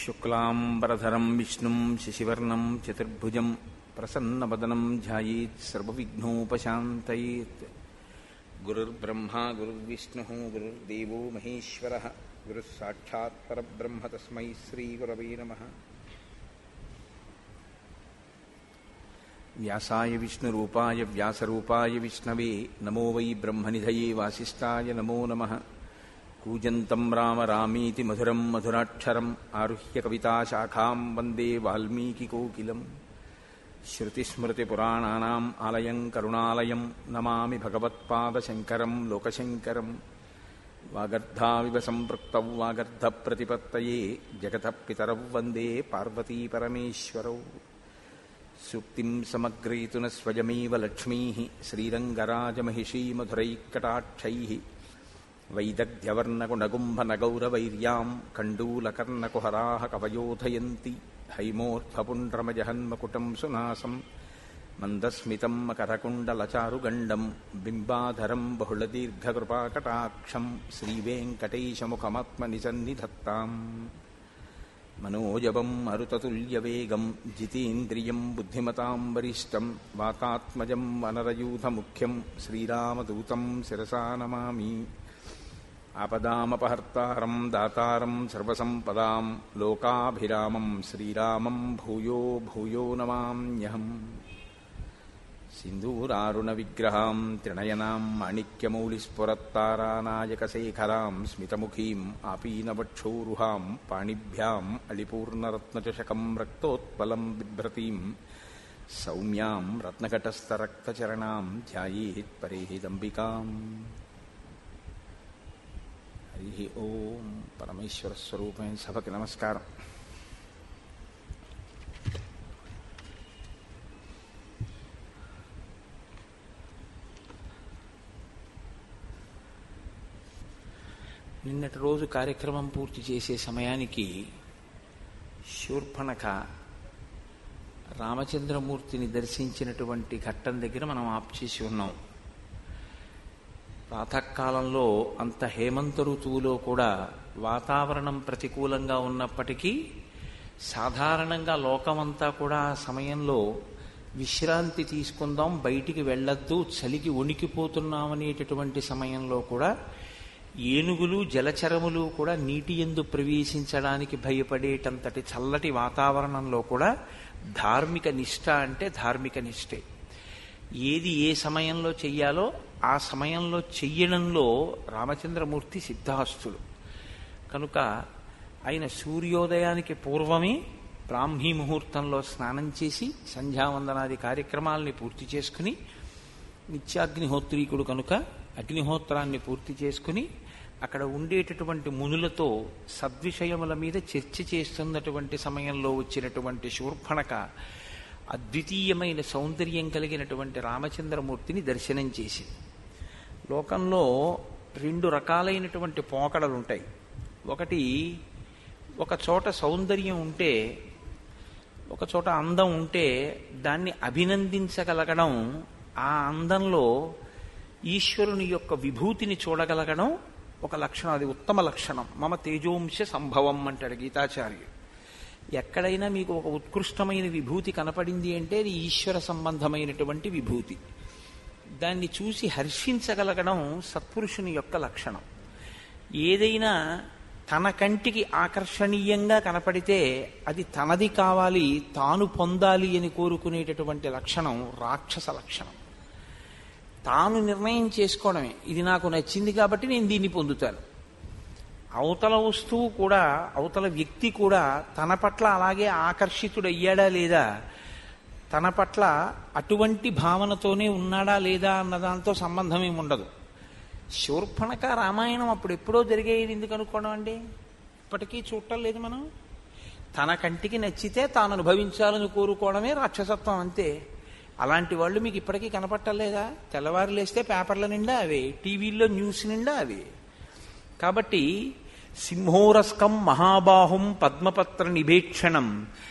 శుక్లాంబరధరం విష్ణుం శశివర్ణం చతుర్భుజం ప్రసన్నవదనం ధ్యాయేత్ సర్వవిఘ్నోపశాంతయేత్ గురుర్బ్రహ్మా గురుర్విష్ణు గురుర్దేవో మహేశ్వర గురుస్సాక్షాత్ పరబ్రహ్మ తస్మై శ్రీగురవే నమ వ్యాసాయ విష్ణురూపాయ వ్యాసరూపాయ విష్ణవే నమో వై బ్రహ్మనిధయే వాసిష్ఠాయ నమో నమః కూజంతం రామ రామీతి మధురం మధురాక్షరం ఆరుహ్య కవితాశాఖాం వందే వాల్మీకికోకిలం శృతిస్మృతిపురాణానాం ఆలయం కరుణాలయం నమామి భగవత్పాదశంకరం లోకశంకరం వాగర్ధావివ సంపృక్తౌ వాగర్ధప్రతిపత్తయే జగతః పితరౌ వందే పార్వతీపరమేశ్వరౌ సూక్తిం సమగ్రయతున స్వయమేవ లక్ష్మీ శ్రీరంగరాజమహిషీమధురైకటాక్షై వైదగ్ధ్యవర్ణగుణగుంభనగౌరవైర్యాం కండూలకర్ణకుహరా కవయోధయంతి హైమోర్ధపుండ్రమజహన్మకుటం సునాసం మందస్మితం మకరకుండలచారుగండం బింబాధరం బహుళదీర్ఘకృపాకటాక్షం శ్రీవేంకటేశముఖమాత్మనిసన్నిధత్తాం మనోజవం మరుతతుల్యవేగం జితేంద్రియం బుద్ధిమతాం వరిష్టం వాతాత్మజం వనరయూధముఖ్యం శ్రీరామదూతం శిరసా నమామి ఆపదామపహర్తారం దాతారం సర్వసంపదాం లోకాభిరామం శ్రీరామం భూయో భూయో నమామ్యహం सिन्दूरारुणविग्रहां त्रिणयनां माणिक्यमौलिस्फुरत्तारानायकशेखरां स्मितमुखीम् आपीनवक्षोरुहां पाणिभ्याम् अलिपूर्णरत्नचषकं रक्तोत्पलं बिभ्रतीं सौम्यां रत्नघटस्थरक्तचरणां ध्यायेत् परेहिदम्बिकाम् हरिः ॐ परमेश्वरस्वरूपेण सभకి నమస్కారం నిన్నటి రోజు కార్యక్రమం పూర్తి చేసే సమయానికి శూర్పణఖ రామచంద్రమూర్తిని దర్శించినటువంటి ఘట్టం దగ్గర మనం ఆప్ చేసి ఉన్నాం ప్రాతకాలంలో అంత హేమంత ఋతువులో కూడా వాతావరణం ప్రతికూలంగా ఉన్నప్పటికీ సాధారణంగా లోకమంతా కూడా ఆ సమయంలో విశ్రాంతి తీసుకుందాం బయటికి వెళ్ళొద్దు చలికి వణికిపోతున్నామనేటటువంటి సమయంలో కూడా ఏనుగులు జలచరములు కూడా నీటి ఎందు ప్రవేశించడానికి భయపడేటంతటి చల్లటి వాతావరణంలో కూడా ధార్మిక నిష్ట అంటే ధార్మిక నిష్టే ఏది ఏ సమయంలో చెయ్యాలో ఆ సమయంలో చెయ్యడంలో రామచంద్రమూర్తి సిద్ధాస్తుడు కనుక ఆయన సూర్యోదయానికి పూర్వమే బ్రాహ్మీ ముహూర్తంలో స్నానం చేసి సంధ్యావందనాది కార్యక్రమాలని పూర్తి చేసుకుని నిత్యాగ్నిహోత్రీకుడు కనుక అగ్నిహోత్రాన్ని పూర్తి చేసుకుని అక్కడ ఉండేటటువంటి మునులతో సద్విషయముల మీద చర్చ చేస్తున్నటువంటి సమయంలో వచ్చినటువంటి శూర్పణక అద్వితీయమైన సౌందర్యం కలిగినటువంటి రామచంద్రమూర్తిని దర్శనం చేసి లోకంలో రెండు రకాలైనటువంటి పోకడలు ఉంటాయి ఒకటి ఒక చోట సౌందర్యం ఉంటే ఒక చోట అందం ఉంటే దాన్ని అభినందించగలగడం ఆ అందంలో ఈశ్వరుని యొక్క విభూతిని చూడగలగడం ఒక లక్షణం అది ఉత్తమ లక్షణం మమ తేజోంశ సంభవం అంటాడు గీతాచార్యుడు ఎక్కడైనా మీకు ఒక ఉత్కృష్టమైన విభూతి కనపడింది అంటే అది ఈశ్వర సంబంధమైనటువంటి విభూతి దాన్ని చూసి హర్షించగలగడం సత్పురుషుని యొక్క లక్షణం ఏదైనా తన కంటికి ఆకర్షణీయంగా కనపడితే అది తనది కావాలి తాను పొందాలి అని కోరుకునేటటువంటి లక్షణం రాక్షస లక్షణం తాను నిర్ణయం చేసుకోవడమే ఇది నాకు నచ్చింది కాబట్టి నేను దీన్ని పొందుతాను అవతల వస్తువు కూడా అవతల వ్యక్తి కూడా తన పట్ల అలాగే ఆకర్షితుడయ్యాడా లేదా తన పట్ల అటువంటి భావనతోనే ఉన్నాడా లేదా అన్న దాంతో సంబంధం ఏమి ఉండదు శూర్పణక రామాయణం అప్పుడు ఎప్పుడో జరిగేది ఎందుకు అనుకోవడం అండి ఇప్పటికీ చూడటం లేదు మనం తన కంటికి నచ్చితే తాను అనుభవించాలని కోరుకోవడమే రాక్షసత్వం అంతే అలాంటి వాళ్ళు మీకు ఇప్పటికీ కనపట్టలేదా తెల్లవారు లేస్తే పేపర్ల నిండా అవే టీవీల్లో న్యూస్ నిండా అవే కాబట్టి సింహోరస్కం మహాబాహుం పద్మపత్ర నిభేక్షణం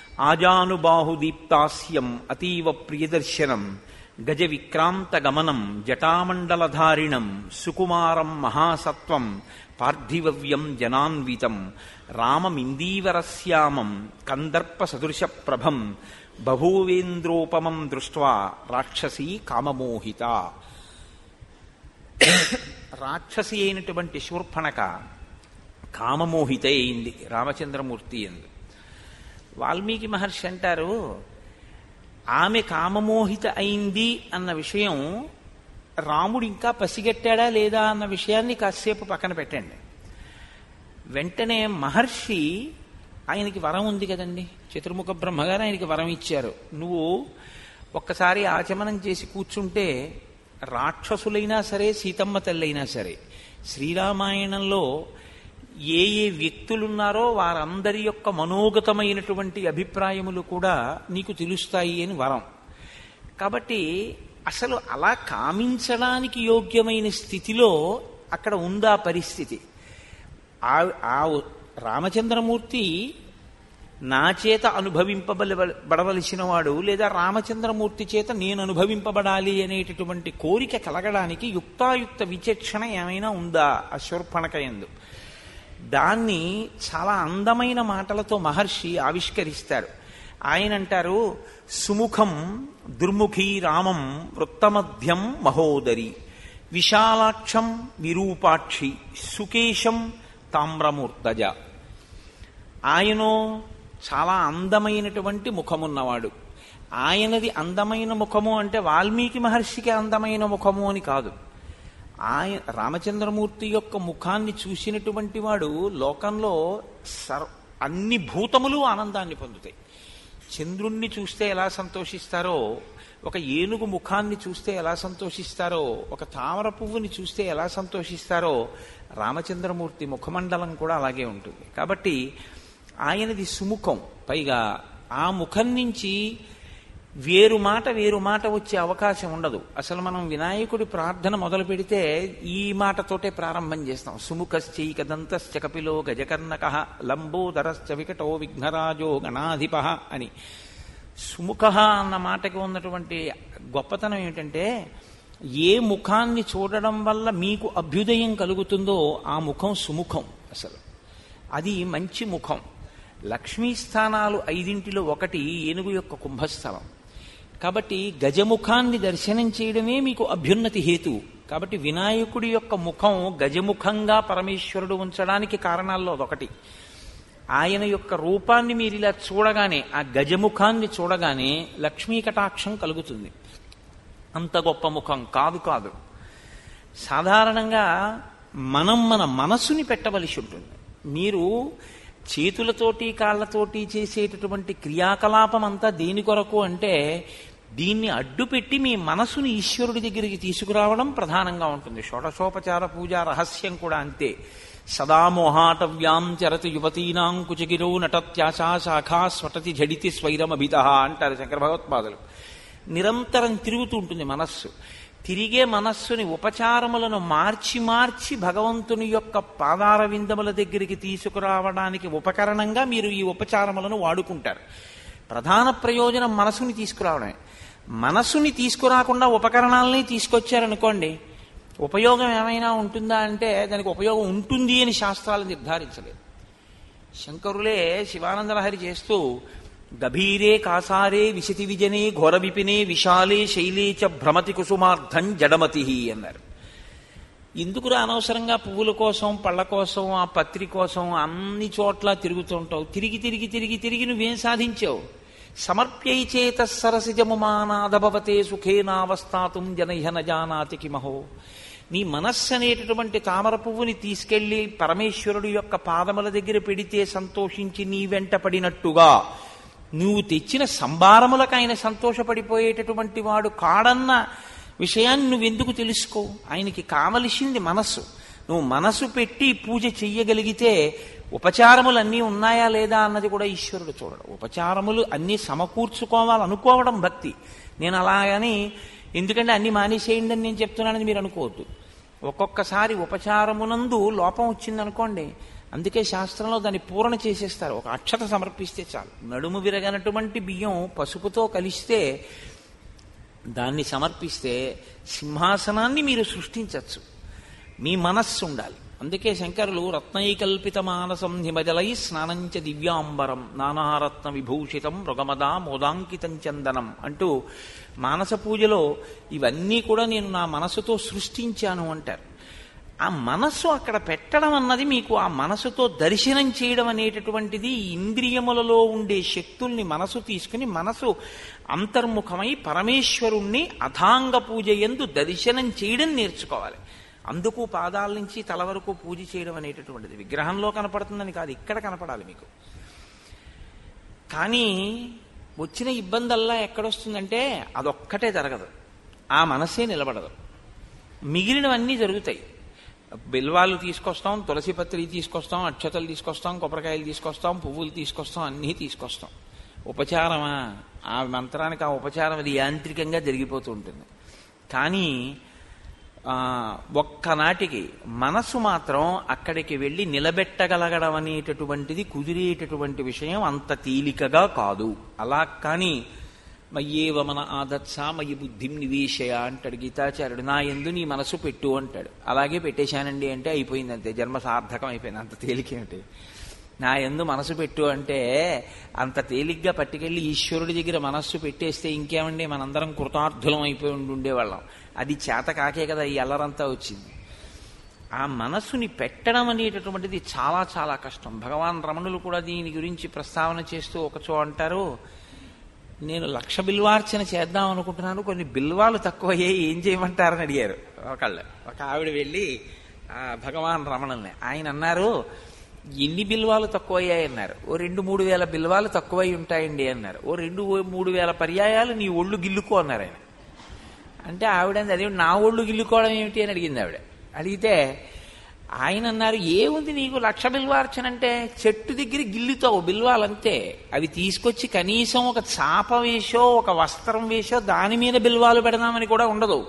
ఆజానుబాహుదీప్తాస్యం అతీవ ప్రియదర్శనం గజ విక్రాంత గమనం జటామండలధారిణం సుకుమారం మహాసత్వం పార్థివవ్యం జనాన్వితం రామమిందీవరశ్యామం కందర్ప సదృశ ప్రభం బభూవేంద్రోపమం దృష్ట్వా రాక్షసీ కామమోహిత రాక్షసి అయినటువంటి శూర్పణక కామమోహిత అయింది రామచంద్రమూర్తి ఎందు వాల్మీకి మహర్షి అంటారు ఆమె కామమోహిత అయింది అన్న విషయం రాముడు ఇంకా పసిగట్టాడా లేదా అన్న విషయాన్ని కాసేపు పక్కన పెట్టండి వెంటనే మహర్షి ఆయనకి వరం ఉంది కదండి చతుర్ముఖ బ్రహ్మగారు ఆయనకి వరం ఇచ్చారు నువ్వు ఒక్కసారి ఆచమనం చేసి కూర్చుంటే రాక్షసులైనా సరే సీతమ్మ తల్లైనా సరే శ్రీరామాయణంలో ఏ ఏ వ్యక్తులున్నారో వారందరి యొక్క మనోగతమైనటువంటి అభిప్రాయములు కూడా నీకు తెలుస్తాయి అని వరం కాబట్టి అసలు అలా కామించడానికి యోగ్యమైన స్థితిలో అక్కడ ఉందా పరిస్థితి ఆ ఆ రామచంద్రమూర్తి నా చేత అనుభవింపబల బడవలసిన వాడు లేదా రామచంద్రమూర్తి చేత నేను అనుభవింపబడాలి అనేటటువంటి కోరిక కలగడానికి యుక్తాయుక్త విచక్షణ ఏమైనా ఉందా ఆ శూర్పణక ఎందు దాన్ని చాలా అందమైన మాటలతో మహర్షి ఆవిష్కరిస్తారు ఆయన అంటారు సుముఖం దుర్ముఖీ రామం వృత్తమధ్యం మహోదరి విశాలాక్షం విరూపాక్షి సుకేశం తామ్రమూర్తజ ఆయనో చాలా అందమైనటువంటి ముఖమున్నవాడు ఆయనది అందమైన ముఖము అంటే వాల్మీకి మహర్షికి అందమైన ముఖము అని కాదు ఆయన రామచంద్రమూర్తి యొక్క ముఖాన్ని చూసినటువంటి వాడు లోకంలో సర్ అన్ని భూతములు ఆనందాన్ని పొందుతాయి చంద్రుణ్ణి చూస్తే ఎలా సంతోషిస్తారో ఒక ఏనుగు ముఖాన్ని చూస్తే ఎలా సంతోషిస్తారో ఒక తామర పువ్వుని చూస్తే ఎలా సంతోషిస్తారో రామచంద్రమూర్తి ముఖమండలం కూడా అలాగే ఉంటుంది కాబట్టి ఆయనది సుముఖం పైగా ఆ ముఖం నుంచి వేరు మాట వేరు మాట వచ్చే అవకాశం ఉండదు అసలు మనం వినాయకుడి ప్రార్థన మొదలు పెడితే ఈ మాటతోటే ప్రారంభం చేస్తాం సుముఖశ్చైక దంతశ్చ కపిలో గజకర్ణక లంబోదరశ్చ వికటో విఘ్నరాజో గణాధిప అని సుముఖ అన్న మాటకి ఉన్నటువంటి గొప్పతనం ఏమిటంటే ఏ ముఖాన్ని చూడడం వల్ల మీకు అభ్యుదయం కలుగుతుందో ఆ ముఖం సుముఖం అసలు అది మంచి ముఖం లక్ష్మీ స్థానాలు ఐదింటిలో ఒకటి ఏనుగు యొక్క కుంభస్థలం కాబట్టి గజముఖాన్ని దర్శనం చేయడమే మీకు అభ్యున్నతి హేతు కాబట్టి వినాయకుడి యొక్క ముఖం గజముఖంగా పరమేశ్వరుడు ఉంచడానికి కారణాల్లో అదొకటి ఆయన యొక్క రూపాన్ని మీరు ఇలా చూడగానే ఆ గజముఖాన్ని చూడగానే లక్ష్మీ కటాక్షం కలుగుతుంది అంత గొప్ప ముఖం కాదు కాదు సాధారణంగా మనం మన మనసుని పెట్టవలసి ఉంటుంది మీరు చేతులతోటి కాళ్ళతోటి చేసేటటువంటి క్రియాకలాపం అంతా దేని కొరకు అంటే దీన్ని అడ్డుపెట్టి మీ మనసుని ఈశ్వరుడి దగ్గరికి తీసుకురావడం ప్రధానంగా ఉంటుంది షోడశోపచార పూజ రహస్యం కూడా అంతే సదా మోహాటవ్యాం చరతి యువతీనాం కుచగిరో నటత్యాశా శాఖా స్వటతి జడితి స్వైరమభిత అంటారు శంకర భగవత్పాదులు నిరంతరం తిరుగుతూ ఉంటుంది మనస్సు తిరిగే మనస్సుని ఉపచారములను మార్చి మార్చి భగవంతుని యొక్క పాదార విందముల దగ్గరికి తీసుకురావడానికి ఉపకరణంగా మీరు ఈ ఉపచారములను వాడుకుంటారు ప్రధాన ప్రయోజనం మనసుని తీసుకురావడమే మనసుని తీసుకురాకుండా ఉపకరణాలని తీసుకొచ్చారనుకోండి ఉపయోగం ఏమైనా ఉంటుందా అంటే దానికి ఉపయోగం ఉంటుంది అని శాస్త్రాలు నిర్ధారించలేదు శంకరులే శివానందలహరి చేస్తూ గభీరే కాసారే విశతి విజనే ఘోర విపినే విశాలే శైలే చ భ్రమతి కుసుమార్థం జడమతి అన్నారు ఎందుకురా అనవసరంగా పువ్వుల కోసం పళ్ళ కోసం ఆ పత్రి కోసం అన్ని చోట్ల తిరుగుతుంటావు తిరిగి తిరిగి తిరిగి తిరిగి నువ్వేం సాధించావు సమర్ప్యై చేత సరసిజము మానాదభవతే సుఖేనావస్థాతుం జనహ నజానాతి కిమహో నీ మనస్సు అనేటటువంటి తామర పువ్వుని తీసుకెళ్లి పరమేశ్వరుడు యొక్క పాదముల దగ్గర పెడితే సంతోషించి నీ వెంట పడినట్టుగా నువ్వు తెచ్చిన సంభారములకు ఆయన సంతోషపడిపోయేటటువంటి వాడు కాడన్న విషయాన్ని నువ్వెందుకు తెలుసుకో ఆయనకి కావలసింది మనస్సు నువ్వు మనసు పెట్టి పూజ చెయ్యగలిగితే ఉపచారములు అన్నీ ఉన్నాయా లేదా అన్నది కూడా ఈశ్వరుడు చూడడు ఉపచారములు అన్నీ సమకూర్చుకోవాలనుకోవడం భక్తి నేను అలాగని ఎందుకంటే అన్ని మానేసేయండి అని నేను చెప్తున్నానని మీరు అనుకోవద్దు ఒక్కొక్కసారి ఉపచారమునందు లోపం వచ్చిందనుకోండి అందుకే శాస్త్రంలో దాన్ని పూరణ చేసేస్తారు ఒక అక్షత సమర్పిస్తే చాలు నడుము విరగనటువంటి బియ్యం పసుపుతో కలిస్తే దాన్ని సమర్పిస్తే సింహాసనాన్ని మీరు సృష్టించవచ్చు మీ మనస్సు ఉండాలి అందుకే శంకరులు రత్నైకల్పిత మానసం హిమజలై స్నానంచ దివ్యాంబరం నానారత్న విభూషితం మృగమదా మోదాంకితం చందనం అంటూ మానస పూజలో ఇవన్నీ కూడా నేను నా మనసుతో సృష్టించాను అంటారు ఆ మనస్సు అక్కడ పెట్టడం అన్నది మీకు ఆ మనసుతో దర్శనం చేయడం అనేటటువంటిది ఇంద్రియములలో ఉండే శక్తుల్ని మనసు తీసుకుని మనసు అంతర్ముఖమై పరమేశ్వరుణ్ణి అథాంగ పూజ ఎందు దర్శనం చేయడం నేర్చుకోవాలి అందుకు పాదాల నుంచి తల వరకు పూజ చేయడం అనేటటువంటిది విగ్రహంలో కనపడుతుందని కాదు ఇక్కడ కనపడాలి మీకు కానీ వచ్చిన ఇబ్బందల్లా ఎక్కడొస్తుందంటే అదొక్కటే జరగదు ఆ మనసే నిలబడదు మిగిలినవన్నీ జరుగుతాయి బిల్వాలు తీసుకొస్తాం తులసి పత్రి తీసుకొస్తాం అక్షతలు తీసుకొస్తాం కొబ్బరికాయలు తీసుకొస్తాం పువ్వులు తీసుకొస్తాం అన్నీ తీసుకొస్తాం ఉపచారమా ఆ మంత్రానికి ఆ ఉపచారం అది యాంత్రికంగా జరిగిపోతూ ఉంటుంది కానీ ఆ, ఒక్కనాటికి మనసు మాత్రం అక్కడికి వెళ్ళి నిలబెట్టగలగడం అనేటటువంటిది కుదిరేటటువంటి విషయం అంత తేలికగా కాదు అలా కానీ మయ్యేవ మన ఆదత్స మయ్యి బుద్ధిం నివేశయ అంటాడు గీతాచార్యుడు నా ఎందు నీ మనసు పెట్టు అంటాడు అలాగే పెట్టేశానండి అంటే అయిపోయింది అంతే జన్మ సార్థకం అయిపోయింది అంత తేలికేమిటి నా ఎందు మనసు పెట్టు అంటే అంత తేలిగ్గా పట్టుకెళ్ళి ఈశ్వరుడి దగ్గర మనస్సు పెట్టేస్తే ఇంకేమండి మనందరం కృతార్థులం అయిపోయి ఉండి ఉండేవాళ్ళం అది చేత కాకే కదా ఈ అల్లరంతా వచ్చింది ఆ మనస్సుని పెట్టడం అనేటటువంటిది చాలా చాలా కష్టం భగవాన్ రమణులు కూడా దీని గురించి ప్రస్తావన చేస్తూ ఒకచో అంటారు నేను లక్ష బిల్వార్చన చేద్దాం అనుకుంటున్నాను కొన్ని బిల్వాలు తక్కువయ్యాయి ఏం చేయమంటారని అడిగారు ఒకళ్ళు ఒక ఆవిడ వెళ్ళి ఆ భగవాన్ రమణుల్ని ఆయన అన్నారు ఎన్ని బిల్వాలు తక్కువయ్యాయి అన్నారు ఓ రెండు మూడు వేల బిల్వాలు తక్కువై ఉంటాయండి అన్నారు ఓ రెండు మూడు వేల పర్యాయాలు నీ ఒళ్ళు గిల్లుకో అన్నారు ఆయన అంటే ఆవిడ అంది, అదే నా ఒళ్ళు గిల్లుకోవడం ఏమిటి అని అడిగింది ఆవిడ అడిగితే ఆయన అన్నారు ఏముంది నీకు లక్ష బిల్వార్చన అంటే చెట్టు దగ్గర గిల్లుతావు బిల్వాలంతే అవి తీసుకొచ్చి కనీసం ఒక చాప వేసో ఒక వస్త్రం వేసో దాని మీద బిల్వాలు పెడదామని కూడా ఉండదు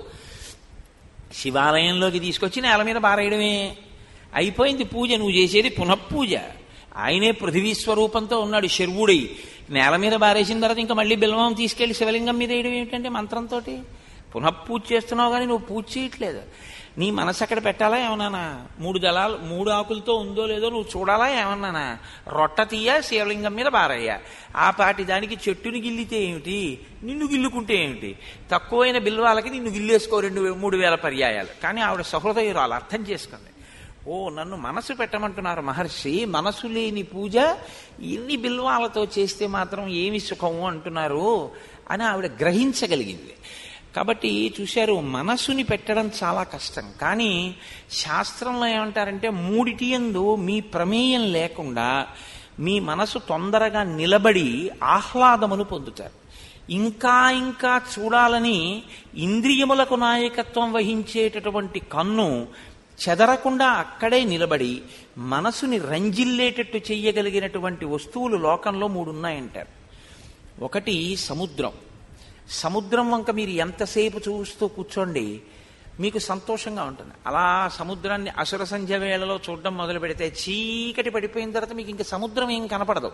శివాలయంలోకి తీసుకొచ్చి నేల మీద బారేయడమే అయిపోయింది పూజ నువ్వు చేసేది పునఃపూజ ఆయనే పృథివీ స్వరూపంతో ఉన్నాడు శర్వుడై నేల మీద బారేసిన తర్వాత ఇంకా మళ్ళీ బిల్వం తీసుకెళ్లి శివలింగం మీద వేయడం ఏమిటంటే మంత్రంతో పునఃపూజ చేస్తున్నావు కానీ నువ్వు పూజ చేయట్లేదు నీ మనసు అక్కడ పెట్టాలా ఏమన్నానా మూడు దళాలు మూడు ఆకులతో ఉందో లేదో నువ్వు చూడాలా ఏమన్నానా రొట్ట తీయ శివలింగం మీద బారయ్యా ఆ పాటి దానికి చెట్టుని గిల్లితే ఏమిటి నిన్ను గిల్లుకుంటే ఏమిటి తక్కువైన బిల్వాలకి నిన్ను గిల్లేసుకో రెండు వే- మూడు వేల పర్యాయాలు కానీ ఆవిడ సహృదయురాలు అర్థం చేసుకుంది ఓ నన్ను మనసు పెట్టమంటున్నారు మహర్షి మనసు లేని పూజ ఇన్ని బిల్వాలతో చేస్తే మాత్రం ఏమి సుఖము అంటున్నారు అని ఆవిడ గ్రహించగలిగింది కాబట్టి చూశారు మనసుని పెట్టడం చాలా కష్టం కానీ శాస్త్రంలో ఏమంటారంటే మూడిటి యందు మీ ప్రమేయం లేకుండా మీ మనసు తొందరగా నిలబడి ఆహ్లాదమును పొందుతారు ఇంకా ఇంకా చూడాలని ఇంద్రియములకు నాయకత్వం వహించేటటువంటి కన్ను చెదరకుండా అక్కడే నిలబడి మనసుని రంజిల్లేటట్టు చెయ్యగలిగినటువంటి వస్తువులు లోకంలో మూడు ఉన్నాయంటారు ఒకటి సముద్రం సముద్రం వంక మీరు ఎంతసేపు చూస్తూ కూర్చోండి మీకు సంతోషంగా ఉంటుంది అలా సముద్రాన్ని అసుర సంధ్య వేళలో చూడడం మొదలు పెడితే చీకటి పడిపోయిన తర్వాత మీకు ఇంకా సముద్రం ఏం కనపడదు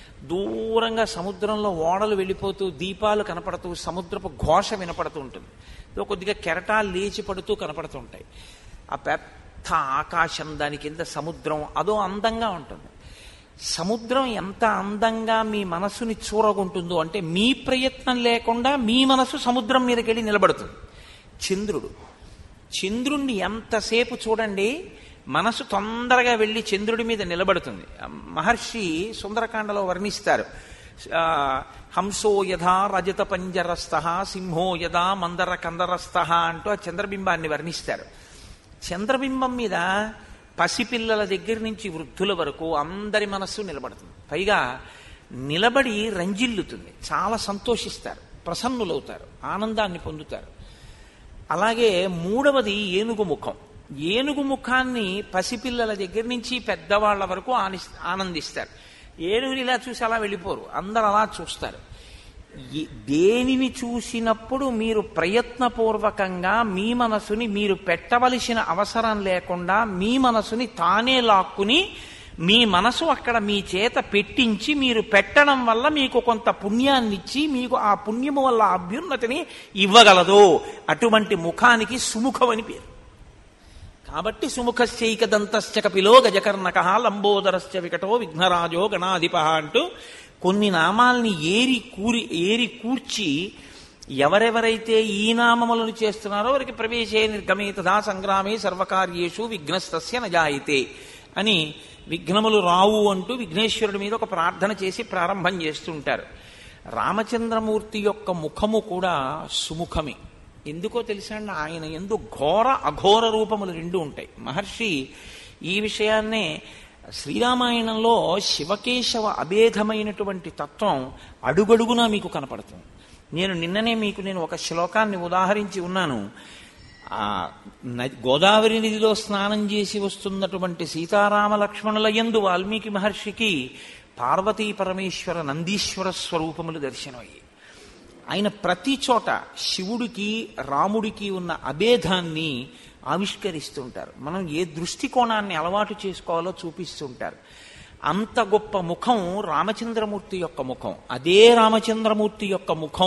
దూరంగా సముద్రంలో ఓడలు వెళ్ళిపోతూ దీపాలు కనపడుతూ సముద్రపు ఘోష వినపడుతూ ఉంటుంది ఇదో కొద్దిగా కెరటాలు లేచి పడుతూ కనపడుతూ ఉంటాయి ఆ పెద్ద ఆకాశం దాని కింద సముద్రం అదో అందంగా ఉంటుంది సముద్రం ఎంత అందంగా మీ మనసుని చూరగుంటుందో అంటే మీ ప్రయత్నం లేకుండా మీ మనసు సముద్రం మీదకి వెళ్ళి నిలబడుతుంది చంద్రుడు చంద్రుణ్ణి ఎంతసేపు చూడండి మనసు తొందరగా వెళ్ళి చంద్రుడి మీద నిలబడుతుంది మహర్షి సుందరకాండలో వర్ణిస్తారు ఆ, హంసో యథా రజత పంజరస్థ సింహో యథా మందర కందరస్థ అంటూ ఆ చంద్రబింబాన్ని వర్ణిస్తారు చంద్రబింబం మీద పసిపిల్లల దగ్గర నుంచి వృద్ధుల వరకు అందరి మనస్సు నిలబడుతుంది పైగా నిలబడి రంజిల్లుతుంది చాలా సంతోషిస్తారు ప్రసన్నులవుతారు ఆనందాన్ని పొందుతారు అలాగే మూడవది ఏనుగు ముఖం ఏనుగు ముఖాన్ని పసిపిల్లల దగ్గర నుంచి పెద్దవాళ్ల వరకు ఆని- ఆనందిస్తారు ఏనుగుని ఇలా చూసి అలా వెళ్ళిపోరు అందరు అలా చూస్తారు ఈ- దేనిని చూసినప్పుడు మీరు ప్రయత్నపూర్వకంగా మీ మనసుని మీరు పెట్టవలసిన అవసరం లేకుండా మీ మనసుని తానే లాక్కుని మీ మనసు అక్కడ మీ చేత పెట్టించి మీరు పెట్టడం వల్ల మీకు కొంత పుణ్యాన్ని ఇచ్చి మీకు ఆ పుణ్యము వల్ల అభ్యున్నతిని ఇవ్వగలదు అటువంటి ముఖానికి సుముఖం అని పేరు కాబట్టి సుముఖశ్చైక దంతశ్చ కపిలో గజకర్ణక లంబోదరశ్చ వికటో విఘ్నరాజో గణాధిప అంటూ కొన్ని నామాల్ని ఏరి కూరి ఏరి కూర్చి ఎవరెవరైతే ఈ నామములను చేస్తున్నారో వారికి ప్రవేశే నిర్గమే తథా సంగ్రామే సర్వకార్యేషు విఘ్నస్తస్య నజాయితే అని విఘ్నములు రావు అంటూ విఘ్నేశ్వరుడి మీద ఒక ప్రార్థన చేసి ప్రారంభం చేస్తుంటారు రామచంద్రమూర్తి యొక్క ముఖము కూడా సుముఖమే ఎందుకో తెలుసా అండి ఆయన ఎందు ఘోర అఘోర రూపములు రెండు ఉంటాయి మహర్షి ఈ విషయాన్నే శ్రీరామాయణంలో శివకేశవ అభేదమైనటువంటి తత్వం అడుగడుగునా మీకు కనపడుతుంది నేను నిన్ననే మీకు నేను ఒక శ్లోకాన్ని ఉదాహరించి ఉన్నాను ఆ న- గోదావరి నదిలో స్నానం చేసి వస్తున్నటువంటి సీతారామ లక్ష్మణుల యందు వాల్మీకి మహర్షికి పార్వతీ పరమేశ్వర నందీశ్వర స్వరూపములు దర్శనమయ్యాయి ఆయన ప్రతి చోట శివుడికి రాముడికి ఉన్న అభేదాన్ని ఆవిష్కరిస్తుంటారు మనం ఏ దృష్టికోణాన్ని అలవాటు చేసుకోవాలో చూపిస్తుంటారు అంత గొప్ప ముఖం రామచంద్రమూర్తి యొక్క ముఖం అదే రామచంద్రమూర్తి యొక్క ముఖం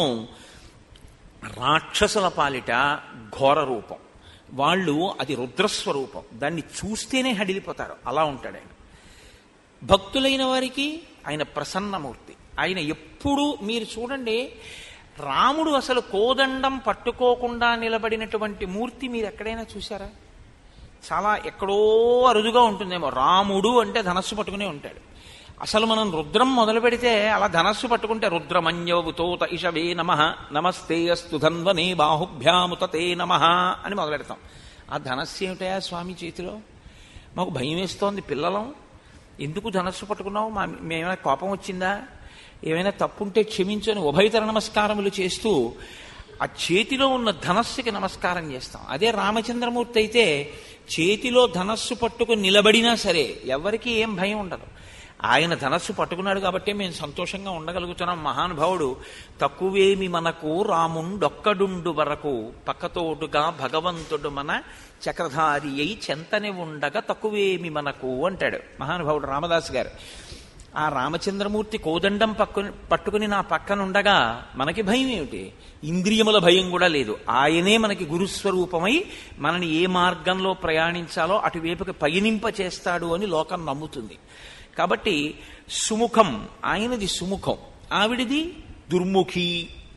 రాక్షసుల పాలిట ఘోర రూపం వాళ్ళు అది రుద్రస్వరూపం దాన్ని చూస్తేనే హడిలిపోతారు అలా ఉంటాడు ఆయన భక్తులైన వారికి ఆయన ప్రసన్నమూర్తి ఆయన ఎప్పుడూ మీరు చూడండి రాముడు అసలు కోదండం పట్టుకోకుండా నిలబడినటువంటి మూర్తి మీరు ఎక్కడైనా చూసారా చాలా ఎక్కడో అరుదుగా ఉంటుందేమో రాముడు అంటే ధనస్సు పట్టుకునే ఉంటాడు అసలు మనం రుద్రం మొదలు పెడితే అలా ధనస్సు పట్టుకుంటే రుద్రమన్యవుతోత ఇషవే నమ నమస్తే అస్తు ధన్వనే బాహుభ్యాముతతే నమ అని మొదలు పెడతాం ఆ ధనస్సు ఏమిటయా స్వామి చేతిలో మాకు భయం వేస్తోంది పిల్లలం ఎందుకు ధనస్సు పట్టుకున్నావు మా మేమైనా కోపం వచ్చిందా ఏమైనా తప్పుంటే క్షమించని ఉభయతర నమస్కారములు చేస్తూ ఆ చేతిలో ఉన్న ధనస్సుకి నమస్కారం చేస్తాం అదే రామచంద్రమూర్తి అయితే చేతిలో ధనస్సు పట్టుకుని నిలబడినా సరే ఎవరికి ఏం భయం ఉండదు ఆయన ధనస్సు పట్టుకున్నాడు కాబట్టి మేము సంతోషంగా ఉండగలుగుతున్నాం మహానుభావుడు తక్కువేమి మనకు రాముండొక్కడుండు వరకు పక్కతోడుగా భగవంతుడు మన చక్రధారి అయి చెంతనే ఉండగా తక్కువేమి మనకు అంటాడు మహానుభావుడు రామదాస్ గారు ఆ రామచంద్రమూర్తి కోదండం పక్కన పట్టుకుని నా పక్కన ఉండగా మనకి భయం ఏమిటి ఇంద్రియముల భయం కూడా లేదు ఆయనే మనకి గురుస్వరూపమై మనని ఏ మార్గంలో ప్రయాణించాలో అటువైపుకి పయనింప చేస్తాడు అని లోకం నమ్ముతుంది కాబట్టి సుముఖం ఆయనది సుముఖం ఆవిడిది దుర్ముఖి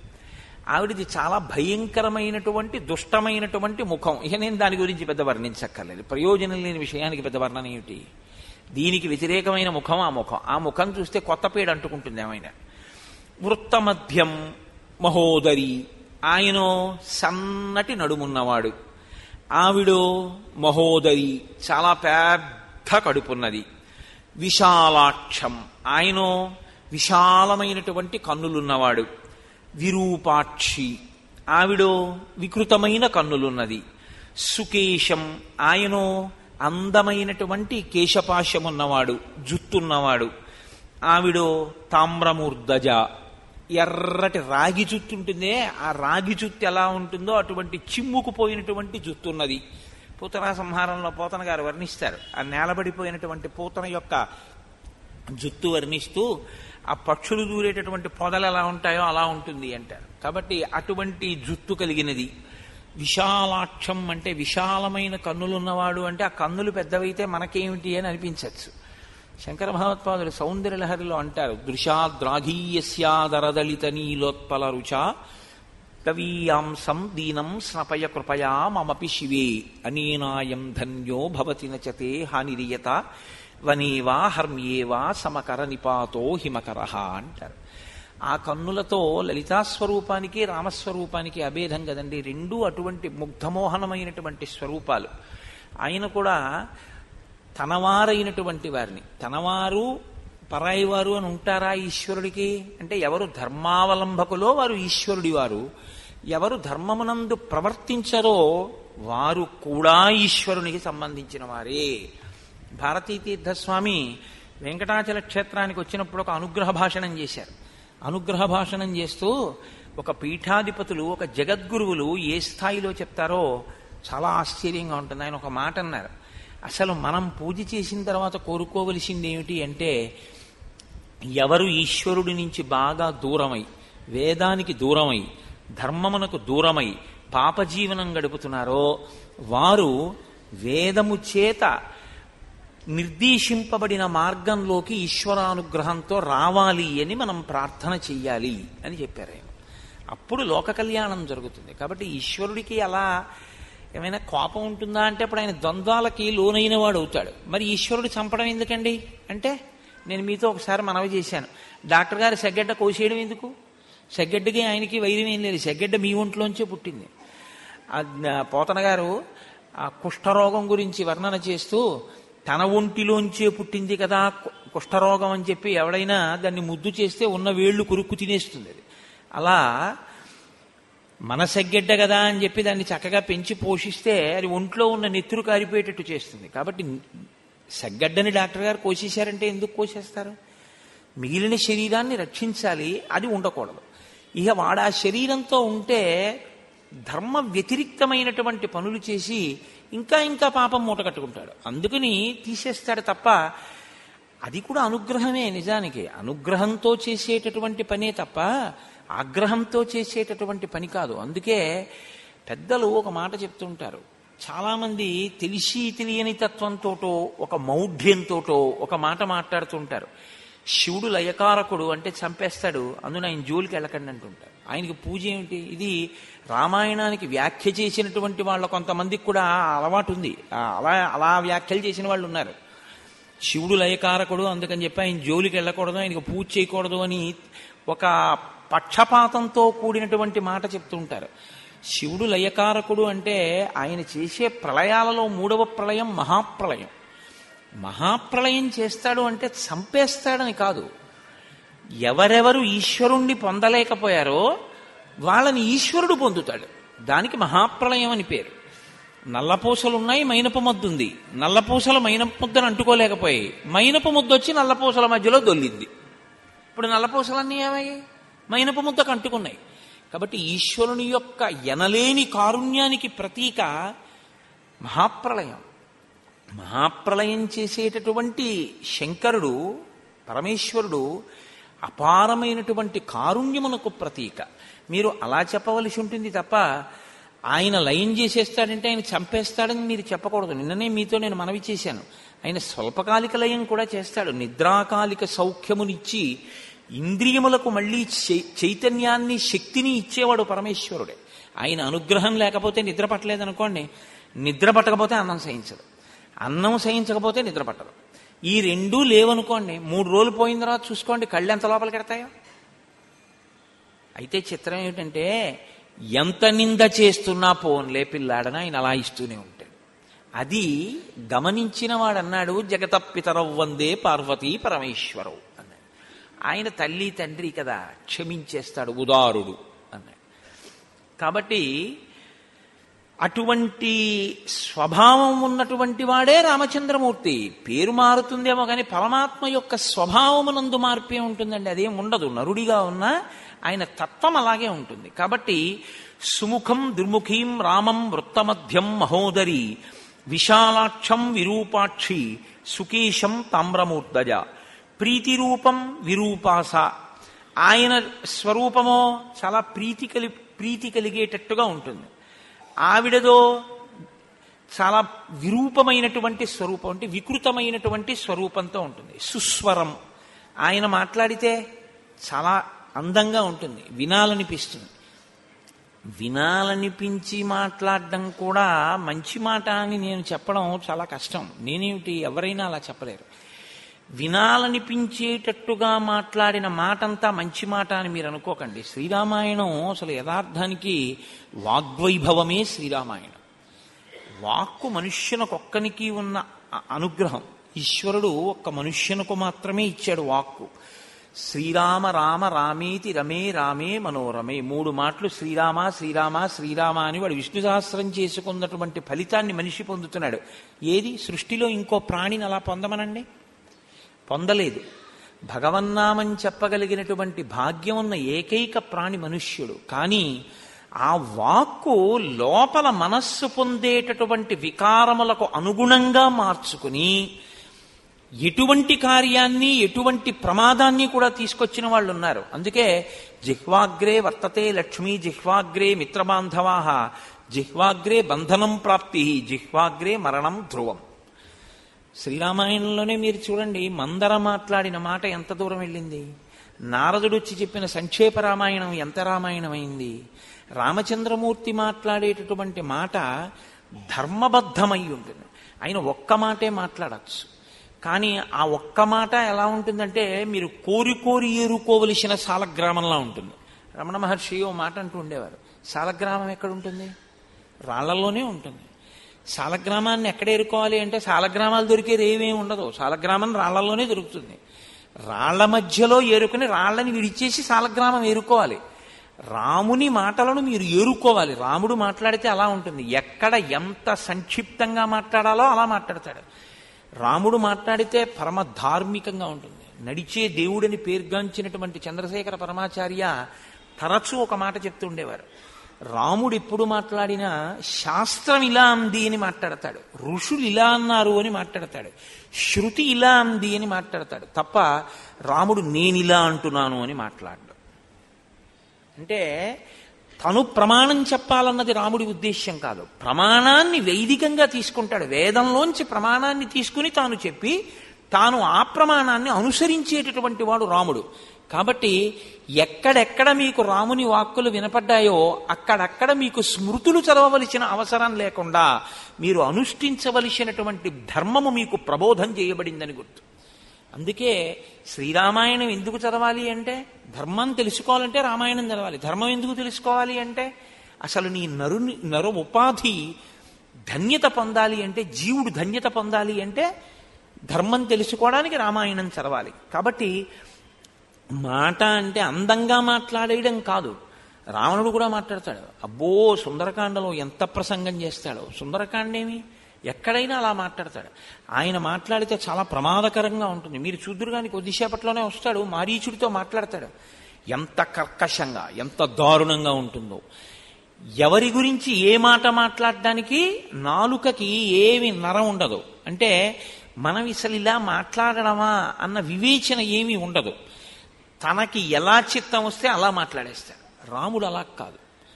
ఆవిడది చాలా భయంకరమైనటువంటి దుష్టమైనటువంటి ముఖం ఇక నేను దాని గురించి పెద్ద వర్ణించక్కర్లేదు ప్రయోజనం లేని విషయానికి పెద్ద వర్ణన ఏమిటి దీనికి వ్యతిరేకమైన ముఖం ఆ ముఖం ఆ ముఖం చూస్తే కొత్త పేడ అంటుకుంటుంది ఏమైనా వృత్తమధ్యం మహోదరి ఆయన సన్నటి నడుమున్నవాడు ఆవిడో మహోదరి చాలా పెద్ద కడుపున్నది విశాలాక్షం ఆయన విశాలమైనటువంటి కన్నులున్నవాడు విరూపాక్షి ఆవిడో వికృతమైన కన్నులున్నది సుకేశం ఆయనో అందమైనటువంటి కేశపాశమున్నవాడు జుత్తున్నవాడు ఆవిడో తామ్రమూర్ధజ ఎర్రటి రాగి జుత్తు ఉంటుందే ఆ రాగి జుత్తు ఎలా ఉంటుందో అటువంటి చిమ్ముకుపోయినటువంటి జుత్తున్నది పూతన సంహారంలో పూతన గారు వర్ణిస్తారు ఆ నేలబడిపోయినటువంటి పూతన యొక్క జుత్తు వర్ణిస్తూ ఆ పక్షులు దూరేటటువంటి పొదలు ఎలా ఉంటాయో అలా ఉంటుంది అంటారు కాబట్టి అటువంటి జుత్తు కలిగినది విశాలాక్షం అంటే విశాలమైన కన్నులున్నవాడు అంటే ఆ కన్నులు పెద్దవైతే మనకేమిటి అని అనిపించవచ్చు శంకర భగవత్పాదులు సౌందర్యలహరిలో అంటారు దృశాద్రాఘీయస్యాదరదళిత నీలోత్పల రుచా కవీయాంసం దీనం స్నపయ కృపయా మమపి శివే అనేనాయం ధన్యో భవతి నచతే హానిరియత వనేవా హర్మ్యేవా సమకర నిపాతో హిమకర అంటారు ఆ కన్నులతో లలితాస్వరూపానికి రామస్వరూపానికి అభేదం కదండి రెండూ అటువంటి ముగ్ధమోహనమైనటువంటి స్వరూపాలు ఆయన కూడా తనవారైనటువంటి వారిని తనవారు పరాయి వారు అని ఉంటారా ఈశ్వరుడికి అంటే ఎవరు ధర్మావలంబకులో వారు ఈశ్వరుడి వారు ఎవరు ధర్మమునందు ప్రవర్తించరో వారు కూడా ఈశ్వరునికి సంబంధించిన వారే భారతీ తీర్థస్వామి వెంకటాచల క్షేత్రానికి వచ్చినప్పుడు ఒక అనుగ్రహ భాషణం చేశారు అనుగ్రహ భాషణం చేస్తూ ఒక పీఠాధిపతులు ఒక జగద్గురువులు ఏ స్థాయిలో చెప్తారో చాలా ఆశ్చర్యంగా ఉంటుంది ఆయన ఒక మాట అన్నారు అసలు మనం పూజ చేసిన తర్వాత కోరుకోవలసింది ఏమిటి అంటే ఎవరు ఈశ్వరుడి నుంచి బాగా దూరమై వేదానికి దూరమై ధర్మమునకు దూరమై పాపజీవనం గడుపుతున్నారో వారు వేదము చేత నిర్దేశింపబడిన మార్గంలోకి ఈశ్వరానుగ్రహంతో రావాలి అని మనం ప్రార్థన చెయ్యాలి అని చెప్పారు ఆయన అప్పుడు లోక కళ్యాణం జరుగుతుంది కాబట్టి ఈశ్వరుడికి అలా ఏమైనా కోపం ఉంటుందా అంటే అప్పుడు ఆయన ద్వంద్వాలకి లోనైన వాడు అవుతాడు మరి ఈశ్వరుడు చంపడం ఎందుకండి అంటే నేను మీతో ఒకసారి మనవి చేశాను డాక్టర్ గారు సెగ్గడ్డ కోసేయడం ఎందుకు సెగ్గడ్డకి ఆయనకి వైద్యం ఏం లేదు సెగ్గడ్డ మీ ఒంట్లోంచే పుట్టింది ఆ పోతన గారు ఆ కుష్ఠరోగం గురించి వర్ణన చేస్తూ తన ఒంటిలోంచే పుట్టింది కదా కు- కుష్ఠరోగం అని చెప్పి ఎవడైనా దాన్ని ముద్దు చేస్తే ఉన్న వేళ్ళు కొరుక్కు తినేస్తుంది అది అలా మన సెగ్గెడ్డ కదా అని చెప్పి దాన్ని చక్కగా పెంచి పోషిస్తే అది ఒంట్లో ఉన్న నెత్తురు కారిపోయేటట్టు చేస్తుంది కాబట్టి సెగ్గడ్డని డాక్టర్ గారు కోసేశారంటే ఎందుకు కోసేస్తారు మిగిలిన శరీరాన్ని రక్షించాలి అది ఉండకూడదు ఇక వాడు ఆ శరీరంతో ఉంటే ధర్మ వ్యతిరిక్తమైనటువంటి పనులు చేసి ఇంకా ఇంకా పాపం మూట కట్టుకుంటాడు అందుకని తీసేస్తాడు తప్ప అది కూడా అనుగ్రహమే నిజానికి అనుగ్రహంతో చేసేటటువంటి పనే తప్ప ఆగ్రహంతో చేసేటటువంటి పని కాదు అందుకే పెద్దలు ఒక మాట చెప్తుంటారు చాలామంది తెలిసి తెలియని తత్వంతోటో ఒక మౌఢ్యంతోటో ఒక మాట మాట్లాడుతుంటారు శివుడు లయకారకుడు అంటే చంపేస్తాడు అందున ఆయన జోలికి వెళ్ళకండి అంటుంటారు ఆయనకి పూజ ఏమిటి ఇది రామాయణానికి వ్యాఖ్య చేసినటువంటి వాళ్ళ కొంతమందికి కూడా ఆ అలవాటు ఉంది ఆ అలా అలా వ్యాఖ్యలు చేసిన వాళ్ళు ఉన్నారు శివుడు లయకారకుడు అందుకని చెప్పి ఆయన జోలికి వెళ్ళకూడదు ఆయనకు పూజ చేయకూడదు అని ఒక పక్షపాతంతో కూడినటువంటి మాట చెప్తుంటారు శివుడు లయకారకుడు అంటే ఆయన చేసే ప్రళయాలలో మూడవ ప్రళయం మహాప్రళయం మహాప్రళయం చేస్తాడు అంటే చంపేస్తాడని కాదు ఎవరెవరు ఈశ్వరుణ్ణి పొందలేకపోయారో వాళ్ళని ఈశ్వరుడు పొందుతాడు దానికి మహాప్రళయం అని పేరు నల్లపూసలు ఉన్నాయి మైనపు ముద్దు ఉంది నల్లపూసలు మైనపు ముద్దను అంటుకోలేకపోయాయి మైనపు ముద్ద వచ్చి నల్లపూసల మధ్యలో దొల్లింది ఇప్పుడు నల్లపూసలన్నీ ఏమయ్యాయి మైనపు ముద్దకు అంటుకున్నాయి కాబట్టి ఈశ్వరుని యొక్క ఎనలేని కారుణ్యానికి ప్రతీక మహాప్రళయం మహాప్రళయం చేసేటటువంటి శంకరుడు పరమేశ్వరుడు అపారమైనటువంటి కారుణ్యమునకు ప్రతీక మీరు అలా చెప్పవలసి ఉంటుంది తప్ప ఆయన లయం చేసేస్తాడంటే ఆయన చంపేస్తాడని మీరు చెప్పకూడదు నిన్ననే మీతో నేను మనవి చేశాను ఆయన స్వల్పకాలిక లయం కూడా చేస్తాడు నిద్రాకాలిక సౌఖ్యమునిచ్చి ఇంద్రియములకు మళ్ళీ చై- చైతన్యాన్ని శక్తిని ఇచ్చేవాడు పరమేశ్వరుడే ఆయన అనుగ్రహం లేకపోతే నిద్ర పట్టలేదనుకోండి నిద్ర పట్టకపోతే అన్నం సహించదు అన్నం సహించకపోతే నిద్ర పట్టదు ఈ రెండూ లేవనుకోండి మూడు రోజులు పోయిన తర్వాత చూసుకోండి కళ్ళు ఎంత లోపలికి ఎడతాయో అయితే చిత్రం ఏమిటంటే ఎంత నింద చేస్తున్నా పోన్లే పిల్లాడని ఆయన అలా ఇస్తూనే ఉంటాడు అది గమనించిన వాడన్నాడు జగతప్పితరవ్ వందే పార్వతీ పరమేశ్వరవు అన్నాడు ఆయన తల్లి తండ్రి కదా క్షమించేస్తాడు ఉదారుడు అన్నాడు కాబట్టి అటువంటి స్వభావం ఉన్నటువంటి వాడే రామచంద్రమూర్తి పేరు మారుతుందేమో కానీ పరమాత్మ యొక్క స్వభావమునందు మార్పే ఉంటుందండి అదేం ఉండదు నరుడిగా ఉన్నా ఆయన తత్వం అలాగే ఉంటుంది కాబట్టి సుముఖం దుర్ముఖీం రామం వృత్తమధ్యం మహోదరి విశాలాక్షం విరూపాక్షి సుకేశం తామ్రమూర్ధజ ప్రీతిరూపం విరూపాస ఆయన స్వరూపమో చాలా ప్రీతి కలి ప్రీతి కలిగేటట్టుగా ఉంటుంది ఆవిడదో చాలా విరూపమైనటువంటి స్వరూపం అంటే వికృతమైనటువంటి స్వరూపంతో ఉంటుంది సుస్వరం ఆయన మాట్లాడితే చాలా అందంగా ఉంటుంది వినాలనిపిస్తుంది వినాలనిపించి మాట్లాడడం కూడా మంచి మాట అని నేను చెప్పడం చాలా కష్టం నేనేమిటి ఎవరైనా అలా చెప్పలేరు వినాలనిపించేటట్టుగా మాట్లాడిన మాటంతా మంచి మాట అని మీరు అనుకోకండి శ్రీరామాయణం అసలు యథార్థానికి వాగ్వైభవమే శ్రీరామాయణం వాక్కు మనుష్యునకొక్కనికి ఉన్న అ- అనుగ్రహం ఈశ్వరుడు ఒక్క మనుష్యునకు మాత్రమే ఇచ్చాడు వాక్కు శ్రీరామ రామ రామేతి రమే రామే మనోరమే మూడు మాటలు శ్రీరామ శ్రీరామ శ్రీరామ అని వాడు విష్ణు సహస్రం చేసుకున్నటువంటి ఫలితాన్ని మనిషి పొందుతున్నాడు ఏది సృష్టిలో ఇంకో ప్రాణిని అలా పొందమనండి పొందలేదు భగవన్నామం చెప్పగలిగినటువంటి భాగ్యం ఉన్న ఏకైక ప్రాణి మనుష్యుడు కానీ ఆ వాక్కు లోపల మనస్సు పొందేటటువంటి వికారములకు అనుగుణంగా మార్చుకుని ఎటువంటి కార్యాన్ని ఎటువంటి ప్రమాదాన్ని కూడా తీసుకొచ్చిన వాళ్ళు ఉన్నారు అందుకే జిహ్వాగ్రే వర్తతే లక్ష్మీ జిహ్వాగ్రే మిత్రబాంధవా జిహ్వాగ్రే బంధనం ప్రాప్తి జిహ్వాగ్రే మరణం ధ్రువం శ్రీరామాయణంలోనే మీరు చూడండి మందర మాట్లాడిన మాట ఎంత దూరం వెళ్ళింది నారదుడు వచ్చి చెప్పిన సంక్షేప రామాయణం ఎంత రామాయణమైంది రామచంద్రమూర్తి మాట్లాడేటటువంటి మాట ధర్మబద్ధమై ఉంటుంది ఆయన ఒక్క మాటే మాట్లాడచ్చు కానీ ఆ ఒక్క మాట ఎలా ఉంటుందంటే మీరు కోరి కోరి ఏరుకోవలసిన సాలగ్రామంలా ఉంటుంది రమణ మహర్షి ఓ మాట అంటూ ఉండేవారు సాలగ్రామం ఎక్కడ ఉంటుంది రాళ్లలోనే ఉంటుంది సాలగ్రామాన్ని ఎక్కడ ఏరుకోవాలి అంటే సాలగ్రామాలు దొరికేది ఏమీ ఉండదు సాలగ్రామం రాళ్లలోనే దొరుకుతుంది రాళ్ల మధ్యలో ఏరుకుని రాళ్లని విడిచేసి సాలగ్రామం ఏరుకోవాలి రాముని మాటలను మీరు ఏరుకోవాలి రాముడు మాట్లాడితే అలా ఉంటుంది ఎక్కడ ఎంత సంక్షిప్తంగా మాట్లాడాలో అలా మాట్లాడతాడు రాముడు మాట్లాడితే పరమ ధార్మికంగా ఉంటుంది నడిచే దేవుడని పేర్గాంచినటువంటి చంద్రశేఖర పరమాచార్య తరచూ ఒక మాట చెప్తూ ఉండేవారు రాముడు ఎప్పుడు మాట్లాడినా శాస్త్రం ఇలా అంది అని మాట్లాడతాడు ఋషులు ఇలా అన్నారు అని మాట్లాడతాడు శృతి ఇలా అంది అని మాట్లాడతాడు తప్ప రాముడు నేనిలా అంటున్నాను అని మాట్లాడు అంటే తను ప్రమాణం చెప్పాలన్నది రాముడి ఉద్దేశ్యం కాదు ప్రమాణాన్ని వైదికంగా తీసుకుంటాడు వేదంలోంచి ప్రమాణాన్ని తీసుకుని తాను చెప్పి తాను ఆ ప్రమాణాన్ని అనుసరించేటటువంటి వాడు రాముడు కాబట్టి ఎక్కడెక్కడ మీకు రాముని వాక్కులు వినపడ్డాయో అక్కడక్కడ మీకు స్మృతులు చదవవలసిన అవసరం లేకుండా మీరు అనుష్ఠించవలసినటువంటి ధర్మము మీకు ప్రబోధం చేయబడిందని గుర్తు అందుకే శ్రీరామాయణం ఎందుకు చదవాలి అంటే ధర్మం తెలుసుకోవాలంటే రామాయణం చదవాలి ధర్మం ఎందుకు తెలుసుకోవాలి అంటే అసలు నీ నరుని నర ఉపాధి ధన్యత పొందాలి అంటే జీవుడు ధన్యత పొందాలి అంటే ధర్మం తెలుసుకోవడానికి రామాయణం చదవాలి కాబట్టి మాట అంటే అందంగా మాట్లాడేయడం కాదు రావణుడు కూడా మాట్లాడతాడు అబ్బో సుందరకాండలో ఎంత ప్రసంగం చేస్తాడో సుందరకాండేమి ఎక్కడైనా అలా మాట్లాడతాడు ఆయన మాట్లాడితే చాలా ప్రమాదకరంగా ఉంటుంది మీరు చూద్దరు కానీ కొద్దిసేపట్లోనే వస్తాడు మారీచుడితో మాట్లాడతాడు ఎంత కర్కశంగా ఎంత దారుణంగా ఉంటుందో ఎవరి గురించి ఏ మాట మాట్లాడడానికి నాలుకకి ఏమి నరం ఉండదు అంటే మనం అసలు ఇలా మాట్లాడడమా అన్న వివేచన ఏమీ ఉండదు తనకి ఎలా చిత్తం వస్తే అలా మాట్లాడేస్తాడు రాముడు అలా కాదు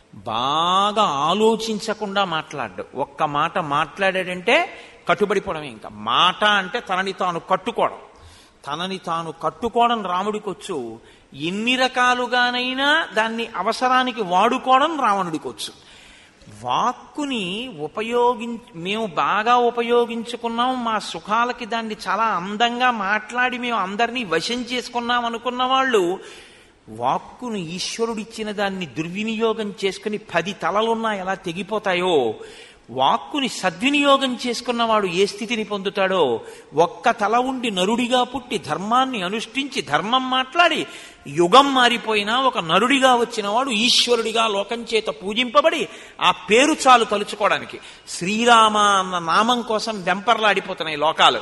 బాగా ఆలోచించకుండా మాట్లాడ్డు ఒక్క మాట మాట్లాడాడంటే కట్టుబడిపోవడమే ఇంకా మాట అంటే తనని తాను కట్టుకోవడం తనని తాను కట్టుకోవడం రాముడికి వచ్చు ఎన్ని రకాలుగానైనా దాన్ని అవసరానికి వాడుకోవడం రావణుడికి వచ్చు వాక్కుని ఉపయోగి మేము బాగా ఉపయోగించుకున్నాం మా సుఖాలకి దాన్ని చాలా అందంగా మాట్లాడి మేము అందరినీ వశం చేసుకున్నాం అనుకున్న వాళ్ళు వాక్కును ఈశ్వరుడిచ్చిన దాన్ని దుర్వినియోగం చేసుకుని పది తలలున్నా ఎలా తెగిపోతాయో వాక్కుని సద్వినియోగం చేసుకున్నవాడు ఏ స్థితిని పొందుతాడో ఒక్క తల ఉండి నరుడిగా పుట్టి ధర్మాన్ని అనుష్ఠించి ధర్మం మాట్లాడి యుగం మారిపోయినా ఒక నరుడిగా వచ్చినవాడు ఈశ్వరుడిగా లోకం చేత పూజింపబడి ఆ పేరు చాలు తలుచుకోవడానికి శ్రీరామ అన్న నామం కోసం వెంపర్లాడిపోతున్నాయి లోకాలు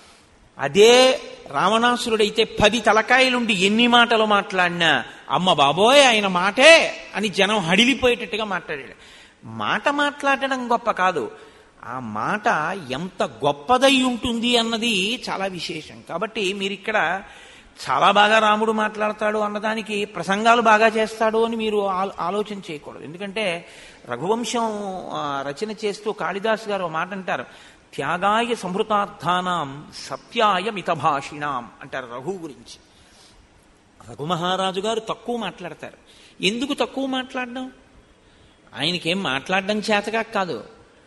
అదే రావణాసురుడైతే పది తలకాయలుండి ఎన్ని మాటలు మాట్లాడినా అమ్మ బాబోయ్ ఆయన మాటే అని జనం హడిలిపోయేటట్టుగా మాట్లాడాడు మాట మాట్లాడడం గొప్ప కాదు ఆ మాట ఎంత గొప్పదై ఉంటుంది అన్నది చాలా విశేషం కాబట్టి మీరు ఇక్కడ చాలా బాగా రాముడు మాట్లాడతాడు అన్నదానికి ప్రసంగాలు బాగా చేస్తాడు అని మీరు ఆలోచన చేయకూడదు ఎందుకంటే రఘువంశం రచన చేస్తూ కాళిదాస్ గారు మాట అంటారు త్యాగాయ సంహృతార్థానాం సత్యాయ మితభాషిణాం అంటారు రఘు గురించి రఘుమహారాజు గారు తక్కువ మాట్లాడతారు ఎందుకు తక్కువ మాట్లాడడం ఆయనకేం మాట్లాడడం చేతగా కాదు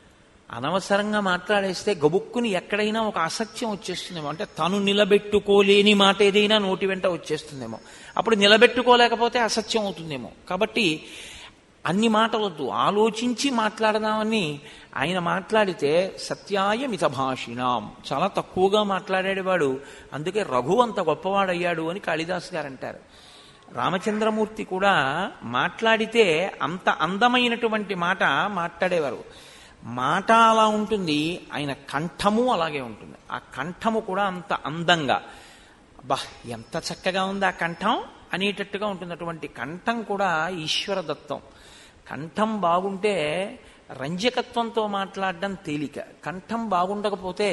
అనవసరంగా మాట్లాడేస్తే గబుక్కుని ఎక్కడైనా ఒక అసత్యం వచ్చేస్తుందేమో అంటే తను నిలబెట్టుకోలేని మాట ఏదైనా నోటి వెంట వచ్చేస్తుందేమో అప్పుడు నిలబెట్టుకోలేకపోతే అసత్యం అవుతుందేమో కాబట్టి అన్ని మాటలొద్దు ఆలోచించి మాట్లాడదామని ఆయన మాట్లాడితే సత్యాయ మితభాషిణాం చాలా తక్కువగా మాట్లాడేవాడు అందుకే రఘు అంత గొప్పవాడయ్యాడు అని కాళిదాస్ గారు అంటారు రామచంద్రమూర్తి కూడా మాట్లాడితే అంత అందమైనటువంటి మాట మాట్లాడేవారు మాట అలా ఉంటుంది ఆయన కంఠము అలాగే ఉంటుంది ఆ కంఠము కూడా అంత అందంగా బా ఎంత చక్కగా ఉంది ఆ కంఠం అనేటట్టుగా ఉంటుంది అటువంటి కంఠం కూడా ఈశ్వర దత్తం కంఠం బాగుంటే రంజకత్వంతో మాట్లాడడం తేలిక కంఠం బాగుండకపోతే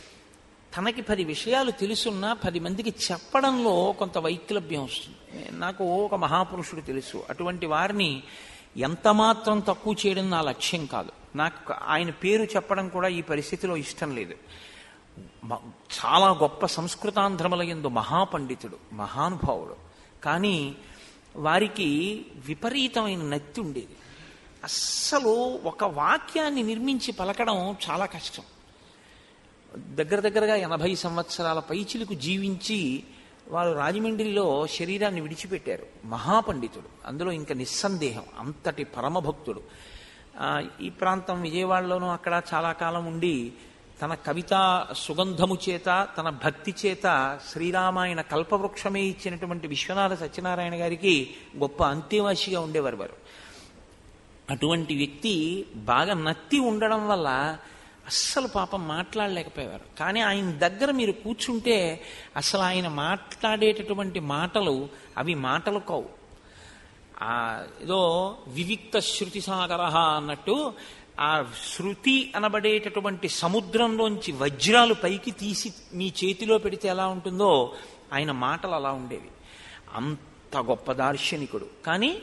తనకి పది విషయాలు తెలుసున్నా పది మందికి చెప్పడంలో కొంత వైక్లభ్యం వస్తుంది నాకు ఒక మహాపురుషుడు తెలుసు అటువంటి వారిని ఎంత మాత్రం తక్కువ చేయడం నా లక్ష్యం కాదు నాకు ఆయన పేరు చెప్పడం కూడా ఈ పరిస్థితిలో ఇష్టం లేదు మ- చాలా గొప్ప సంస్కృతాంధ్రముల ఎందు మహాపండితుడు మహానుభావుడు కానీ వారికి విపరీతమైన నత్తి ఉండేది అస్సలు ఒక వాక్యాన్ని నిర్మించి పలకడం చాలా కష్టం దగ్గర దగ్గరగా ఎనభై సంవత్సరాల పైచిలకు జీవించి వారు రాజమండ్రిలో శరీరాన్ని విడిచిపెట్టారు మహాపండితుడు అందులో ఇంకా నిస్సందేహం అంతటి పరమభక్తుడు ఆ, ఈ ప్రాంతం విజయవాడలోనూ అక్కడ చాలా కాలం ఉండి తన కవితా సుగంధము చేత తన భక్తి చేత శ్రీరామాయణ కల్పవృక్షమే ఇచ్చినటువంటి విశ్వనాథ సత్యనారాయణ గారికి గొప్ప అంత్యవాసిగా ఉండేవారు వారు అటువంటి వ్యక్తి బాగా నత్తి ఉండడం వల్ల అస్సలు పాపం మాట్లాడలేకపోయేవారు కానీ ఆయన దగ్గర మీరు కూర్చుంటే అసలు ఆయన మాట్లాడేటటువంటి మాటలు అవి మాటలు కావు ఆ ఏదో వివిక్త శృతి సాగర అన్నట్టు ఆ శృతి అనబడేటటువంటి సముద్రంలోంచి వజ్రాలు పైకి తీసి మీ చేతిలో పెడితే ఎలా ఉంటుందో ఆయన మాటలు అలా ఉండేవి అంత గొప్ప దార్శనికుడు కానీ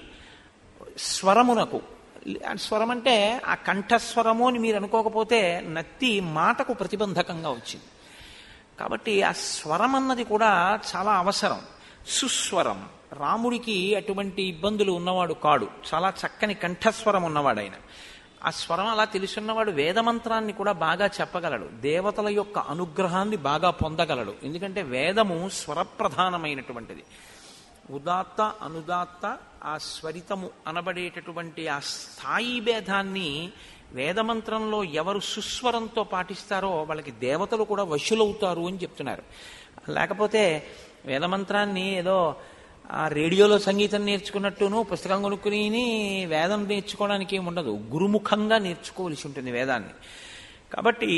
స్వరమునకు ఆ స్వరం అంటే ఆ కంఠస్వరము అని మీరు అనుకోకపోతే నత్తి మాటకు ప్రతిబంధకంగా వచ్చింది కాబట్టి ఆ స్వరం అన్నది కూడా చాలా అవసరం సుస్వరం రాముడికి అటువంటి ఇబ్బందులు ఉన్నవాడు కాడు చాలా చక్కని కంఠస్వరం ఉన్నవాడు ఆయన ఆ స్వరం అలా తెలుసున్నవాడు వేదమంత్రాన్ని కూడా బాగా చెప్పగలడు దేవతల యొక్క అనుగ్రహాన్ని బాగా పొందగలడు ఎందుకంటే వేదము స్వరప్రధానమైనటువంటిది ఉదాత్త అనుదాత్త ఆ స్వరితము అనబడేటటువంటి ఆ స్థాయి భేదాన్ని వేదమంత్రంలో ఎవరు సుస్వరంతో పాటిస్తారో వాళ్ళకి దేవతలు కూడా వశులవుతారు అని చెప్తున్నారు లేకపోతే వేదమంత్రాన్ని ఏదో ఆ రేడియోలో సంగీతం నేర్చుకున్నట్టును పుస్తకం కొనుక్కుని వేదం నేర్చుకోవడానికి ఏమి ఉండదు గురుముఖంగా నేర్చుకోవలసి ఉంటుంది వేదాన్ని కాబట్టి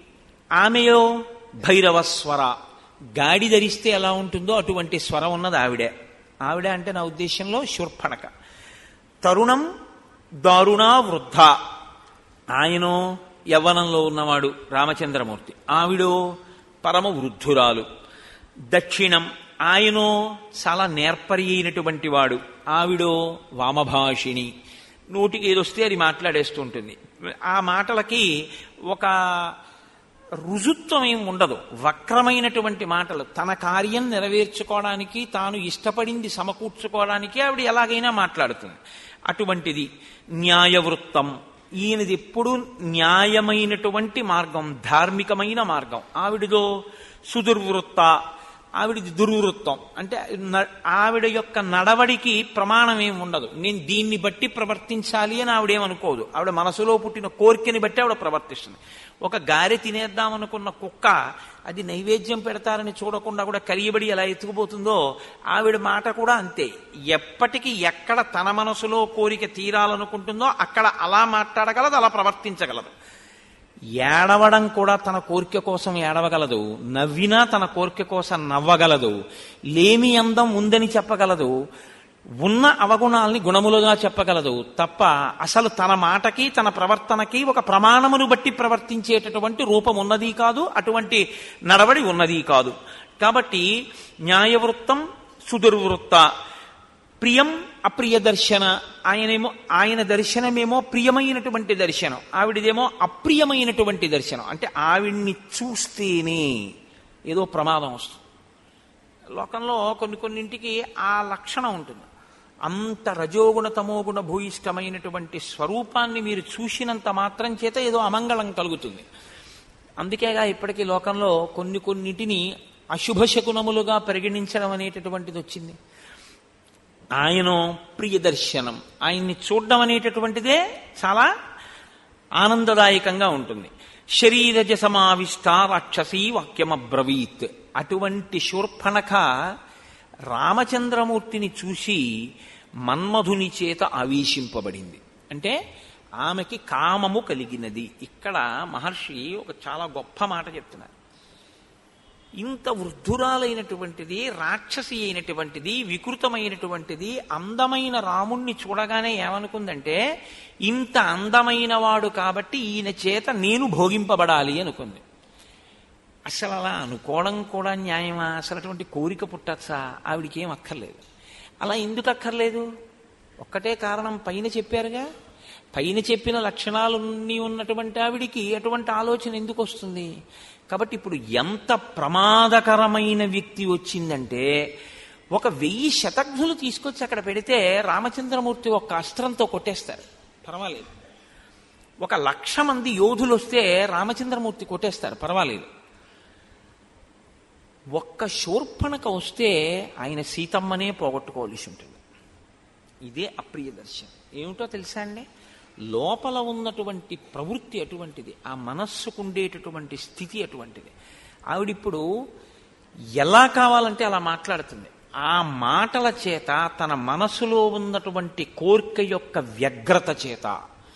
ఆమెయో భైరవ స్వర గాడి ధరిస్తే ఎలా ఉంటుందో అటువంటి స్వరం ఉన్నది ఆవిడే ఆవిడ అంటే నా ఉద్దేశంలో శూర్పణక తరుణం దారుణా వృద్ధ ఆయనో యవ్వనంలో ఉన్నవాడు రామచంద్రమూర్తి ఆవిడో పరమ వృద్ధురాలు దక్షిణం ఆయనో చాలా నేర్పరి అయినటువంటి వాడు ఆవిడో వామభాషిణి నోటికి ఏదొస్తే అది మాట్లాడేస్తూ ఉంటుంది ఆ మాటలకి ఒక రుజుత్వం ఏం ఉండదు వక్రమైనటువంటి మాటలు తన కార్యం నెరవేర్చుకోవడానికి తాను ఇష్టపడింది సమకూర్చుకోవడానికి ఆవిడ ఎలాగైనా మాట్లాడుతుంది అటువంటిది న్యాయవృత్తం ఈయనది ఎప్పుడూ న్యాయమైనటువంటి మార్గం ధార్మికమైన మార్గం ఆవిడదో సుదుర్వృత్త ఆవిడది దుర్వృత్తం అంటే న- ఆవిడ యొక్క నడవడికి ప్రమాణం ఏమి ఉండదు నేను దీన్ని బట్టి ప్రవర్తించాలి అని ఆవిడేమనుకోదు ఆవిడ మనసులో పుట్టిన కోరికని బట్టి ఆవిడ ప్రవర్తిస్తుంది ఒక గారె తినేద్దామనుకున్న కుక్క అది నైవేద్యం పెడతారని చూడకుండా కూడా కరియబడి ఎలా ఎత్తుకుపోతుందో ఆవిడ మాట కూడా అంతే ఎప్పటికీ ఎక్కడ తన మనసులో కోరిక తీరాలనుకుంటుందో అక్కడ అలా మాట్లాడగలదు అలా ప్రవర్తించగలదు ఏడవడం కూడా తన కోరిక కోసం ఏడవగలదు నవ్వినా తన కోరిక కోసం నవ్వగలదు లేమి అందం ఉందని చెప్పగలదు ఉన్న అవగుణాల్ని గుణములుగా చెప్పగలదు తప్ప అసలు తన మాటకి తన ప్రవర్తనకి ఒక ప్రమాణమును బట్టి ప్రవర్తించేటటువంటి రూపం ఉన్నది కాదు అటువంటి నడవడి ఉన్నది కాదు కాబట్టి న్యాయవృత్తం సుదుర్వృత్త ప్రియం అప్రియ దర్శన ఆయనేమో ఆయన దర్శనమేమో ప్రియమైనటువంటి దర్శనం ఆవిడదేమో అప్రియమైనటువంటి దర్శనం అంటే ఆవిడ్ని చూస్తేనే ఏదో ప్రమాదం వస్తుంది లోకంలో కొన్ని కొన్నింటికి ఆ లక్షణం ఉంటుంది అంత రజోగుణ తమోగుణ భూయిష్టమైనటువంటి స్వరూపాన్ని మీరు చూసినంత మాత్రం చేత ఏదో అమంగళం కలుగుతుంది అందుకేగా ఇప్పటికీ లోకంలో కొన్ని కొన్నిటిని అశుభ శకునములుగా పరిగణించడం అనేటటువంటిది వచ్చింది ఆయన ప్రియ దర్శనం ఆయన్ని చూడడం అనేటటువంటిదే చాలా ఆనందదాయకంగా ఉంటుంది శరీరజ సమావిష్ట రాక్షసీ వాక్యమబ్రవీత్ అటువంటి శూర్పణఖ రామచంద్రమూర్తిని చూసి మన్మధుని చేత ఆవేశింపబడింది అంటే ఆమెకి కామము కలిగినది ఇక్కడ మహర్షి ఒక చాలా గొప్ప మాట చెప్తున్నారు ఇంత వృద్ధురాలైనటువంటిది రాక్షసి అయినటువంటిది వికృతమైనటువంటిది అందమైన రాముణ్ణి చూడగానే ఏమనుకుందంటే ఇంత అందమైన వాడు కాబట్టి ఈయన చేత నేను భోగింపబడాలి అనుకుంది అసలు అలా అనుకోవడం కూడా న్యాయమా అసలు అటువంటి కోరిక పుట్టచ్చా ఆవిడికి ఏం అక్కర్లేదు అలా ఎందుకు అక్కర్లేదు ఒక్కటే కారణం పైన చెప్పారుగా పైన చెప్పిన లక్షణాలన్నీ ఉన్నటువంటి ఆవిడికి అటువంటి ఆలోచన ఎందుకు వస్తుంది కాబట్టి ఇప్పుడు ఎంత ప్రమాదకరమైన వ్యక్తి వచ్చిందంటే ఒక వెయ్యి శతఘ్నులు తీసుకొచ్చి అక్కడ పెడితే రామచంద్రమూర్తి ఒక అస్త్రంతో కొట్టేస్తారు పర్వాలేదు ఒక లక్ష మంది యోధులు వస్తే రామచంద్రమూర్తి కొట్టేస్తారు పర్వాలేదు ఒక్క శూర్పణక వస్తే ఆయన సీతమ్మనే పోగొట్టుకోవలసి ఉంటుంది ఇదే అప్రియ దర్శనం ఏమిటో తెలుసా అండి లోపల ఉన్నటువంటి ప్రవృత్తి అటువంటిది ఆ మనస్సుకు ఉండేటటువంటి స్థితి అటువంటిది ఆవిడిప్పుడు ఎలా కావాలంటే అలా మాట్లాడుతుంది ఆ మాటల చేత తన మనసులో ఉన్నటువంటి కోరిక యొక్క వ్యగ్రత చేత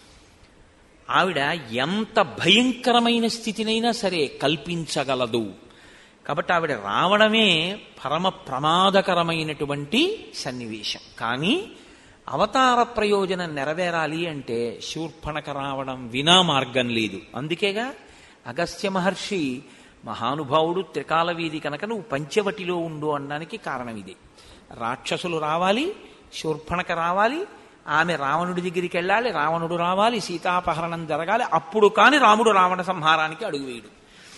ఆవిడ ఎంత భయంకరమైన స్థితినైనా సరే కల్పించగలదు కాబట్టి ఆవిడ రావడమే పరమ ప్రమాదకరమైనటువంటి సన్నివేశం కానీ అవతార ప్రయోజనం నెరవేరాలి అంటే శూర్పణక రావడం వినా మార్గం లేదు అందుకేగా అగస్త్య మహర్షి మహానుభావుడు త్రికాల వీధి కనుక నువ్వు పంచవటిలో ఉండు అనడానికి కారణం ఇది రాక్షసులు రావాలి శూర్పణక రావాలి ఆమె రావణుడి దగ్గరికి వెళ్ళాలి రావణుడు రావాలి సీతాపహరణం జరగాలి అప్పుడు కాని రాముడు రావణ సంహారానికి అడుగువేయడు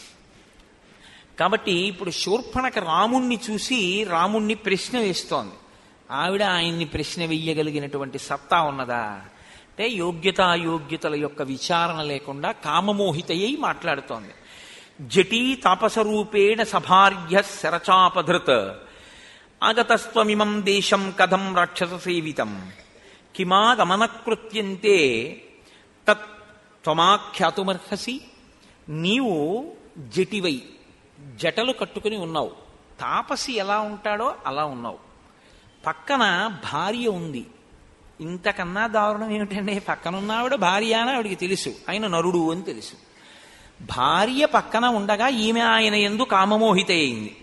కాబట్టి ఇప్పుడు శూర్పణక రాముణ్ణి చూసి రాముణ్ణి ప్రశ్న వేస్తోంది ఆవిడ ఆయన్ని ప్రశ్న వెయ్యగలిగినటువంటి సత్తా ఉన్నదా అంటే యోగ్యత అయోగ్యతల యొక్క విచారణ లేకుండా కామమోహితయ్యి మాట్లాడుతోంది జటీ తాపసరూపేణ సభార్య శరచాపధృత్ ఆగతస్త్వమిమం దేశం కథం రాక్షస సేవితం కిమాగమనకృత్యంతే తత్ త్వమాఖ్యాతుమర్హసి నీవు జటివై జటలు కట్టుకుని ఉన్నావు తాపసి ఎలా ఉంటాడో అలా ఉన్నావు పక్కన భార్య ఉంది ఇంతకన్నా దారుణం ఏమిటండి పక్కనున్న ఆవిడ భార్య అని ఆవిడికి తెలుసు ఆయన నరుడు అని తెలుసు భార్య పక్కన ఉండగా ఈమె ఆయన ఎందు కామమోహిత అయింది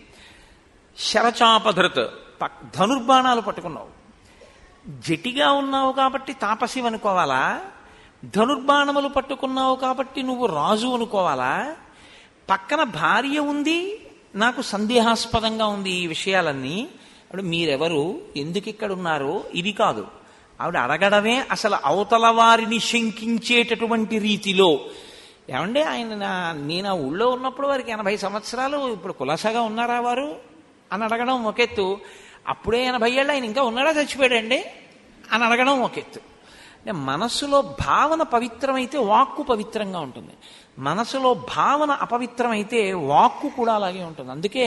శరచాపధృత్ పక్ ధనుర్బాణాలు పట్టుకున్నావు జటిగా ఉన్నావు కాబట్టి తాపసి అనుకోవాలా ధనుర్బాణములు పట్టుకున్నావు కాబట్టి నువ్వు రాజు అనుకోవాలా పక్కన భార్య ఉంది నాకు సందేహాస్పదంగా ఉంది ఈ విషయాలన్నీ అప్పుడు మీరెవరు ఎందుకు ఇక్కడ ఉన్నారో ఇది కాదు ఆవిడ అడగడమే అసలు అవతల వారిని శంకించేటటువంటి రీతిలో ఏమండి ఆయన నా- నేను ఆ ఊళ్ళో ఉన్నప్పుడు వారికి ఎనభై సంవత్సరాలు ఇప్పుడు కులాసాగా ఉన్నారా వారు అని అడగడం ఒక ఎత్తు అప్పుడే ఎనభై ఏళ్ళు ఆయన ఇంకా ఉన్నాడా చచ్చిపోయాడండి అని అడగడం ఒక ఎత్తు అంటే మనస్సులో భావన పవిత్రమైతే వాక్కు పవిత్రంగా ఉంటుంది మనసులో భావన అపవిత్రమైతే వాక్కు కూడా అలాగే ఉంటుంది అందుకే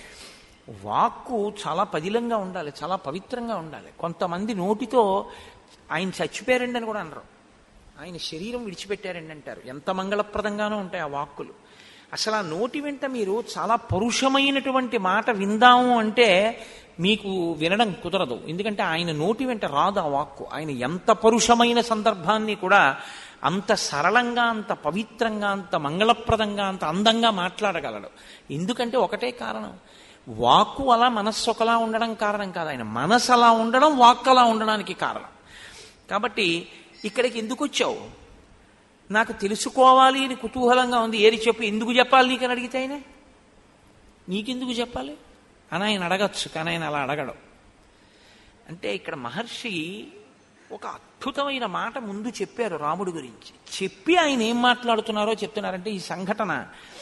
వాక్కు చాలా పదిలంగా ఉండాలి చాలా పవిత్రంగా ఉండాలి కొంతమంది నోటితో ఆయన చచ్చిపోయారండి అని కూడా అనరు ఆయన శరీరం విడిచిపెట్టారండి అంటారు ఎంత మంగళప్రదంగానూ ఉంటాయి ఆ వాక్కులు అసలు ఆ నోటి వెంట మీరు చాలా పరుషమైనటువంటి మాట విందాము అంటే మీకు వినడం కుదరదు ఎందుకంటే ఆయన నోటి వెంట రాదు ఆ వాక్కు ఆయన ఎంత పరుషమైన సందర్భాన్ని కూడా అంత సరళంగా అంత పవిత్రంగా అంత మంగళప్రదంగా అంత అందంగా మాట్లాడగలడు ఎందుకంటే ఒకటే కారణం వాక్కు అలా మనస్సు ఒకలా ఉండడం కారణం కాదు ఆయన మనసు అలా ఉండడం వాక్కు అలా ఉండడానికి కారణం కాబట్టి ఇక్కడికి ఎందుకు వచ్చావు నాకు తెలుసుకోవాలి అని కుతూహలంగా ఉంది ఏది చెప్పి ఎందుకు చెప్పాలి నీకని అడిగితే ఆయన నీకెందుకు చెప్పాలి అని ఆయన అడగచ్చు కానీ ఆయన అలా అడగడం అంటే ఇక్కడ మహర్షి ఒక అద్భుతమైన మాట ముందు చెప్పారు రాముడి గురించి చెప్పి ఆయన ఏం మాట్లాడుతున్నారో చెప్తున్నారంటే ఈ సంఘటన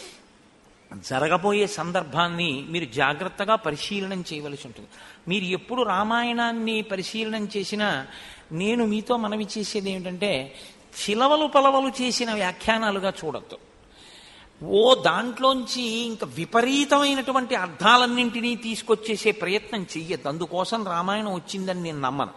జరగబోయే సందర్భాన్ని మీరు జాగ్రత్తగా పరిశీలనం చేయవలసి ఉంటుంది మీరు ఎప్పుడు రామాయణాన్ని పరిశీలనం చేసినా నేను మీతో మనవి చేసేది ఏమిటంటే చిలవలు పలవలు చేసిన వ్యాఖ్యానాలుగా చూడద్దు ఓ దాంట్లోంచి ఇంకా విపరీతమైనటువంటి అర్థాలన్నింటినీ తీసుకొచ్చేసే ప్రయత్నం చెయ్యద్దు అందుకోసం రామాయణం వచ్చిందని నేను నమ్మను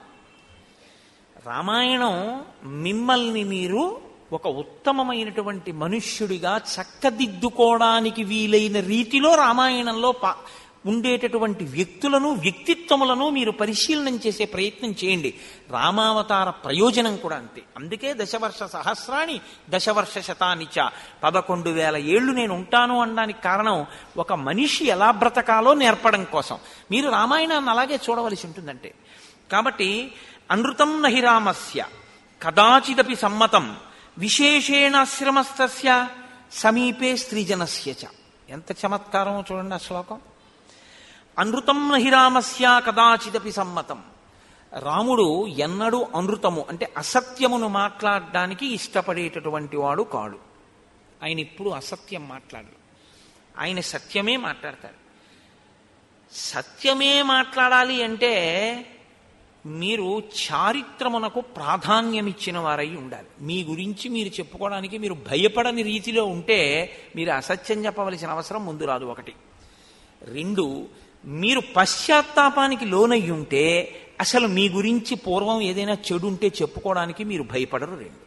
రామాయణం మిమ్మల్ని మీరు ఒక ఉత్తమమైనటువంటి మనుష్యుడిగా చక్కదిద్దుకోవడానికి వీలైన రీతిలో రామాయణంలో పా ఉండేటటువంటి వ్యక్తులను వ్యక్తిత్వములను మీరు పరిశీలనం చేసే ప్రయత్నం చేయండి రామావతార ప్రయోజనం కూడా అంతే అందుకే దశవర్ష సహస్రాణి దశవర్ష శతానిచ పదకొండు వేల ఏళ్ళు నేను ఉంటాను అనడానికి కారణం ఒక మనిషి ఎలా బ్రతకాలో నేర్పడం కోసం మీరు రామాయణాన్ని అలాగే చూడవలసి ఉంటుందంటే కాబట్టి అనృతం నహి రామస్య కదాచిదపి సమ్మతం విశేషేణాశ్రమస్తస్య సమీపే స్త్రీజనస్య చ ఎంత చమత్కారమో చూడండి ఆ శ్లోకం అనృతం నహి రామస్య కదాచిదపి సమ్మతం రాముడు ఎన్నడూ అనృతము అంటే అసత్యమును మాట్లాడడానికి ఇష్టపడేటటువంటి వాడు కాడు ఆయన ఇప్పుడు అసత్యం మాట్లాడరు ఆయన సత్యమే మాట్లాడతాడు సత్యమే మాట్లాడాలి అంటే మీరు చారిత్రమునకు ప్రాధాన్యం ఇచ్చిన వారై ఉండాలి మీ గురించి మీరు చెప్పుకోవడానికి మీరు భయపడని రీతిలో ఉంటే మీరు అసత్యం చెప్పవలసిన అవసరం ముందు రాదు ఒకటి రెండు మీరు పశ్చాత్తాపానికి లోనయ్యి ఉంటే అసలు మీ గురించి పూర్వం ఏదైనా చెడు ఉంటే చెప్పుకోవడానికి మీరు భయపడరు రెండు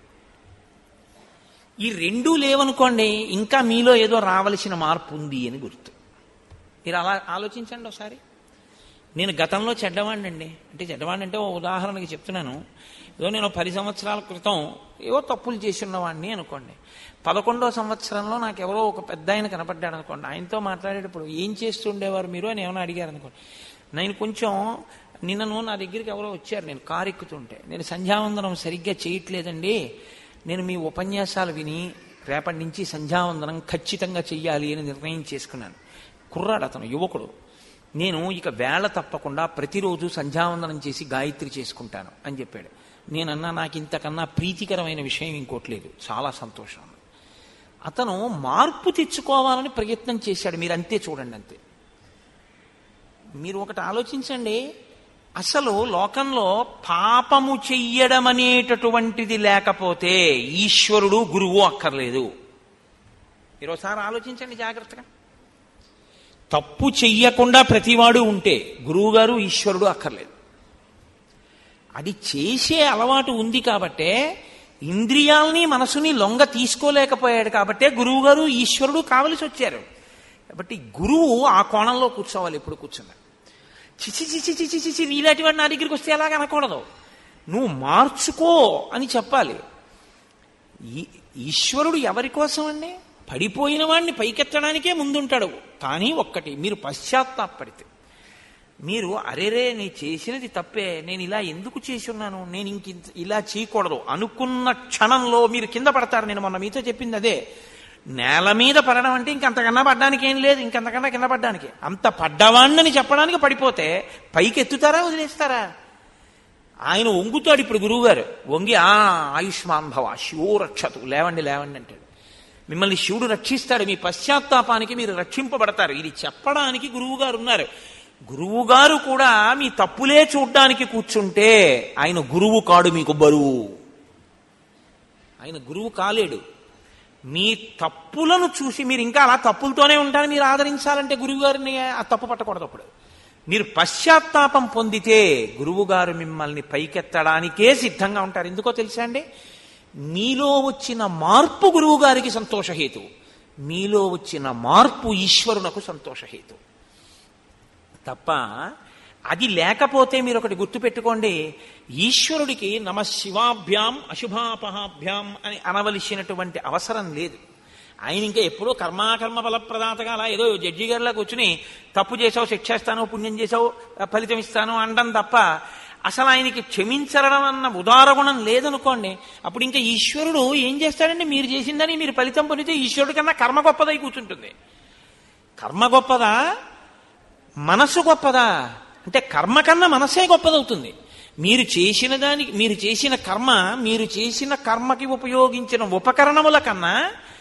ఈ రెండూ లేవనుకోండి ఇంకా మీలో ఏదో రావలసిన మార్పు ఉంది అని గుర్తు మీరు అలా ఆలోచించండి ఒకసారి నేను గతంలో చెడ్డవాడినండి అంటే చెడ్డవాడిని అంటే ఓ ఉదాహరణకి చెప్తున్నాను ఏదో నేను పది సంవత్సరాల క్రితం ఏవో తప్పులు చేసి ఉన్నవాడిని అనుకోండి పదకొండో సంవత్సరంలో నాకు ఎవరో ఒక పెద్ద ఆయన కనపడ్డాడు అనుకోండి ఆయనతో మాట్లాడేటప్పుడు ఏం చేస్తుండేవారు మీరు అని ఏమైనా అడిగారు అనుకోండి నేను కొంచెం నిన్నను నా దగ్గరికి ఎవరో వచ్చారు నేను కారు ఎక్కుతుంటే నేను సంధ్యావందనం సరిగ్గా చేయట్లేదండి నేను మీ ఉపన్యాసాలు విని రేపటి నుంచి సంధ్యావందనం ఖచ్చితంగా చెయ్యాలి అని నిర్ణయం చేసుకున్నాను కుర్రాడు అతను యువకుడు నేను ఇక వేళ తప్పకుండా ప్రతిరోజు సంధ్యావందనం చేసి గాయత్రి చేసుకుంటాను అని చెప్పాడు నేనన్నా నాకు ఇంతకన్నా ప్రీతికరమైన విషయం ఇంకోటి లేదు చాలా సంతోషం అతను మార్పు తెచ్చుకోవాలని ప్రయత్నం చేశాడు మీరు అంతే చూడండి అంతే మీరు ఒకటి ఆలోచించండి అసలు లోకంలో పాపము చెయ్యడం అనేటటువంటిది లేకపోతే ఈశ్వరుడు గురువు అక్కర్లేదు మీరు ఒకసారి ఆలోచించండి జాగ్రత్తగా తప్పు చెయ్యకుండా ప్రతివాడు ఉంటే గురువుగారు ఈశ్వరుడు అక్కర్లేదు అది చేసే అలవాటు ఉంది కాబట్టే ఇంద్రియాల్ని మనసుని లొంగ తీసుకోలేకపోయాడు కాబట్టే గురువుగారు ఈశ్వరుడు కావలసి వచ్చారు కాబట్టి గురువు ఆ కోణంలో కూర్చోవాలి ఎప్పుడు కూర్చున్నారు చిచి చిచి చిచి చిచి నీలాంటి వాడు నా దగ్గరికి వస్తే ఎలాగ అనకూడదు నువ్వు మార్చుకో అని చెప్పాలి ఈ- ఈశ్వరుడు ఎవరి కోసం అండి పడిపోయిన వాడిని పైకెత్తడానికే ముందుంటాడు కానీ ఒక్కటి మీరు పశ్చాత్తాపడితే మీరు అరేరే నేను చేసినది తప్పే నేను ఇలా ఎందుకు చేసి ఉన్నాను నేను ఇంక ఇంత- ఇలా చేయకూడదు అనుకున్న క్షణంలో మీరు కింద పడతారు నేను మొన్న మీతో చెప్పింది అదే నేల మీద పడడం అంటే ఇంకంతకన్నా పడ్డానికి ఏం లేదు ఇంకంతకన్నా కింద పడ్డానికి అంత పడ్డవాణ్ణని చెప్పడానికి పడిపోతే పైకి ఎత్తుతారా వదిలేస్తారా ఆయన వంగుతాడు ఇప్పుడు గురువుగారు వంగి ఆ ఆయుష్మాన్ భవ శివో రక్షతు లేవండి లేవండి అంటాడు మిమ్మల్ని శివుడు రక్షిస్తాడు మీ పశ్చాత్తాపానికి మీరు రక్షింపబడతారు ఇది చెప్పడానికి గురువుగారు ఉన్నారు గురువుగారు కూడా మీ తప్పులే చూడ్డానికి కూర్చుంటే ఆయన గురువు కాడు మీకు బరువు ఆయన గురువు కాలేడు మీ తప్పులను చూసి మీరు ఇంకా అలా తప్పులతోనే ఉంటారు మీరు ఆదరించాలంటే గురువుగారిని ఆ తప్పు పట్టకూడదు అప్పుడు మీరు పశ్చాత్తాపం పొందితే గురువుగారు మిమ్మల్ని పైకెత్తడానికే సిద్ధంగా ఉంటారు ఎందుకో తెలుసా అండి మీలో వచ్చిన మార్పు గురువుగారికి సంతోషహేతు మీలో వచ్చిన మార్పు ఈశ్వరునకు సంతోషహేతు తప్ప అది లేకపోతే మీరు ఒకటి గుర్తుపెట్టుకోండి ఈశ్వరుడికి నమ శివాభ్యాం అశుభాపహాభ్యాం అని అనవలసినటువంటి అవసరం లేదు ఆయన ఇంకా ఎప్పుడో కర్మాకర్మ ఫలప్రదాతగా అలా ఏదో జడ్జి గారిలా కూర్చుని తప్పు చేసావు శిక్షేస్తాను పుణ్యం చేసావు ఫలితం ఇస్తాను అనడం తప్ప అసలు ఆయనకి క్షమించడం అన్న ఉదారగుణం లేదనుకోండి అప్పుడు ఇంకా ఈశ్వరుడు ఏం చేస్తాడండి మీరు చేసిందని మీరు ఫలితం పొందితే ఈశ్వరుడి కన్నా కర్మ గొప్పదై కూర్చుంటుంది కర్మ గొప్పదా మనసు గొప్పదా అంటే కర్మ కన్నా మనసే గొప్పదవుతుంది మీరు చేసిన దానికి మీరు చేసిన కర్మ మీరు చేసిన కర్మకి ఉపయోగించిన ఉపకరణముల కన్నా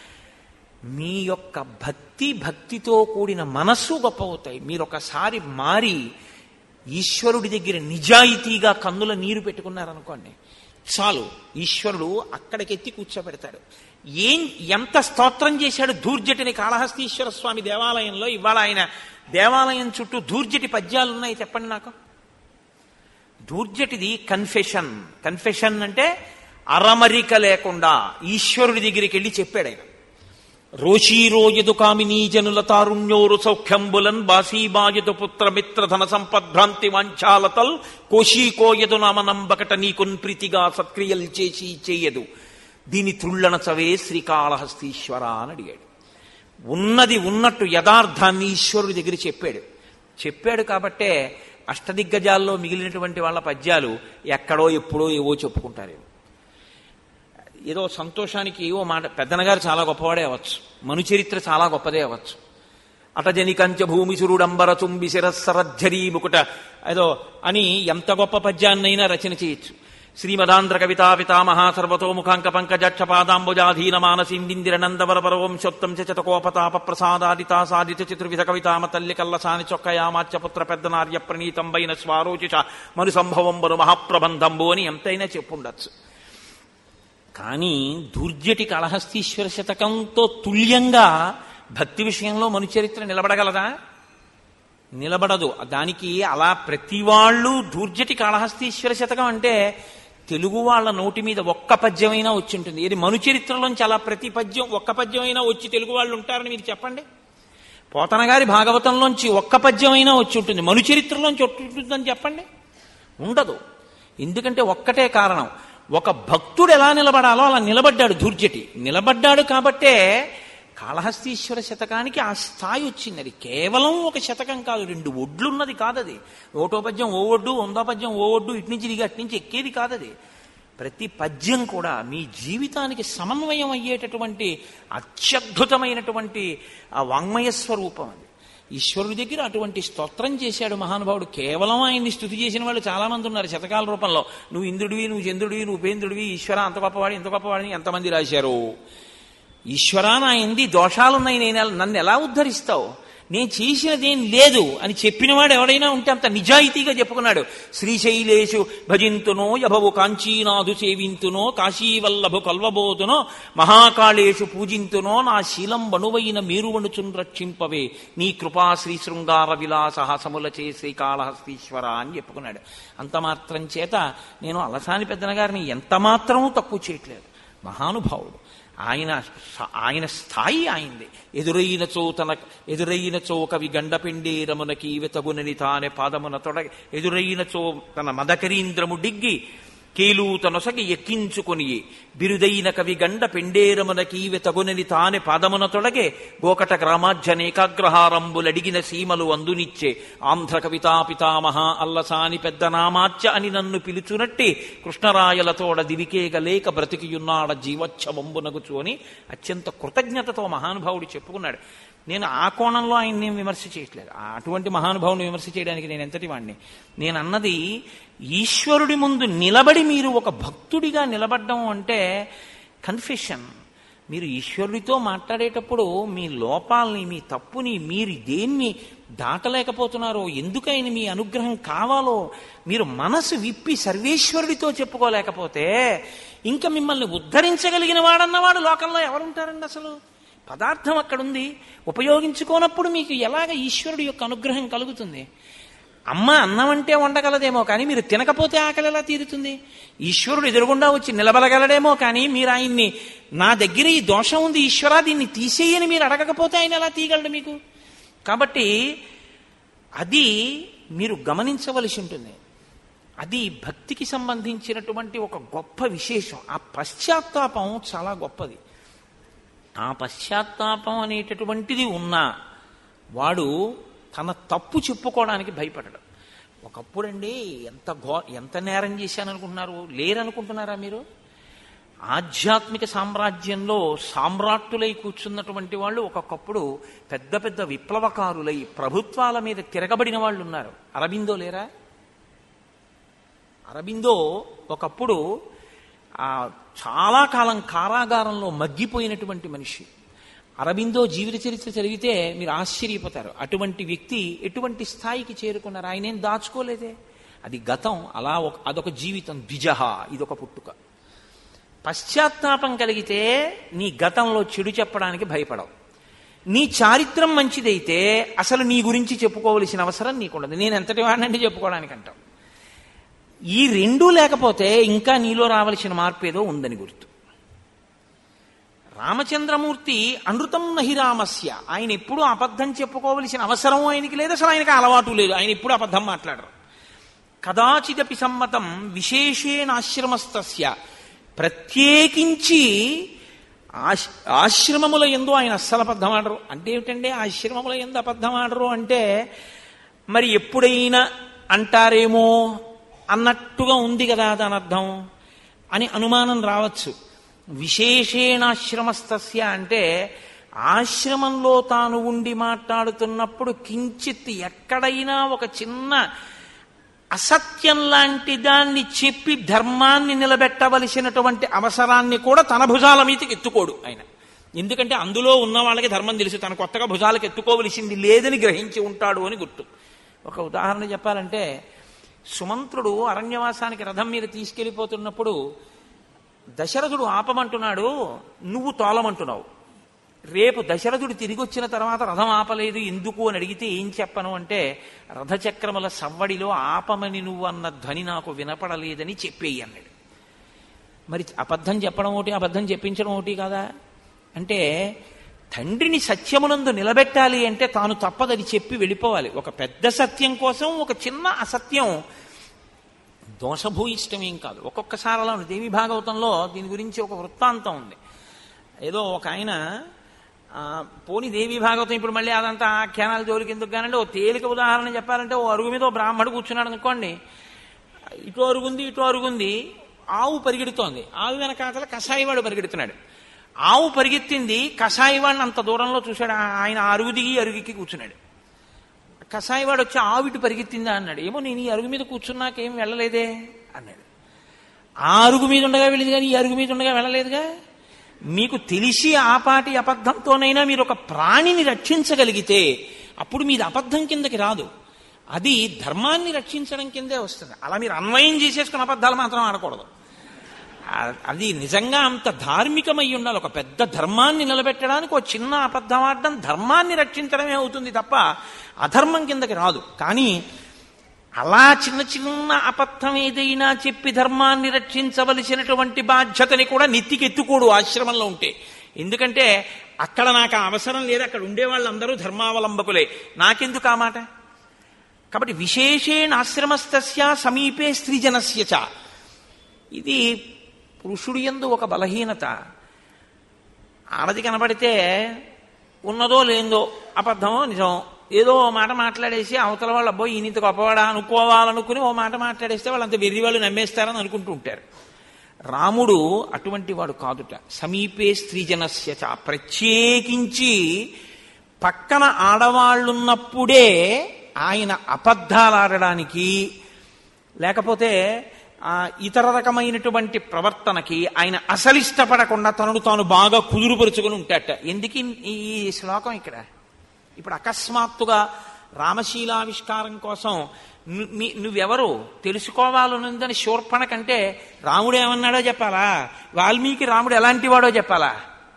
మీ యొక్క భక్తి భక్తితో కూడిన మనస్సు గొప్ప అవుతాయి మీరు ఒకసారి మారి ఈశ్వరుడి దగ్గర నిజాయితీగా కన్నుల నీరు పెట్టుకున్నారనుకోండి చాలు ఈశ్వరుడు అక్కడికెత్తి కూర్చోబెడతాడు ఏం ఎంత స్తోత్రం చేశాడు దూర్జటిని కాళహస్తీశ్వర స్వామి దేవాలయంలో ఇవాళ ఆయన దేవాలయం చుట్టూ దూర్జటి పద్యాలు ఉన్నాయి చెప్పండి నాకు దూర్జటిది కన్ఫెషన్ కన్ఫెషన్ అంటే అరమరిక లేకుండా ఈశ్వరుడి దగ్గరికి వెళ్ళి చెప్పాడు ఆయన రోషీరోయదు కామినీ జనుల తారుణ్యోరు సౌఖ్యంబులన్ బాసీబాయదు పుత్ర మిత్ర ధన సంపద్భ్రాంతి వాంఛాలతల్ కోశీకోయదు నామనంబకట నీకున్ ప్రీతిగా సత్క్రియలు చేసి చేయదు దీని త్రుళ్ళన చవే శ్రీకాళహస్తీశ్వర అని అడిగాడు ఉన్నది ఉన్నట్టు యథార్థాన్ని ఈశ్వరుడి దగ్గర చెప్పాడు చెప్పాడు కాబట్టే అష్టదిగ్గజాల్లో మిగిలినటువంటి వాళ్ళ పద్యాలు ఎక్కడో ఎప్పుడో ఏవో చెప్పుకుంటారేమో ఏదో సంతోషానికి ఓ మాట పెద్దనగారు చాలా గొప్పవాడే అవ్వచ్చు మనుచరిత్ర చాలా గొప్పదే అవ్వచ్చు అటజని కంచ భూమి సురుడంబర చుంబి శిరస్సరజ్జరీ ముకుట ఏదో అని ఎంత గొప్ప పద్యాన్నైనా రచన చేయొచ్చు శ్రీమదాంధ్ర కవితా పితామహ సర్వతోముఖాంక పంకజక్ష పాదాంబుజాధీన మానసిందిందిర నందవర పరవంశోత్తం చతకోపతాప ప్రసాదాదితా సాదిత చతుర్విధ కవితామ తల్లి కల్లసాని చొక్కయామాచ్య పుత్ర పెద్ద నార్య ప్రణీతంబైన స్వారోచిష మరు సంభవంబరు మహాప్రబంధంబు అని ఎంతైనా చెప్పుండొచ్చు కానీ దుర్జటి కళహస్తీశ్వర శతకంతో తుల్యంగా భక్తి విషయంలో మనుచరిత్ర నిలబడగలదా నిలబడదు దానికి అలా ప్రతి వాళ్ళు దూర్జటి కాళహస్తీశ్వర శతకం అంటే తెలుగు వాళ్ళ నోటి మీద ఒక్క పద్యమైనా వచ్చి ఉంటుంది ఇది మనుచరిత్రలోంచి అలా ప్రతి పద్యం ఒక్క పద్యమైనా వచ్చి తెలుగు వాళ్ళు ఉంటారని మీరు చెప్పండి పోతన గారి భాగవతంలోంచి ఒక్క పద్యమైనా వచ్చి ఉంటుంది మనుచరిత్రలోంచి ఉంటుందని చెప్పండి ఉండదు ఎందుకంటే ఒక్కటే కారణం ఒక భక్తుడు ఎలా నిలబడాలో అలా నిలబడ్డాడు దూర్జటి నిలబడ్డాడు కాబట్టే కాళహస్తీశ్వర శతకానికి ఆ స్థాయి వచ్చింది అది కేవలం ఒక శతకం కాదు రెండు ఒడ్లున్నది కాదది ఓటో పద్యం ఓ ఒడ్డు వందో పద్యం ఓ ఒడ్డు ఇటు నుంచి దిగి అటు నుంచి ఎక్కేది కాదది ప్రతి పద్యం కూడా మీ జీవితానికి సమన్వయం అయ్యేటటువంటి అత్యద్భుతమైనటువంటి ఆ వాంగ్మయ స్వరూపం అది ఈశ్వరుడి దగ్గర అటువంటి స్తోత్రం చేశాడు మహానుభావుడు కేవలం ఆయన్ని స్థుతి చేసిన వాళ్ళు చాలా మంది ఉన్నారు శతకాల రూపంలో నువ్వు ఇంద్రుడివి నువ్వు చంద్రుడివి నువ్వు ఉపేంద్రుడివి ఈశ్వర అంత గొప్పవాడి ఇంత గొప్పవాడిని ఎంతమంది రాశారు ఈశ్వరా నా ఎంది దోషాలున్నాయి నేను నన్ను ఎలా ఉద్ధరిస్తావు నేను చేసినదేం లేదు అని చెప్పినవాడు ఎవడైనా ఉంటే అంత నిజాయితీగా చెప్పుకున్నాడు శ్రీశైలేషు భజింతునో యభవు కాంచీనాథు సేవింతునో కాశీవల్లభు కల్వబోతునో మహాకాళేషు పూజింతునో నా శీలం బణువైన మీరువణుచున్ రక్షింపవే నీ కృపా శ్రీ శృంగార విలాస సములచే శ్రీకాళహస్తీశ్వర అని చెప్పుకున్నాడు అంత మాత్రం చేత నేను అలసాని పెద్దన గారిని ఎంత మాత్రమూ తక్కువ చేయట్లేదు మహానుభావుడు ఆయన ఆయన స్థాయి ఆయనది ఎదురైన చోతన ఎదురైన చో కవి గండపిండేరమునకి వెతగునని తానే పాదమున తొడగ ఎదురైన చో తన మదకరీంద్రము డిగ్గి కేలూత నొసగి ఎక్కించుకొని బిరుదైన కవి గండ పెండేరమునకి వెతగునని తానే పాదమున తొడగే గోకట గ్రామాజ్యనేకాగ్రహారంబులడిగిన సీమలు అందునిచ్చే ఆంధ్ర కవితా పితామహ అల్లసాని పెద్ద నామాచ్య అని నన్ను పిలుచునట్టి కృష్ణరాయలతోడ దివికేగలేక బ్రతికియున్నాడ జీవచ్ఛవంబునగుచు అని అత్యంత కృతజ్ఞతతో మహానుభావుడు చెప్పుకున్నాడు నేను ఆ కోణంలో ఆయన్ని విమర్శ చేయట్లేదు అటువంటి మహానుభావుని విమర్శ చేయడానికి నేను ఎంతటి వాడిని నేను అన్నది ఈశ్వరుడి ముందు నిలబడి మీరు ఒక భక్తుడిగా నిలబడ్డం అంటే కన్ఫెషన్ మీరు ఈశ్వరుడితో మాట్లాడేటప్పుడు మీ లోపాలని మీ తప్పుని మీరు దేన్ని దాటలేకపోతున్నారో ఎందుకైనా మీ అనుగ్రహం కావాలో మీరు మనసు విప్పి సర్వేశ్వరుడితో చెప్పుకోలేకపోతే ఇంకా మిమ్మల్ని ఉద్ధరించగలిగిన వాడన్నవాడు లోకంలో ఎవరుంటారండి అసలు పదార్థం అక్కడుంది ఉపయోగించుకోనప్పుడు మీకు ఎలాగ ఈశ్వరుడి యొక్క అనుగ్రహం కలుగుతుంది అమ్మ అన్నం అంటే వండగలదేమో కానీ మీరు తినకపోతే ఆకలి ఎలా తీరుతుంది ఈశ్వరుడు ఎదురుగుండా వచ్చి నిలబడగలడేమో కానీ మీరు ఆయన్ని నా దగ్గర ఈ దోషం ఉంది ఈశ్వరా దీన్ని తీసేయని మీరు అడగకపోతే ఆయన ఎలా తీయగలడు మీకు కాబట్టి అది మీరు గమనించవలసి ఉంటుంది అది భక్తికి సంబంధించినటువంటి ఒక గొప్ప విశేషం ఆ పశ్చాత్తాపం చాలా గొప్పది ఆ పశ్చాత్తాపం అనేటటువంటిది ఉన్నా వాడు తన తప్పు చెప్పుకోవడానికి భయపడడు ఒకప్పుడండి ఎంత ఘో ఎంత నేరం చేశాననుకుంటున్నారు లేరనుకుంటున్నారా మీరు ఆధ్యాత్మిక సామ్రాజ్యంలో సామ్రాట్టులై కూర్చున్నటువంటి వాళ్ళు ఒక్కొక్కప్పుడు పెద్ద పెద్ద విప్లవకారులై ప్రభుత్వాల మీద తిరగబడిన వాళ్ళు ఉన్నారు అరబిందో లేరా అరబిందో ఒకప్పుడు ఆ చాలా కాలం కారాగారంలో మగ్గిపోయినటువంటి మనిషి అరబిందో జీవిత చరిత్ర చదివితే మీరు ఆశ్చర్యపోతారు అటువంటి వ్యక్తి ఎటువంటి స్థాయికి చేరుకున్నారు ఆయన ఏం దాచుకోలేదే అది గతం అలా ఒక అదొక జీవితం ద్విజహ ఇదొక పుట్టుక పశ్చాత్తాపం కలిగితే నీ గతంలో చెడు చెప్పడానికి భయపడవు నీ చారిత్రం మంచిదైతే అసలు నీ గురించి చెప్పుకోవలసిన అవసరం నీకుండదు నేను ఎంతటి వాడినంటే చెప్పుకోవడానికి అంటాం ఈ రెండూ లేకపోతే ఇంకా నీలో రావలసిన మార్పు ఏదో ఉందని గుర్తు రామచంద్రమూర్తి అనృతం నహి రామస్య ఆయన ఎప్పుడూ అబద్ధం చెప్పుకోవలసిన అవసరం ఆయనకి లేదు అసలు ఆయనకి అలవాటు లేదు ఆయన ఎప్పుడు అబద్ధం మాట్లాడరు కదాచిదపి సమ్మతం విశేషేణ ఆశ్రమస్తస్య ప్రత్యేకించి ఆశ్ ఆశ్రమముల ఎందు ఆయన అస్సలు అబద్ధం ఆడరు అంటే ఏమిటండి ఆశ్రమముల ఎందు అబద్ధం ఆడరు అంటే మరి ఎప్పుడైనా అంటారేమో అన్నట్టుగా ఉంది కదా దాని అర్థం అని అనుమానం రావచ్చు విశేషేణాశ్రమస్తస్య అంటే ఆశ్రమంలో తాను ఉండి మాట్లాడుతున్నప్పుడు కించిత్ ఎక్కడైనా ఒక చిన్న అసత్యం లాంటి దాన్ని చెప్పి ధర్మాన్ని నిలబెట్టవలసినటువంటి అవసరాన్ని కూడా తన భుజాల మీదకి ఎత్తుకోడు ఆయన ఎందుకంటే అందులో ఉన్న వాళ్ళకి ధర్మం తెలుసు తన కొత్తగా భుజాలకు ఎత్తుకోవలసింది లేదని గ్రహించి ఉంటాడు అని గుర్తు ఒక ఉదాహరణ చెప్పాలంటే సుమంత్రుడు అరణ్యవాసానికి రథం మీద తీసుకెళ్లిపోతున్నప్పుడు దశరథుడు ఆపమంటున్నాడు నువ్వు తోలమంటున్నావు రేపు దశరథుడు తిరిగి వచ్చిన తర్వాత రథం ఆపలేదు ఎందుకు అని అడిగితే ఏం చెప్పను అంటే రథచక్రముల సవ్వడిలో ఆపమని నువ్వు అన్న ధ్వని నాకు వినపడలేదని చెప్పేయి అన్నాడు మరి అబద్ధం చెప్పడం ఒకటి అబద్ధం చెప్పించడం ఒకటి కాదా అంటే తండ్రిని సత్యమునందు నిలబెట్టాలి అంటే తాను తప్పదని చెప్పి వెళ్ళిపోవాలి ఒక పెద్ద సత్యం కోసం ఒక చిన్న అసత్యం దోషభూయిష్టమేం కాదు ఒక్కొక్కసారి అలా ఉంది దేవి భాగవతంలో దీని గురించి ఒక వృత్తాంతం ఉంది ఏదో ఒక ఆయన ఆ, పోని దేవి భాగవతం ఇప్పుడు మళ్ళీ అదంతా ఆఖ్యానాల జోలికి ఎందుకు కానండి ఓ తేలిక ఉదాహరణ చెప్పాలంటే ఓ అరుగు మీద ఓ బ్రాహ్మడు కూర్చున్నాడు అనుకోండి ఇటు అరుగుంది ఇటు అరుగుంది ఆవు పరిగెడుతోంది ఆవు వెనకాతల కషాయివాడు పరిగెడుతున్నాడు ఆవు పరిగెత్తింది కషాయివాడిని అంత దూరంలో చూశాడు ఆ- ఆయన అరుగు దిగి అరుగుకి కూర్చున్నాడు కషాయివాడు వచ్చి ఆవు ఇటు పరిగెత్తిందా అన్నాడు ఏమో నేను ఈ అరుగు మీద కూర్చున్నాకేం వెళ్ళలేదే అన్నాడు ఆ అరుగు మీద ఉండగా వెళ్ళింది కానీ ఈ అరుగు మీద ఉండగా వెళ్ళలేదుగా మీకు తెలిసి ఆపాటి అబద్ధంతోనైనా మీరు ఒక ప్రాణిని రక్షించగలిగితే అప్పుడు మీది అబద్ధం కిందకి రాదు అది ధర్మాన్ని రక్షించడం కిందే వస్తుంది అలా మీరు అన్వయం చేసేసుకున్న అబద్ధాలు మాత్రం ఆడకూడదు ఆ- అది నిజంగా అంత ధార్మికమై ఉండాలి ఒక పెద్ద ధర్మాన్ని నిలబెట్టడానికి ఒక చిన్న అబద్ధం ఆడడం ధర్మాన్ని రక్షించడమే అవుతుంది తప్ప అధర్మం కిందకి రాదు కానీ అలా చిన్న చిన్న అబద్ధం ఏదైనా చెప్పి ధర్మాన్ని రక్షించవలసినటువంటి బాధ్యతని కూడా నెత్తికెత్తుకోడు ఆశ్రమంలో ఉంటే ఎందుకంటే అక్కడ నాకు ఆ అవసరం లేదు అక్కడ ఉండే వాళ్ళందరూ ధర్మావలంబకులే నాకెందుకు ఆ మాట కాబట్టి విశేషేణ ఆశ్రమస్తస్య సమీపే స్త్రీజనస్య చ ఇది పురుషుడి యందు ఒక బలహీనత ఆడది కనబడితే ఉన్నదో లేదో అబద్ధమో నిజం ఏదో ఓ మాట మాట్లాడేసి అవతల వాళ్ళు అబ్బో ఈయనంత గొప్పవాడా అనుకోవాలనుకుని ఓ మాట మాట్లాడేస్తే వాళ్ళంత వెర్రి వాళ్ళు నమ్మేస్తారని అనుకుంటూ ఉంటారు రాముడు అటువంటి వాడు కాదుట సమీపే స్త్రీజనస్య చ ప్రత్యేకించి పక్కన ఆడవాళ్ళున్నప్పుడే ఆయన అబద్ధాలు ఆడడానికి లేకపోతే ఆ ఇతర రకమైనటువంటి ప్రవర్తనకి ఆయన అసలిష్టపడకుండా తనను తాను బాగా కుదురుపరుచుకుని ఉంటాట ఎందుకు ఈ ఈ శ్లోకం ఇక్కడ ఇప్పుడు అకస్మాత్తుగా రామశీలావిష్కారం కోసం ను- మీ- నువ్వెవరు తెలుసుకోవాలనుందని శూర్పణ కంటే రాముడు ఏమన్నాడో చెప్పాలా వాల్మీకి రాముడు ఎలాంటి వాడో చెప్పాలా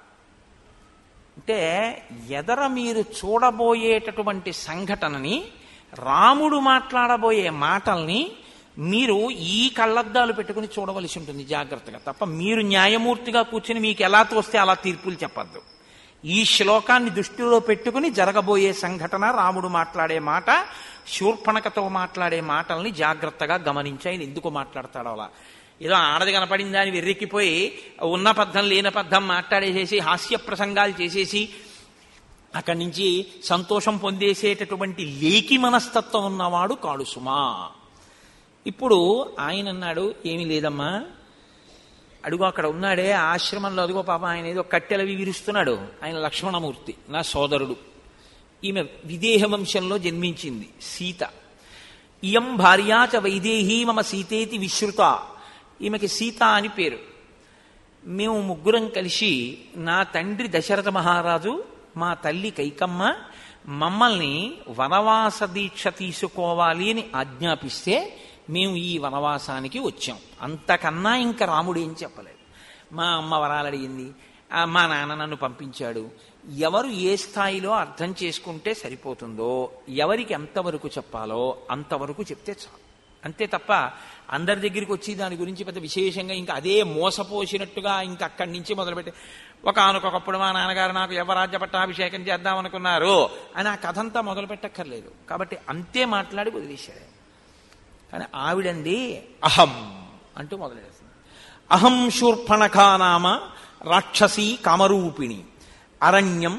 అంటే ఎదర మీరు చూడబోయేటటువంటి సంఘటనని రాముడు మాట్లాడబోయే మాటల్ని మీరు ఈ కళ్ళద్దాలు పెట్టుకుని చూడవలసి ఉంటుంది జాగ్రత్తగా తప్ప మీరు న్యాయమూర్తిగా కూర్చుని మీకు ఎలా తోస్తే అలా తీర్పులు చెప్పద్దు ఈ శ్లోకాన్ని దృష్టిలో పెట్టుకుని జరగబోయే సంఘటన రాముడు మాట్లాడే మాట శూర్పణకతో మాట్లాడే మాటల్ని జాగ్రత్తగా గమనించి ఆయన ఎందుకు మాట్లాడతాడో అలా ఏదో ఆడది కనపడిందా అని వెర్రెక్కిపోయి ఉన్న పద్ధం లేని పద్ధం మాట్లాడేసేసి హాస్య ప్రసంగాలు చేసేసి అక్కడి నుంచి సంతోషం పొందేసేటటువంటి లేకి మనస్తత్వం ఉన్నవాడు కాడు సుమా ఇప్పుడు ఆయన అన్నాడు ఏమీ లేదమ్మా అడుగు అక్కడ ఉన్నాడే ఆ ఆశ్రమంలో అదిగో పాప ఆయన ఏదో కట్టెలవి విరుస్తున్నాడు ఆయన లక్ష్మణమూర్తి నా సోదరుడు ఈమె విదేహ వంశంలో జన్మించింది సీత ఇయం భార్యాచ వైదేహీ మమ సీతేతి విశ్రుత ఈమెకి సీత అని పేరు మేము ముగ్గురం కలిసి నా తండ్రి దశరథ మహారాజు మా తల్లి కైకమ్మ మమ్మల్ని వనవాస దీక్ష తీసుకోవాలి అని ఆజ్ఞాపిస్తే మేము ఈ వనవాసానికి వచ్చాం అంతకన్నా ఇంకా రాముడు ఏం చెప్పలేదు మా అమ్మ వరాలు అడిగింది ఆ, మా నాన్న నన్ను పంపించాడు ఎవరు ఏ స్థాయిలో అర్థం చేసుకుంటే సరిపోతుందో ఎవరికి ఎంతవరకు చెప్పాలో అంతవరకు చెప్తే చాలు అంతే తప్ప అందరి దగ్గరికి వచ్చి దాని గురించి పెద్ద విశేషంగా ఇంకా అదే మోసపోసినట్టుగా ఇంకా అక్కడి నుంచి మొదలుపెట్టి ఒక ఆనకొకప్పుడు మా నాన్నగారు నాకు యవరాజ్య పట్టాభిషేకం చేద్దామనుకున్నారు అని ఆ కథ అంతా మొదలు పెట్టక్కర్లేదు కాబట్టి అంతే మాట్లాడి వదిలేశాడు కానీ ఆవిడంది అహం అంటూ మొదలెడుతుంది అహం శూర్పణఖా నామ రాక్షసీ కామరూపిణి అరణ్యం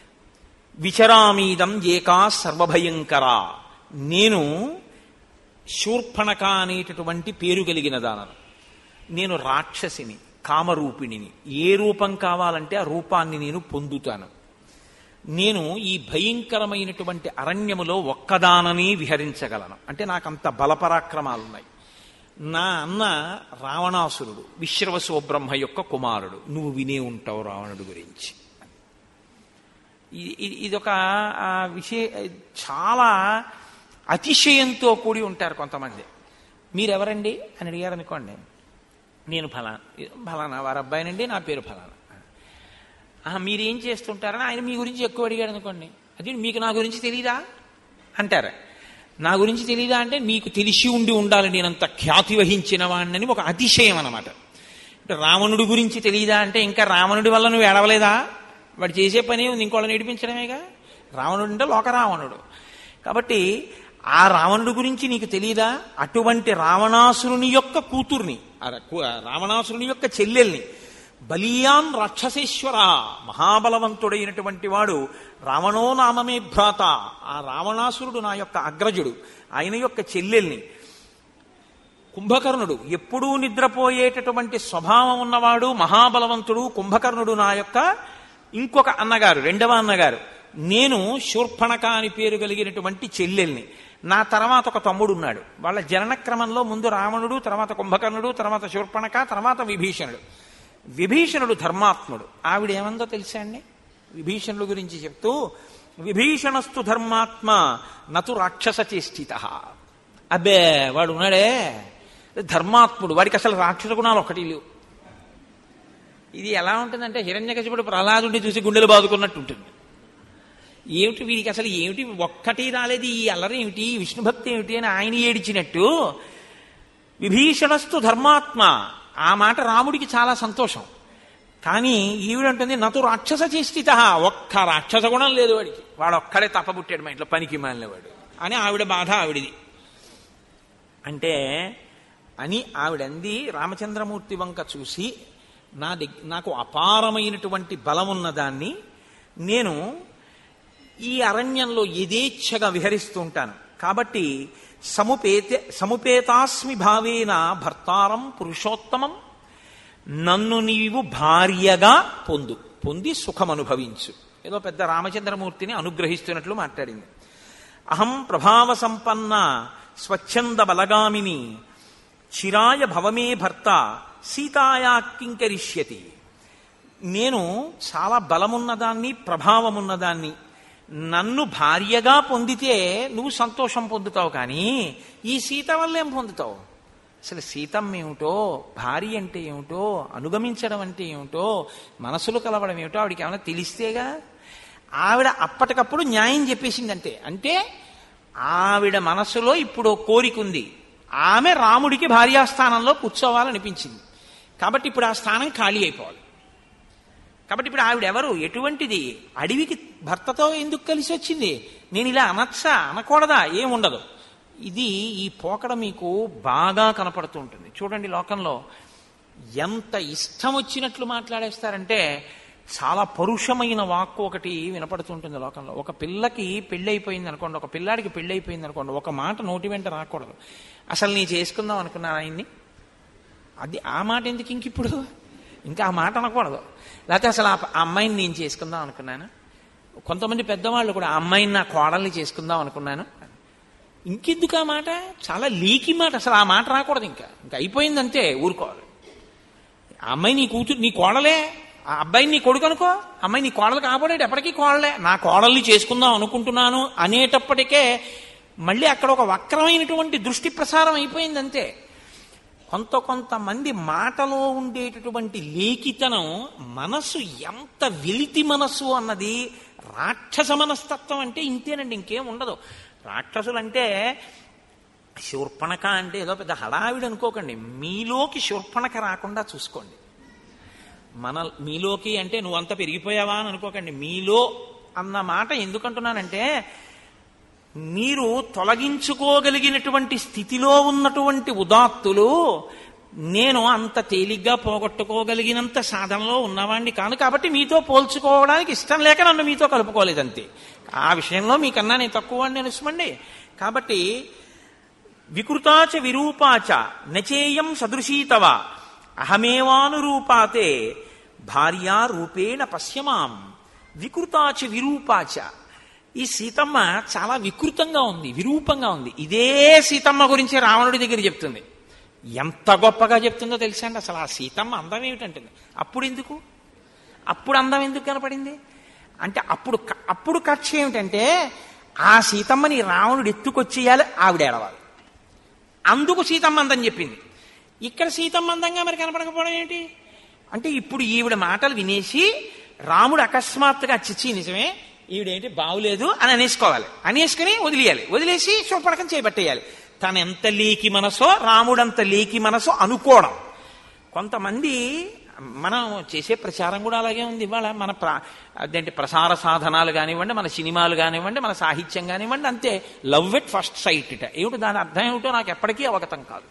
విచరామీదం ఏకా సర్వభయంకరా నేను శూర్పణక అనేటటువంటి పేరు కలిగిన దానను నేను రాక్షసిని కామరూపిణిని ఏ రూపం కావాలంటే ఆ రూపాన్ని నేను పొందుతాను నేను ఈ భయంకరమైనటువంటి అరణ్యములో ఒక్కదానని విహరించగలను అంటే నాకంత బలపరాక్రమాలున్నాయి నా అన్న రావణాసురుడు విశ్రవసో బ్రహ్మ యొక్క కుమారుడు నువ్వు వినే ఉంటావు రావణుడు గురించి ఇది- ఇది- ఇదొక ఆ, విషయ చాలా అతిశయంతో కూడి ఉంటారు కొంతమంది మీరెవరండి అని అడిగారు అనుకోండి నేను ఫలానా ఫలానా వారి అబ్బాయినండి నా పేరు ఫలానా "ఆహా, మీరేం చేస్తుంటారని ఆయన మీ గురించి ఎక్కువ అడిగాడు అనుకోండి అది మీకు నా గురించి తెలీదా అంటారు నా గురించి తెలీదా అంటే మీకు తెలిసి ఉండి ఉండాలి నేనంత ఖ్యాతి వహించిన వాడిని ఒక అతిశయం అనమాట అంటే రావణుడి గురించి తెలియదా అంటే ఇంకా రావణుడి వల్ల నువ్వు ఏడవలేదా వాడు చేసే పని ఉంది ఇంకోళ్ళని ఏడిపించడమేగా రావణుడు అంటే లోక రావణుడు కాబట్టి ఆ రావణుడి గురించి నీకు తెలియదా అటువంటి రావణాసురుని యొక్క కూతుర్ని ఆ కు- ఆ రావణాసురుని యొక్క చెల్లెల్ని బలియాన్ రాక్షసేశ్వర మహాబలవంతుడైనటువంటి వాడు రావణో నామమే భ్రాత ఆ రావణాసురుడు నా యొక్క అగ్రజుడు ఆయన యొక్క చెల్లెల్ని కుంభకర్ణుడు ఎప్పుడూ నిద్రపోయేటటువంటి స్వభావం ఉన్నవాడు మహాబలవంతుడు కుంభకర్ణుడు నా యొక్క ఇంకొక అన్నగారు రెండవ అన్నగారు నేను శూర్పణక అని పేరు కలిగినటువంటి చెల్లెల్ని నా తర్వాత ఒక తమ్ముడు ఉన్నాడు వాళ్ళ జనన క్రమంలో ముందు రావణుడు తర్వాత కుంభకర్ణుడు తర్వాత శూర్పణక తర్వాత విభీషణుడు విభీషణుడు ధర్మాత్ముడు ఆవిడ ఏమందో తెలుసా అండి విభీషణుడు గురించి చెప్తూ విభీషణస్తు ధర్మాత్మ నతు రాక్షస చేష్టిత అబ్బే వాడు ఉన్నాడే ధర్మాత్ముడు వాడికి అసలు రాక్షస గుణాలు ఒకటి లేవు ఇది ఎలా ఉంటుందంటే హిరణ్యకశిపుడు ప్రహ్లాదుడిని చూసి గుండెలు బాదుకున్నట్టు ఉంటుంది ఏమిటి వీడికి అసలు ఏమిటి ఒక్కటి రాలేదు ఈ అల్లరి ఏమిటి ఈ విష్ణు భక్తి ఏమిటి అని ఆయన ఏడిచినట్టు విభీషణస్తు ధర్మాత్మ ఆ మాట రాముడికి చాలా సంతోషం కానీ ఈవిడంటుంది నటు రాక్షస చేష్టిత ఒక్క రాక్షస గుణం లేదు వాడికి వాడు ఒక్కడే తప్పబుట్టాడు మా ఇంట్లో పనికి మాలినవాడు అని ఆవిడ బాధ ఆవిడిది అంటే అని ఆవిడంది రామచంద్రమూర్తి వంక చూసి నా దగ్గ నాకు అపారమైనటువంటి బలం ఉన్నదాన్ని నేను ఈ అరణ్యంలో యథేచ్ఛగా విహరిస్తూ ఉంటాను కాబట్టి సముపేతే సముపేతాస్మి భావేన భర్తారం పురుషోత్తమం నన్ను నీవు భార్యగా పొందు పొంది సుఖం అనుభవించు ఏదో పెద్ద రామచంద్రమూర్తిని అనుగ్రహిస్తున్నట్లు మాట్లాడింది అహం ప్రభావ సంపన్న స్వచ్ఛంద బలగామిని చిరాయ భవమే భర్త సీతాయా కింకరిష్యతి నేను చాలా బలమున్నదాన్ని ప్రభావమున్నదాన్ని నన్ను భార్యగా పొందితే నువ్వు సంతోషం పొందుతావు కానీ ఈ సీత వల్ల ఏం పొందుతావు అసలు సీతం ఏమిటో భార్య అంటే ఏమిటో అనుగమించడం అంటే ఏమిటో మనసులు కలవడం ఏమిటో ఆవిడకి ఏమైనా తెలిస్తేగా ఆవిడ అప్పటికప్పుడు న్యాయం చెప్పేసింది అంతే అంటే ఆవిడ మనసులో ఇప్పుడు ఓ కోరిక ఉంది ఆమె రాముడికి భార్యాస్థానంలో కూర్చోవాలనిపించింది కాబట్టి ఇప్పుడు ఆ స్థానం ఖాళీ అయిపోవాలి కాబట్టి ఇప్పుడు ఆవిడ ఎవరు ఎటువంటిది అడవికి భర్తతో ఎందుకు కలిసి వచ్చింది నేను ఇలా అనచ్చా అనకూడదా ఏముండదు ఇది ఈ పోకడ మీకు బాగా కనపడుతూ ఉంటుంది చూడండి లోకంలో ఎంత ఇష్టం వచ్చినట్లు మాట్లాడేస్తారంటే చాలా పరుషమైన వాక్కు ఒకటి వినపడుతుంటుంది లోకంలో ఒక పిల్లకి పెళ్ళైపోయింది అనుకోండి ఒక పిల్లాడికి పెళ్ళైపోయింది అనుకోండి ఒక మాట నోటి వెంట రాకూడదు అసలు నీ చేసుకుందాం అనుకున్నాను ఆయన్ని అది ఆ మాట ఎందుకు ఇంక ఇప్పుడు ఇంకా ఆ మాట అనకూడదు లేకపోతే అసలు ఆ ఆ అమ్మాయిని నేను చేసుకుందాం అనుకున్నాను కొంతమంది పెద్దవాళ్ళు కూడా ఆ అమ్మాయిని నా కోడల్ని చేసుకుందాం అనుకున్నాను ఇంకెందుకు ఆ మాట చాలా లీకి మాట అసలు ఆ మాట రాకూడదు ఇంకా ఇంకా అయిపోయిందంతే ఊరుకోవాలి ఆ అమ్మాయి నీ కూతురు నీ కోడలే ఆ అబ్బాయిని నీ కొడుకు అనుకో అమ్మాయి నీ కోడలు కాబోడేటి ఎప్పటికీ కోడలే నా కోడల్ని చేసుకుందాం అనుకుంటున్నాను అనేటప్పటికే మళ్ళీ అక్కడ ఒక వక్రమైనటువంటి దృష్టి ప్రసారం అయిపోయింది అంతే కొంత కొంతమంది మాటలో ఉండేటటువంటి లేఖితనం మనసు ఎంత వెలితి మనస్సు అన్నది రాక్షస మనస్తత్వం అంటే ఇంతేనండి ఇంకేం ఉండదు రాక్షసులంటే శూర్పణక అంటే ఏదో పెద్ద హడావిడి అనుకోకండి మీలోకి శూర్పణక రాకుండా చూసుకోండి మన మీలోకి అంటే నువ్వంత పెరిగిపోయావా అని అనుకోకండి మీలో అన్న మాట ఎందుకంటున్నానంటే మీరు తొలగించుకోగలిగినటువంటి స్థితిలో ఉన్నటువంటి ఉదాత్తులు నేను అంత తేలిగ్గా పోగొట్టుకోగలిగినంత సాధనలో ఉన్నవాణ్ణి కాను కాబట్టి మీతో పోల్చుకోవడానికి ఇష్టం లేక నన్ను మీతో కలుపుకోలేదంతే ఆ విషయంలో మీకన్నా నేను తక్కువ వాడిని అనుసమండి కాబట్టి వికృతాచ విరూపాచ నచేయం సదృశీతవ అహమేవానురూపాతే భార్యా రూపేణ పశ్యమాం వికృతాచ విరూపాచ ఈ సీతమ్మ చాలా వికృతంగా ఉంది విరూపంగా ఉంది ఇదే సీతమ్మ గురించి రావణుడి దగ్గర చెప్తుంది ఎంత గొప్పగా చెప్తుందో తెలుసా అండి అసలు ఆ సీతమ్మ అందం ఏమిటంటుంది అప్పుడు ఎందుకు అప్పుడు అందం ఎందుకు కనపడింది అంటే అప్పుడు క- అప్పుడు కక్ష ఏమిటంటే ఆ సీతమ్మని రావణుడు ఎత్తుకొచ్చేయాలి ఆవిడ ఏడవాలి అందుకు సీతమ్మ అందం చెప్పింది ఇక్కడ సీతమ్మ అందంగా మరి కనపడకపోవడం ఏంటి అంటే ఇప్పుడు ఈవిడ మాటలు వినేసి రాముడు అకస్మాత్తుగా చిచ్చి నిజమే ఈవిడేంటి బాగులేదు అని అనేసుకోవాలి అనేసుకుని వదిలేయాలి వదిలేసి శుభ్రకం చేపట్టేయాలి తను ఎంత లేకి మనసో రాముడంత లేకి మనసో అనుకోవడం కొంతమంది మనం చేసే ప్రచారం కూడా అలాగే ఉంది ఇవాళ మన ప్ర అదేంటి ప్రసార సాధనాలు కానివ్వండి మన సినిమాలు కానివ్వండి మన సాహిత్యం కానివ్వండి అంతే లవ్ ఎట్ ఫస్ట్ సైట్ ఇట ఏమిటి దాని అర్థం ఏమిటో నాకు ఎప్పటికీ అవగతం కాదు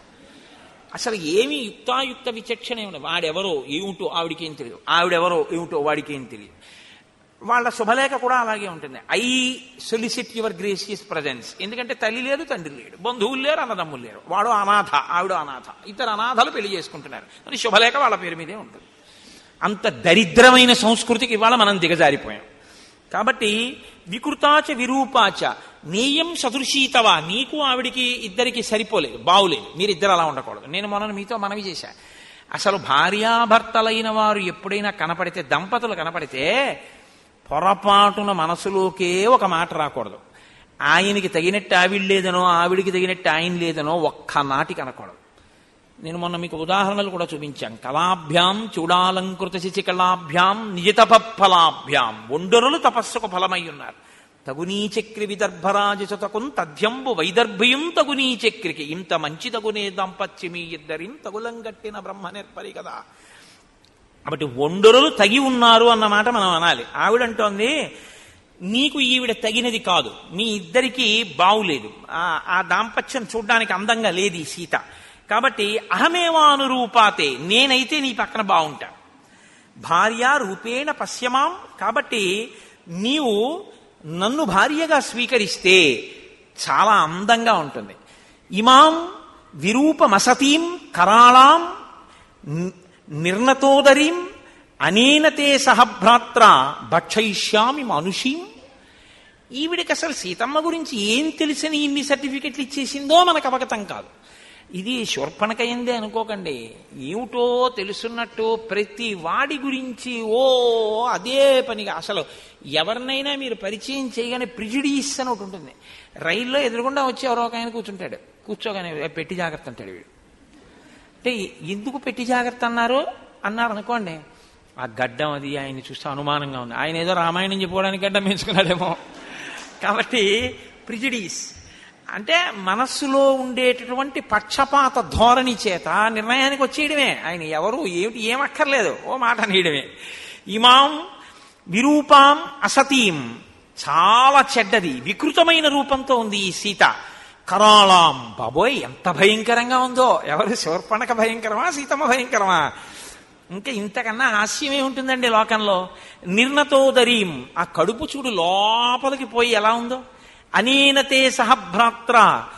అసలు ఏమి యుక్తాయుక్త విచక్షణ ఏమి ఉండదు. వాడెవరో ఏమిటో ఆవిడికి ఏం తెలియదు ఆవిడెవరో ఏమిటో వాడికి ఏం తెలియదు వాళ్ళ శుభలేఖ కూడా అలాగే ఉంటుంది I solicit your gracious presence ఎందుకంటే తల్లి లేదు తండ్రి లేడు బంధువులు లేరు అన్నదమ్ములు లేరు వాడు అనాథ ఆవిడ అనాథ ఇద్దరు అనాథలు పెళ్లి చేసుకుంటున్నారు అని శుభలేఖ వాళ్ళ పేరు మీదే ఉంటుంది అంత దరిద్రమైన సంస్కృతికి ఇవాళ మనం దిగజారిపోయాం కాబట్టి వికృతాచ విరూపాచ నేయం సదృశీతవా నీకు ఆవిడికి ఇద్దరికి సరిపోలేదు బావులేదు మీరిద్దరు అలా ఉండకూడదు నేను మొన్న మీతో మనవి చేశా అసలు భార్యాభర్తలైన వారు ఎప్పుడైనా కనపడితే దంపతులు కనపడితే పొరపాటున మనసులోకే ఒక మాట రాకూడదు ఆయనకి తగినట్టు ఆవిడ లేదనో ఆవిడికి తగినట్టు ఆయన లేదనో ఒక్క నాటికి అనకూడదు నేను మొన్న మీకు ఉదాహరణలు కూడా చూపించాం కళాభ్యాం చూడాలంకృత శిచికళాభ్యాం నిజితపఫలాభ్యాం ఒండరులు తపస్సుకు ఫలమై ఉన్నారు తగునీ చక్రి విదర్భరాజసుతకున్ తథ్యంబు వైదర్భియం తగునీ చక్రికి ఇంత మంచి తగునే దాంపత్యమీ ఇద్దరిం తగులంగట్టిన బ్రహ్మ నేర్పరి కదా కాబట్టి ఒండరులు తగి ఉన్నారు అన్న మాట మనం అనాలి ఆవిడంటోంది నీకు ఈవిడ తగినది కాదు మీ ఇద్దరికి బావులేదు ఆ- ఆ దాంపత్యం చూడ్డానికి అందంగా లేదు ఈ సీత కాబట్టి అహమేవానురూపాతే నేనైతే నీ పక్కన బాగుంటా భార్య రూపేణ పశ్యమాం కాబట్టి నీవు నన్ను భార్యగా స్వీకరిస్తే చాలా అందంగా ఉంటుంది ఇమాం విరూపమసతీం కరాళాం ని- నిర్ణతోదరీం అనేనతే సహభ్రాత్ర భక్షయిష్యామి మనుషీం ఈవిడికి అసలు సీతమ్మ గురించి ఏం తెలిసిన ఇన్ని సర్టిఫికెట్లు ఇచ్చేసిందో మనకు అవగతం కాదు ఇది శూర్పణకయిందే అనుకోకండి ఏమిటో తెలుసున్నట్టు ప్రతి వాడి గురించి ఓ అదే పనిగా అసలు ఎవరినైనా మీరు పరిచయం చేయగానే ప్రిజుడీస్ అని ఒకటి ఉంటుంది రైల్లో ఎదురుగుండా వచ్చి ఎవరో ఒక ఆయన కూర్చుంటాడు కూర్చోగానే "ఏ, పెట్టి జాగ్రత్త అంటాడు వీడు అంటే ఎందుకు పెట్టి జాగ్రత్త అన్నారు అన్నారు అనుకోండి ఆ గడ్డం అది ఆయన్ని చూస్తే అనుమానంగా ఉంది ఆయన ఏదో రామాయణం చెప్పుకోవడానికి గడ్డం పెంచుకున్నాడేమో కాబట్టి ప్రిజిడీస్ అంటే మనస్సులో ఉండేటటువంటి పక్షపాత ధోరణి చేత నిర్ణయానికి వచ్చేయడమే ఆయన ఎవరు ఏమిటి ఏం అక్కర్లేదు ఓ మాట అనేయడమే ఇమాం విరూపాం అసతీం చాలా చెడ్డది వికృతమైన రూపంతో ఉంది ఈ సీత కరాళాం బాబోయ్ ఎంత భయంకరంగా ఉందో ఎవరు శూర్పణక భయంకరమా సీతమ్మ భయంకరమా ఇంకా ఇంతకన్నా హాస్యమే ఉంటుందండి లోకంలో నిర్ణతోదరీం ఆ కడుపు చూడు లోపలికి పోయి ఎలా ఉందో అనేనతే సహభ్రాత్ర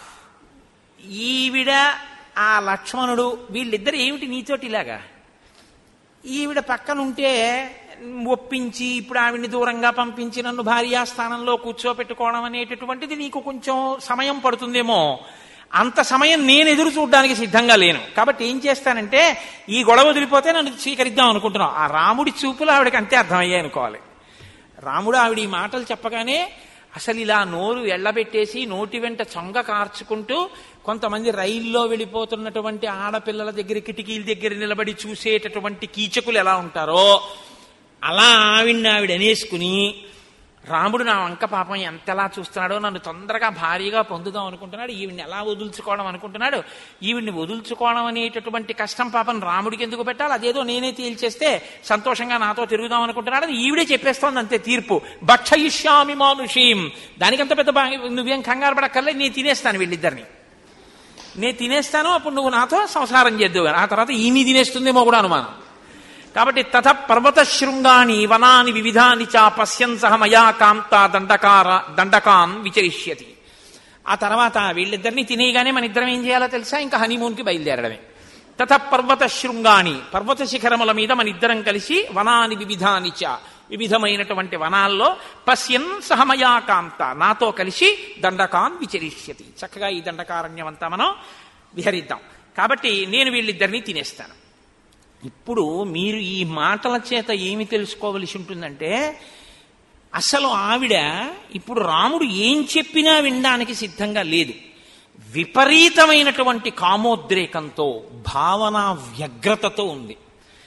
ఈవిడ ఆ లక్ష్మణుడు వీళ్ళిద్దరు ఏమిటి నీతోటి ఇలాగా ఈవిడ పక్కన ఉంటే ఒప్పించి ఇప్పుడు ఆవిడ్ని దూరంగా పంపించి నన్ను భార్యా స్థానంలో కూర్చోపెట్టుకోవడం అనేటటువంటిది నీకు కొంచెం సమయం పడుతుందేమో అంత సమయం నేను ఎదురు చూడడానికి సిద్ధంగా లేను కాబట్టి ఏం చేస్తానంటే ఈ గొడవ వదిలిపోతే నన్ను స్వీకరిద్దాం అనుకుంటున్నాం ఆ రాముడి చూపులు ఆవిడకి అంతే అర్థమయ్యాయి అనుకోవాలి రాముడు ఆవిడ ఈ మాటలు చెప్పగానే అసలు ఇలా నోరు ఎళ్ళబెట్టేసి నోటి వెంట చొంగ కార్చుకుంటూ కొంతమంది రైల్లో వెళ్ళిపోతున్నటువంటి ఆడపిల్లల దగ్గర కిటికీల దగ్గర నిలబడి చూసేటటువంటి కీచకులు ఎలా ఉంటారో అలా ఆవిడ్ని ఆవిడ అనేసుకుని రాముడు నా వంక పాపం ఎంతలా చూస్తున్నాడో నన్ను తొందరగా భారీగా పొందుదాం అనుకుంటున్నాడు ఈవిడ్ని ఎలా వదులుచుకోవడం అనుకుంటున్నాడు ఈవిడ్ని వదులుచుకోవడం అనేటటువంటి కష్టం పాపం రాముడికి ఎందుకు పెట్టాలి అదేదో నేనే తేల్చేస్తే సంతోషంగా నాతో తిరుగుదాం అనుకుంటున్నాడు అని ఈవిడే చెప్పేస్తోంది అంతే తీర్పు భక్షయిష్యామి మానుషీం దానికంత పెద్ద బా- నువ్వేం కంగారు పడక్కర్లేదు నేను తినేస్తాను వీళ్ళిద్దరిని నేను తినేస్తాను అప్పుడు నువ్వు నాతో సంసారం చేద్దువు ఆ తర్వాత ఈమె తినేస్తుందేమో కూడా అనుమానం కాబట్టి తథ పర్వత శృంగాని వనాని వివిధాని చా పశ్యన్ సహ మయా కాంత దండకార దండకాన్ విచరిష్యతి ఆ తర్వాత వీళ్ళిద్దరిని తినేయగానే మన ఇద్దరం ఏం చేయాలో తెలుసా ఇంకా హనీమూన్కి బయలుదేరడమే తథ పర్వత శృంగాని పర్వత శిఖరముల మీద మన ఇద్దరం కలిసి వనాని వివిధాని చ వివిధమైనటువంటి వనాల్లో పశ్యన్ సహమయా కాంత నాతో కలిసి దండకాన్ విచరిష్యతి చక్కగా ఈ దండకారణ్యం అంతా మనం విహరిద్దాం కాబట్టి నేను వీళ్ళిద్దరినీ తినేస్తాను ఇప్పుడు మీరు ఈ మాటల చేత ఏమి తెలుసుకోవలసి ఉంటుందంటే అసలు ఆవిడ ఇప్పుడు రాముడు ఏం చెప్పినా వినడానికి సిద్ధంగా లేదు విపరీతమైనటువంటి కామోద్రేకంతో భావన వ్యగ్రతతో ఉంది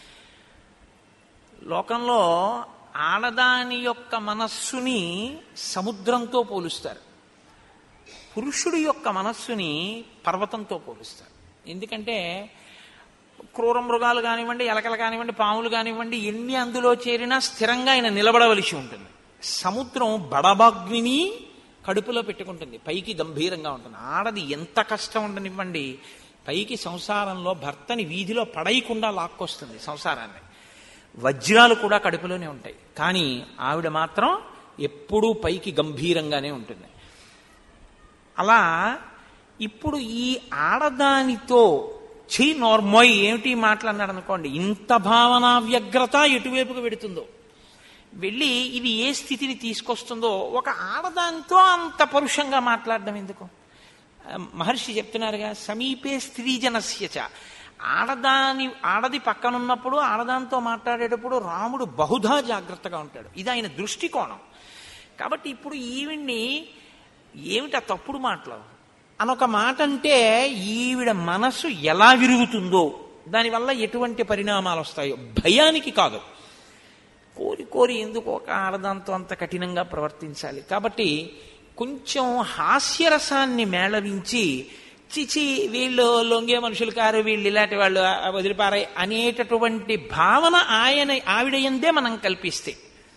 లోకంలో ఆడదాని యొక్క మనస్సుని సముద్రంతో పోలుస్తారు పురుషుడి యొక్క మనస్సుని పర్వతంతో పోలుస్తారు ఎందుకంటే క్రూర మృగాలు కానివ్వండి ఎలకలు కానివ్వండి పాములు కానివ్వండి ఎన్ని అందులో చేరినా స్థిరంగా ఆయన నిలబడవలసి ఉంటుంది సముద్రం బడబాగ్నిని కడుపులో పెట్టుకుంటుంది పైకి గంభీరంగా ఉంటుంది ఆడది ఎంత కష్టం ఉండనివ్వండి పైకి సంసారంలో భర్తని వీధిలో పడేయకుండా లాక్కొస్తుంది సంసారాన్ని వజ్రాలు కూడా కడుపులోనే ఉంటాయి కానీ ఆవిడ మాత్రం ఎప్పుడూ పైకి గంభీరంగానే ఉంటుంది అలా ఇప్పుడు ఈ ఆడదానితో చీ నోర్మోయ్ ఏమిటి మాట్లాడినాడు అనుకోండి ఇంత భావనా వ్యగ్రత ఎటువైపుకు వెడుతుందో వెళ్ళి ఇది ఏ స్థితిని తీసుకొస్తుందో ఒక ఆడదానితో అంత పరుషంగా మాట్లాడడం ఎందుకు మహర్షి చెప్తున్నారుగా సమీపే స్త్రీజనస్యచ ఆడదాని ఆడది పక్కనున్నప్పుడు ఆడదానితో మాట్లాడేటప్పుడు రాముడు బహుధా జాగ్రత్తగా ఉంటాడు ఇది ఆయన దృష్టికోణం కాబట్టి ఇప్పుడు ఈవిడ్ని ఏమిటా తప్పుడు మాటలు అనొక మాట అంటే ఈవిడ మనస్సు ఎలా విరుగుతుందో దానివల్ల ఎటువంటి పరిణామాలు వస్తాయో భయానికి కాదు కోరి కోరి ఎందుకు ఒక ఆడదాంతో అంత కఠినంగా ప్రవర్తించాలి కాబట్టి కొంచెం హాస్యరసాన్ని మేళవించి చిచి వీళ్ళు లొంగే మనుషులు కారు వీళ్ళు ఇలాంటి వాళ్ళు వదిలిపారాయి అనేటటువంటి భావన ఆయన ఆవిడ ఎందే మనం కల్పిస్తే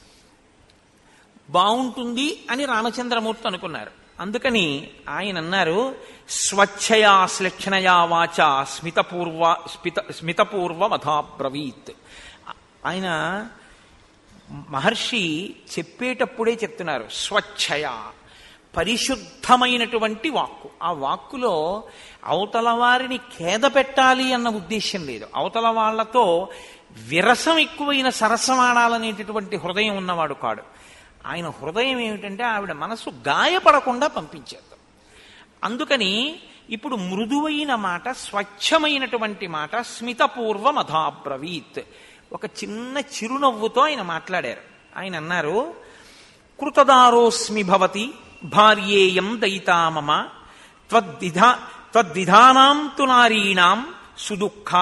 బాగుంటుంది అని రామచంద్రమూర్తి అనుకున్నారు అందుకని ఆయన అన్నారు స్వచ్ఛయా శ్లక్షణయా వాచ స్మితపూర్వ స్మిత స్మితపూర్వ మథాబ్రవీత్ ఆయన మహర్షి చెప్పేటప్పుడే చెప్తున్నారు స్వచ్ఛయ పరిశుద్ధమైనటువంటి వాక్కు ఆ వాక్కులో అవతల వారిని ఖేద పెట్టాలి అన్న ఉద్దేశం లేదు అవతల వాళ్లతో విరసం ఎక్కువైన సరసమాడాలనేటటువంటి హృదయం ఉన్నవాడు కాడు ఆయన హృదయం ఏమిటంటే ఆవిడ మనసు గాయపడకుండా పంపించేద్దాం అందుకని ఇప్పుడు మృదువైన మాట స్వచ్ఛమైనటువంటి మాట స్మితపూర్వ మధాబ్రవీత్ ఒక చిన్న చిరునవ్వుతో ఆయన మాట్లాడారు ఆయన అన్నారు కృతదారోస్మి భవతి భార్యేయం దయితామమ త్వద్విధా త్వద్విధానాం తు నారీణాం సుదుఃఖ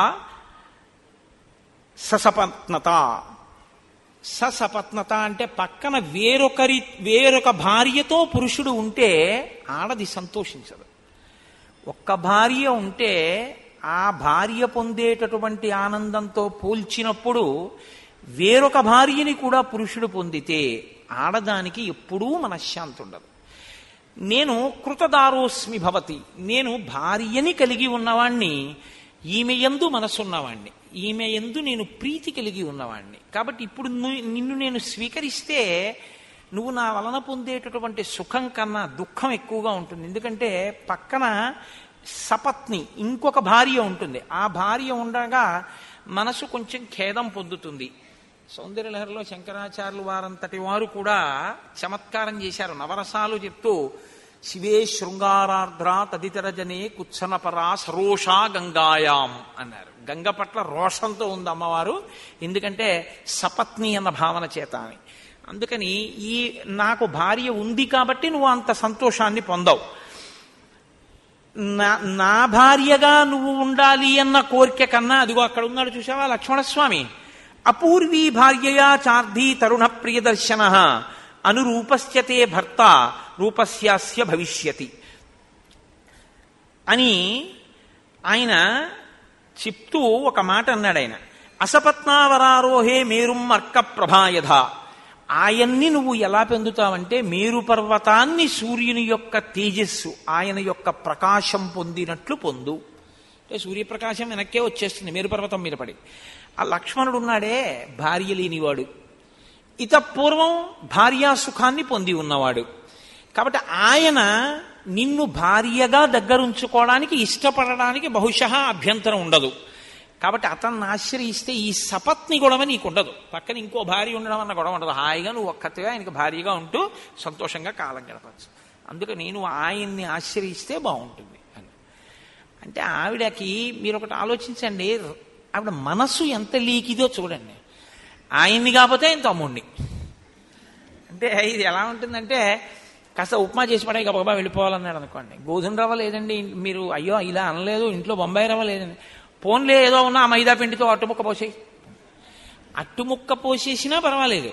ససపత్నత ససపత్నత అంటే పక్కన వేరొకరి వేరొక భార్యతో పురుషుడు ఉంటే ఆడది సంతోషించదు ఒక్క భార్య ఉంటే ఆ భార్య పొందేటటువంటి ఆనందంతో పోల్చినప్పుడు వేరొక భార్యని కూడా పురుషుడు పొందితే ఆడదానికి ఎప్పుడూ మనశ్శాంతి ఉండదు నేను కృతదారోస్మి భవతి నేను భార్యని కలిగి ఉన్నవాణ్ణి ఈమె ఎందు మనసున్నవాణ్ణి ఈమె ఎందు నేను ప్రీతి కలిగి ఉన్నవాణ్ణి కాబట్టి ఇప్పుడు నిన్ను నేను స్వీకరిస్తే నువ్వు నా వలన పొందేటటువంటి సుఖం కన్నా దుఃఖం ఎక్కువగా ఉంటుంది ఎందుకంటే పక్కన సపత్ని ఇంకొక భార్య ఉంటుంది ఆ భార్య ఉండగా మనసు కొంచెం ఖేదం పొందుతుంది సౌందర్యలహరిలో శంకరాచార్యులు వారంతటి వారు కూడా చమత్కారం చేశారు నవరసాలు చెప్తూ శివే శృంగారార్ధ్ర తదితర జనే కుచ్చనపరా సరోషా గంగాయాం అన్నారు గంగ పట్ల రోషంతో ఉంది అమ్మవారు ఎందుకంటే సపత్ని అన్న భావన చేత అని అందుకని ఈ నాకు భార్య ఉంది కాబట్టి నువ్వు అంత సంతోషాన్ని పొందవు నా నా భార్యగా నువ్వు ఉండాలి అన్న కోరిక కన్నా అదిగో అక్కడ ఉన్నాడు చూసావా లక్ష్మణస్వామి అపూర్వీ భార్యయా చార్ధీ తరుణ ప్రియదర్శన అనురూపస్యతే భర్త రూపస్యాస్య భవిష్యతి అని ఆయన చెప్తూ ఒక మాట అన్నాడు ఆయన అసపత్నావరారోహే మేరుం అర్క ప్రభాయధ ఆయన్ని నువ్వు ఎలా పొందుతావంటే మేరు పర్వతాన్ని సూర్యుని యొక్క తేజస్సు ఆయన యొక్క ప్రకాశం పొందినట్లు పొందు అంటే సూర్యప్రకాశం వెనక్కే వచ్చేస్తుంది మేరు పర్వతం మీద పడి ఆ లక్ష్మణుడు ఉన్నాడే భార్య లేనివాడు ఇత పూర్వం భార్యా సుఖాన్ని పొంది ఉన్నవాడు కాబట్టి ఆయన నిన్ను భార్యగా దగ్గరుంచుకోవడానికి ఇష్టపడడానికి బహుశా అభ్యంతరం ఉండదు కాబట్టి అతన్ని ఆశ్రయిస్తే ఈ సపత్ని గొడవ నీకు ఉండదు పక్కన ఇంకో భార్య ఉండడం అన్న గొడవ ఉండదు హాయిగా నువ్వు ఒక్కతిగా ఆయనకి భార్యగా ఉంటూ సంతోషంగా కాలం గడపచ్చు అందుకే నేను ఆయన్ని ఆశ్రయిస్తే బాగుంటుంది అని అంటే ఆవిడకి మీరు ఒకటి ఆలోచించండి ఆవిడ మనస్సు ఎంత లీకిదో చూడండి ఆయన్ని కాకపోతే ఆయన తమ్ముడిని అంటే ఇది ఎలా ఉంటుందంటే కాస్త ఉప్మా చేసి పడే గబగబా వెళ్ళిపోవాలన్నాడు అనుకోండి గోధుమ రవ్వ లేదండి మీరు అయ్యో ఇలా అనలేదు ఇంట్లో బొంబాయి రవ్వ లేదండి పోన్లే ఏదో ఉన్నా ఆ మైదా పిండితో అట్టుముక్క పోసేయి అట్టుముక్క పోసేసినా పర్వాలేదు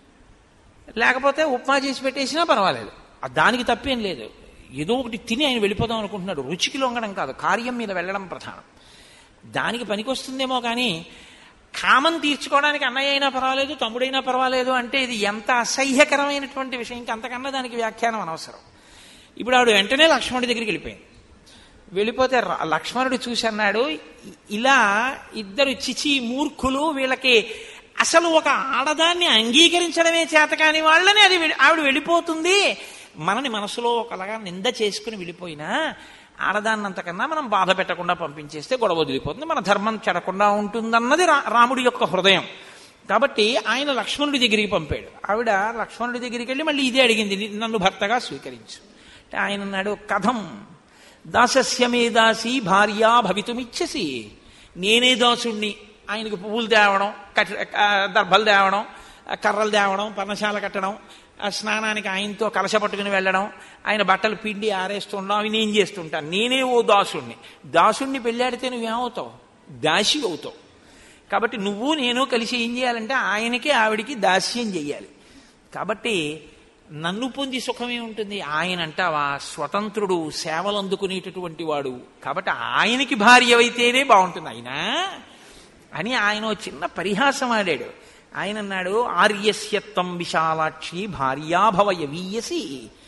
లేకపోతే ఉప్మా చేసి పెట్టేసినా పర్వాలేదు ఆ దానికి తప్పేం లేదు ఏదో ఒకటి తిని ఆయన వెళ్ళిపోదాం అనుకుంటున్నాడు రుచికి లొంగడం కాదు కార్యం మీద వెళ్ళడం ప్రధానం దానికి పనికొస్తుందేమో కానీ కామం తీర్చుకోవడానికి అన్నయ్య అయినా పర్వాలేదు తమ్ముడైనా పర్వాలేదు అంటే ఇది ఎంత అసహ్యకరమైనటువంటి విషయం ఇంకా అంతకన్నా దానికి వ్యాఖ్యానం అనవసరం ఇప్పుడు ఆవిడ వెంటనే లక్ష్మణుడి దగ్గరికి వెళ్ళిపోయింది వెళ్ళిపోతే ర- లక్ష్మణుడు చూసి అన్నాడు "ఇ- ఇలా ఇద్దరు చిచి మూర్ఖులు వీళ్ళకి అసలు ఒక ఆడదాన్ని అంగీకరించడమే చేత కాని వాళ్ళని అది వె- ఆవిడ వెళ్ళిపోతుంది మనని మనసులో ఒకలాగా నింద చేసుకుని వెళ్ళిపోయినా ఆడదాన్నంతకన్నా మనం బాధ పెట్టకుండా పంపించేస్తే గొడవ వదిలిపోతుంది మన ధర్మం చెడకుండా ఉంటుందన్నది రా- రాముడి యొక్క హృదయం కాబట్టి ఆయన లక్ష్మణుడి దగ్గరికి పంపాడు ఆవిడ లక్ష్మణుడి దగ్గరికి వెళ్ళి మళ్ళీ ఇదే అడిగింది "ని- నన్ను భర్తగా స్వీకరించు అంటే ఆయన అన్నాడు కథం దాసస్య మే దాసి భార్యా భవితుమిచ్చసి నేనే దాసుణ్ణి ఆయనకు పువ్వులు తేవడం కట్ ఆ, దర్భలు తేవడం ఆ, కర్రలు తేవడం పర్ణశాల కట్టడం ఆ, స్నానానికి ఆయనతో కలశ పట్టుకుని వెళ్ళడం ఆయన బట్టలు పిండి ఆరేస్తుండడం అవి నేను చేస్తుంటాను నేనే ఓ దాసుణ్ణి దాసుణ్ణి పెళ్ళాడితే నువ్వేమవుతావు దాసి అవుతావు కాబట్టి నువ్వు నేను కలిసి ఏం చేయాలంటే ఆయనకి ఆవిడికి దాస్యం చెయ్యాలి కాబట్టి నన్ను పొంది సుఖమే ఉంటుంది ఆయన అంటావా స్వతంత్రుడు సేవలు అందుకునేటటువంటి వాడు కాబట్టి ఆయనకి భార్య అయితేనే బాగుంటుంది ఆయన అని ఆయన ఓ చిన్న పరిహాసం ఆడాడు ఆయన అన్నాడు ఆర్యస్యత్వం విశాలాక్షి భార్యాభవ యవీయసి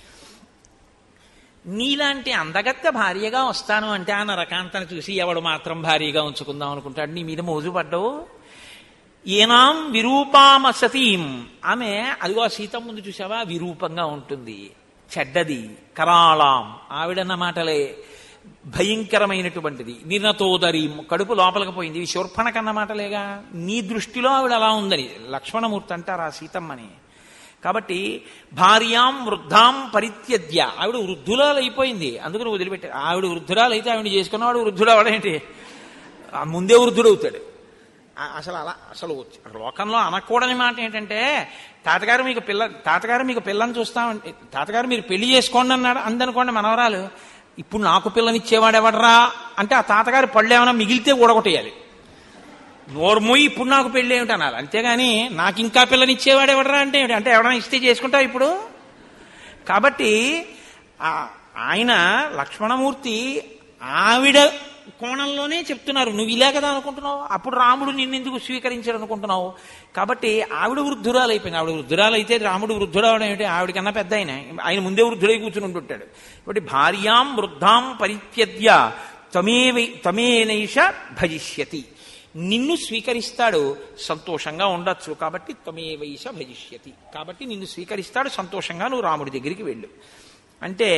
నీలాంటి అందగత్త భార్యగా వస్తాను అంటే ఆ నరకాంతను చూసి ఎవడు మాత్రం భార్యగా ఉంచుకుందాం అనుకుంటాడు నీ మీద మోజు పడ్డావు ఏనాం విరూపామ సతీం ఆమె అదిగో ఆ సీత ముందు చూసావా విరూపంగా ఉంటుంది చెడ్డది కరాళాం ఆవిడన్న మాటలే భయంకరమైనటువంటిది నిరతోదరి కడుపు లోపలికి పోయింది ఇవి శూర్పణకన్న మాటలేగా నీ దృష్టిలో ఆవిడ అలా ఉందని లక్ష్మణమూర్తి అంటారు ఆ సీతమ్మని కాబట్టి భార్యాం వృద్ధాం పరిత్యజ్య ఆవిడ వృద్ధురాలు అయిపోయింది అందుకని వదిలిపెట్టారు ఆవిడ వృద్ధురాలు అయితే ఆవిడ చేసుకున్నవాడు వృద్ధుడు అవడేంటి ఆ ముందే వృద్ధుడవుతాడు ఆ- అసలు అలా అసలు లోకంలో అనకూడని మాట ఏంటంటే తాతగారు మీకు పిల్ల తాతగారు మీకు పిల్లని చూస్తామంటే తాతగారు మీరు పెళ్లి చేసుకోండి అన్నాడు అందనుకోండి మనవరాలు ఇప్పుడు నాకు పిల్లనిచ్చేవాడు ఎవడరా అంటే ఆ తాతగారు పళ్ళు ఏమైనా మిగిలితే ఊడగొట్టేయాలి నోర్మోయి ఇప్పుడు నాకు పెళ్ళి ఏమిటి అనాలి అంతేగాని నాకు ఇంకా పిల్లనిచ్చేవాడు ఎవడరా అంటే ఏమిటి? అంటే ఎవడన్నా ఇస్తే చేసుకుంటావు ఇప్పుడు కాబట్టి ఆ- ఆయన లక్ష్మణమూర్తి ఆవిడ కోణంలోనే చెప్తున్నారు నువ్వు ఇలా కదా అనుకుంటున్నావు అప్పుడు రాముడు నిన్నెందుకు స్వీకరించాడు అనుకుంటున్నావు కాబట్టి ఆవిడ వృద్ధురాలు అయిపోయింది ఆవిడ వృద్ధురాలు అయితే రాముడు వృద్ధుడవడం ఏమిటి ఆవిడకన్నా పెద్ద ఆయన ఆయన ముందే వృద్ధుడై కూర్చుని ఉంటుంటాడు కాబట్టి భార్యాం వృద్ధాం పరిత్యజ్య త్వమేవై త్వమేనైష భజిష్యతి నిన్ను స్వీకరిస్తాడు సంతోషంగా ఉండొచ్చు కాబట్టి త్వమేవైష భజిష్యతి కాబట్టి నిన్ను స్వీకరిస్తాడు సంతోషంగా నువ్వు రాముడి దగ్గరికి వెళ్ళు అంటే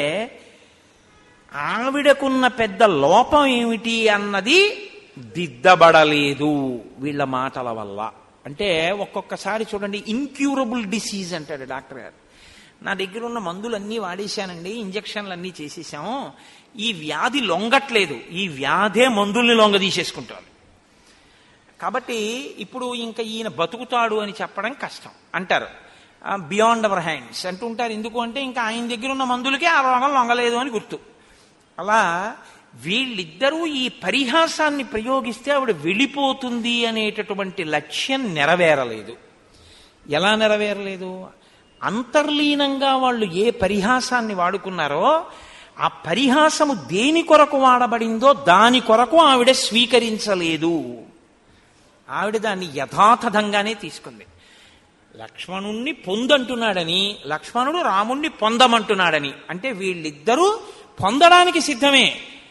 ఆవిడకున్న పెద్ద లోపం ఏమిటి అన్నది దిద్దబడలేదు వీళ్ళ మాటల వల్ల అంటే ఒక్కొక్కసారి చూడండి ఇన్క్యూరబుల్ డిసీజ్ అంటాడు డాక్టర్ గారు నా దగ్గర ఉన్న మందులన్నీ వాడేశానండి ఇంజక్షన్లు అన్నీ చేసేసాము ఈ వ్యాధి లొంగట్లేదు ఈ వ్యాధే మందుల్ని లొంగ తీసేసుకుంటారు కాబట్టి ఇప్పుడు ఇంకా ఈయన బతుకుతాడు అని చెప్పడం కష్టం అంటారు బియాండ్ అవర్ హ్యాండ్స్ అంటుంటారు ఎందుకు అంటే ఇంకా ఆయన దగ్గర ఉన్న మందులకే ఆ రోగం లొంగలేదు అని గుర్తు అలా వీళ్ళిద్దరూ ఈ పరిహాసాన్ని ప్రయోగిస్తే ఆవిడ వెళ్ళిపోతుంది అనేటటువంటి లక్ష్యం నెరవేరలేదు ఎలా నెరవేరలేదు అంతర్లీనంగా వాళ్ళు ఏ పరిహాసాన్ని వాడుకున్నారో ఆ పరిహాసము దేని కొరకు వాడబడిందో దాని కొరకు ఆవిడ స్వీకరించలేదు ఆవిడ దాన్ని యథాతథంగానే తీసుకుంది లక్ష్మణుణ్ణి పొందంటున్నాడని లక్ష్మణుడు రాముణ్ణి పొందమంటున్నాడని అంటే వీళ్ళిద్దరూ పొందడానికి సిద్ధమే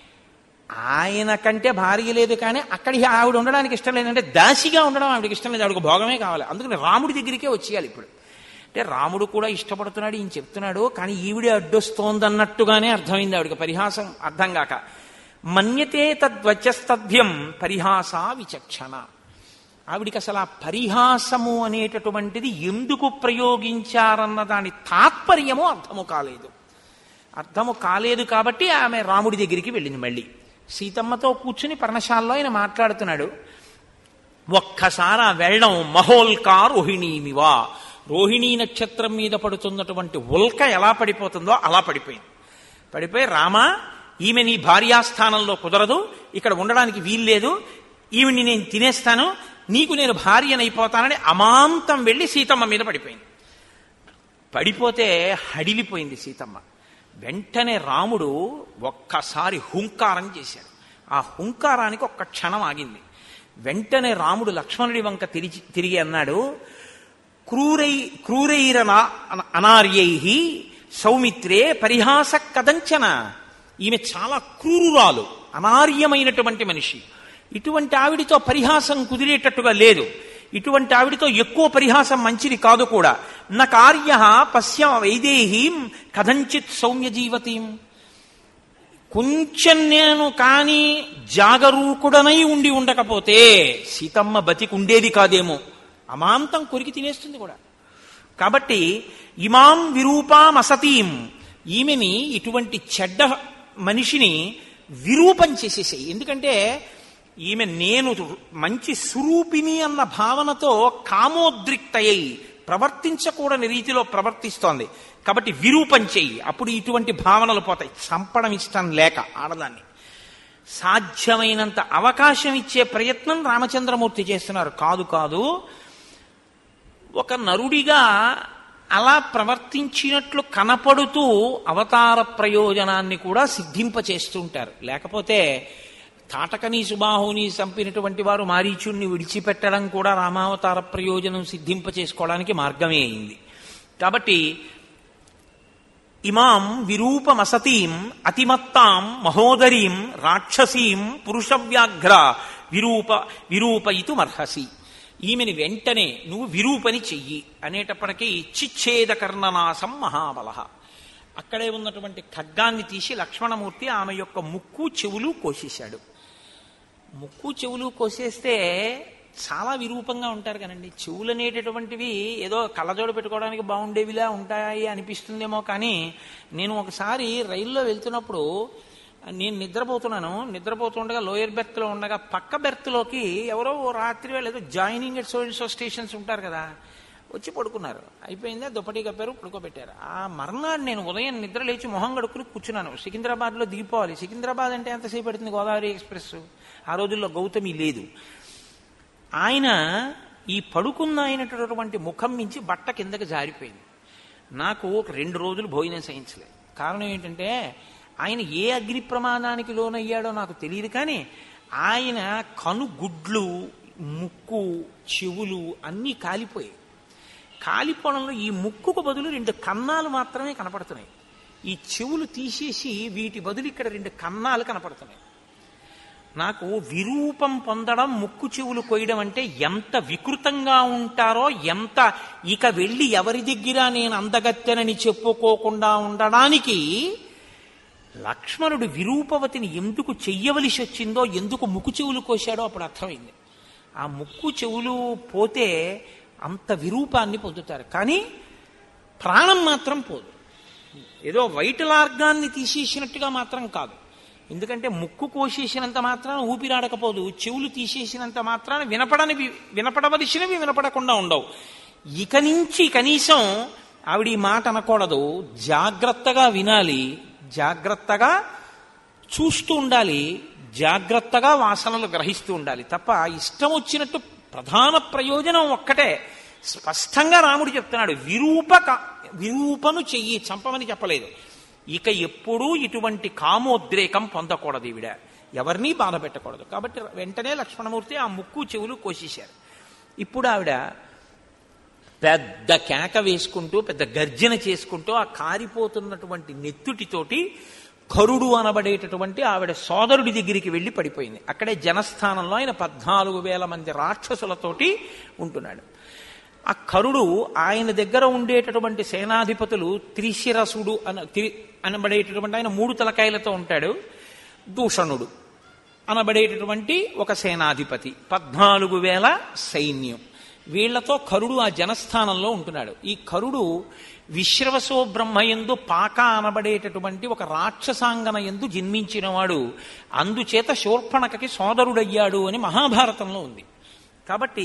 ఆయన కంటే భార్య లేదు కానీ అక్కడికి ఆవిడ ఉండడానికి ఇష్టం లేదంటే దాసిగా ఉండడం ఆవిడకి ఇష్టం లేదు ఆవిడకు భోగమే కావాలి అందుకని రాముడి దగ్గరికే వచ్చేయాలి ఇప్పుడు అంటే రాముడు కూడా ఇష్టపడుతున్నాడు ఈయన చెప్తున్నాడు కానీ ఈవిడే అడ్డొస్తోందన్నట్టుగానే అర్థమైంది ఆవిడకి పరిహాసం అర్థం కాక మన్యతే తద్వచస్తభ్యం పరిహాసా విచక్షణ ఆవిడికి అసలు ఆ పరిహాసము అనేటటువంటిది ఎందుకు ప్రయోగించారన్న దాని తాత్పర్యము అర్థము కాలేదు అర్థము కాలేదు కాబట్టి ఆమె రాముడి దగ్గరికి వెళ్ళింది మళ్ళీ సీతమ్మతో కూర్చుని పర్ణశాలలో ఆయన మాట్లాడుతున్నాడు ఒక్కసారి ఆ వెళ్ళం మహోల్కా రోహిణీమివా రోహిణీ నక్షత్రం మీద పడుతున్నటువంటి ఉల్క ఎలా పడిపోతుందో అలా పడిపోయింది పడిపోయి రామా ఈమె నీ భార్యాస్థానంలో కుదరదు ఇక్కడ ఉండడానికి వీల్లేదు ఈమెని నేను తినేస్తాను నీకు నేను భార్యనైపోతానని అమాంతం వెళ్ళి సీతమ్మ మీద పడిపోయింది పడిపోతే హడిలిపోయింది సీతమ్మ వెంటనే రాముడు ఒక్కసారి హుంకారం చేశాడు ఆ హుంకారానికి ఒక్క క్షణం ఆగింది వెంటనే రాముడు లక్ష్మణుడి వంక తిరిగి తిరిగి అన్నాడు క్రూరై క్రూరైరన అనార్యై సౌమిత్రే పరిహాస కదంచన ఈమె చాలా క్రూరురాలు అనార్యమైనటువంటి మనిషి ఇటువంటి ఆవిడితో పరిహాసం కుదిరేటట్టుగా లేదు ఇటువంటి ఆవిడితో ఎక్కువ పరిహాసం మంచిది కాదు కూడా నా కార్య పశ్య వైదేహీం కథంచిత్ సౌమ్య జీవతీం కొంచెం నేను కానీ జాగరూకుడనై ఉండి ఉండకపోతే సీతమ్మ బతికుండేది కాదేమో అమాంతం కొరికి తినేస్తుంది కూడా కాబట్టి ఇమాం విరూపాం అసతీం ఈమెని ఇటువంటి చెడ్డ మనిషిని విరూపం చేసేసాయి ఎందుకంటే ఈమె నేను మంచి స్వరూపిణి అన్న భావనతో కామోద్రిక్తయ్యి ప్రవర్తించకూడని రీతిలో ప్రవర్తిస్తోంది కాబట్టి విరూపం చెయ్యి అప్పుడు ఇటువంటి భావనలు పోతాయి చంపడం ఇష్టం లేక ఆడదాన్ని సాధ్యమైనంత అవకాశం ఇచ్చే ప్రయత్నం రామచంద్రమూర్తి చేస్తున్నారు కాదు కాదు ఒక నరుడిగా అలా ప్రవర్తించినట్లు కనపడుతూ అవతార ప్రయోజనాన్ని కూడా సిద్ధింపచేస్తుంటారు లేకపోతే తాటకని సుబాహుని చంపినటువంటి వారు మారీచుణ్ణి విడిచిపెట్టడం కూడా రామావతార ప్రయోజనం సిద్ధింప చేసుకోవడానికి మార్గమే అయింది కాబట్టి ఇమాం విరూపమసతీం అతిమత్తాం మహోదరీం రాక్షసీం పురుషవ్యాఘ్ర విరూప విరూపయితుమర్హసి ఈమెని వెంటనే నువ్వు విరూపని చెయ్యి అనేటప్పటికీ చిచ్ఛేద కర్ణనాశం మహాబల అక్కడే ఉన్నటువంటి ఖడ్గాన్ని తీసి లక్ష్మణమూర్తి ఆమె యొక్క ముక్కు చెవులు కోసేశాడు ముక్కు చెవులు కోసేస్తే చాలా విరూపంగా ఉంటారు కదండి చెవులు అనేటటువంటివి ఏదో కళ్ళజోడు పెట్టుకోవడానికి బాగుండేవిలా ఉంటాయి అనిపిస్తుందేమో కానీ నేను ఒకసారి రైల్లో వెళ్తున్నప్పుడు నేను నిద్రపోతున్నాను నిద్రపోతుండగా లోయర్ బెర్త్లో ఉండగా పక్క బెర్త్లోకి ఎవరో ఓ రాత్రి వేళ ఏదో joining at so so stations ఉంటారు కదా వచ్చి పడుకున్నారు అయిపోయిందా దుప్పటి కప్పారు పడుకోబెట్టారు ఆ మర్నాడు నేను ఉదయం నిద్ర లేచి మొహం గడుక్కుని కూర్చున్నాను సికింద్రాబాద్లో దిగిపోవాలి సికింద్రాబాద్ అంటే ఎంతసేపు పడుతుంది గోదావరి ఎక్స్ప్రెస్ ఆ రోజుల్లో గౌతమి లేదు ఆయన ఈ పడుకున్న అయినటువంటి ముఖం మించి బట్ట కిందకి జారిపోయింది నాకు ఒక రెండు రోజులు భోజనం సహించలేదు కారణం ఏంటంటే ఆయన ఏ అగ్ని ప్రమాదానికి లోనయ్యాడో నాకు తెలియదు కానీ ఆయన కనుగుడ్లు ముక్కు చెవులు అన్నీ కాలిపోయాయి కాలిపోవడంలో ఈ ముక్కుకు బదులు రెండు కన్నాలు మాత్రమే కనపడుతున్నాయి ఈ చెవులు తీసేసి వీటి బదులు ఇక్కడ రెండు కన్నాలు కనపడుతున్నాయి నాకు విరూపం పొందడం ముక్కు చెవులు కొయ్యడం అంటే ఎంత వికృతంగా ఉంటారో ఎంత ఇక వెళ్ళి ఎవరి దగ్గర నేను అందగత్తెనని చెప్పుకోకుండా ఉండడానికి లక్ష్మణుడు విరూపవతిని ఎందుకు చెయ్యవలసి వచ్చిందో ఎందుకు ముక్కు చెవులు కోశాడో అప్పుడు అర్థమైంది ఆ ముక్కు చెవులు పోతే అంత విరూపాన్ని పొందుతారు కానీ ప్రాణం మాత్రం పోదు ఏదో వైటలార్గాన్ని తీసేసినట్టుగా మాత్రం కాదు ఎందుకంటే ముక్కు కోసేసినంత మాత్రాన ఊపిరాడకపోదు చెవులు తీసేసినంత మాత్రాన వినపడని వినపడవలసినవి వినపడకుండా ఉండవు ఇక నుంచి కనీసం ఆవిడ ఈ మాట అనకూడదు జాగ్రత్తగా వినాలి జాగ్రత్తగా చూస్తూ ఉండాలి జాగ్రత్తగా వాసనలు గ్రహిస్తూ ఉండాలి తప్ప ఇష్టం వచ్చినట్టు ప్రధాన ప్రయోజనం ఒక్కటే స్పష్టంగా రాముడు చెప్తున్నాడు విరూప విరూపను చెయ్యి చంపమని చెప్పలేదు ఇక ఎప్పుడూ ఇటువంటి కామోద్రేకం పొందకూడదు ఈవిడ ఎవరినీ బాధ పెట్టకూడదు కాబట్టి వెంటనే లక్ష్మణమూర్తి ఆ ముక్కు చెవులు కోసేశారు ఇప్పుడు ఆవిడ పెద్ద కేక వేసుకుంటూ పెద్ద గర్జన చేసుకుంటూ ఆ కారిపోతున్నటువంటి నెత్తుటితోటి కరుడు అనబడేటటువంటి ఆవిడ సోదరుడి దగ్గరికి వెళ్ళి పడిపోయింది అక్కడే జనస్థానంలో ఆయన పద్నాలుగు వేల మంది రాక్షసులతోటి ఉంటున్నాడు ఆ కరుడు ఆయన దగ్గర ఉండేటటువంటి సేనాధిపతులు త్రిశిరసుడు అన త్రి అనబడేటటువంటి ఆయన మూడు తలకాయలతో ఉంటాడు దూషణుడు అనబడేటటువంటి ఒక సేనాధిపతి పద్నాలుగు వేల సైన్యం వీళ్లతో కరుడు ఆ జనస్థానంలో ఉంటున్నాడు ఈ కరుడు విశ్రవసో బ్రహ్మయందు పాక అనబడేటటువంటి ఒక రాక్షసాంగన ఎందు జన్మించినవాడు అందుచేత శూర్పణకకి సోదరుడయ్యాడు అని మహాభారతంలో ఉంది కాబట్టి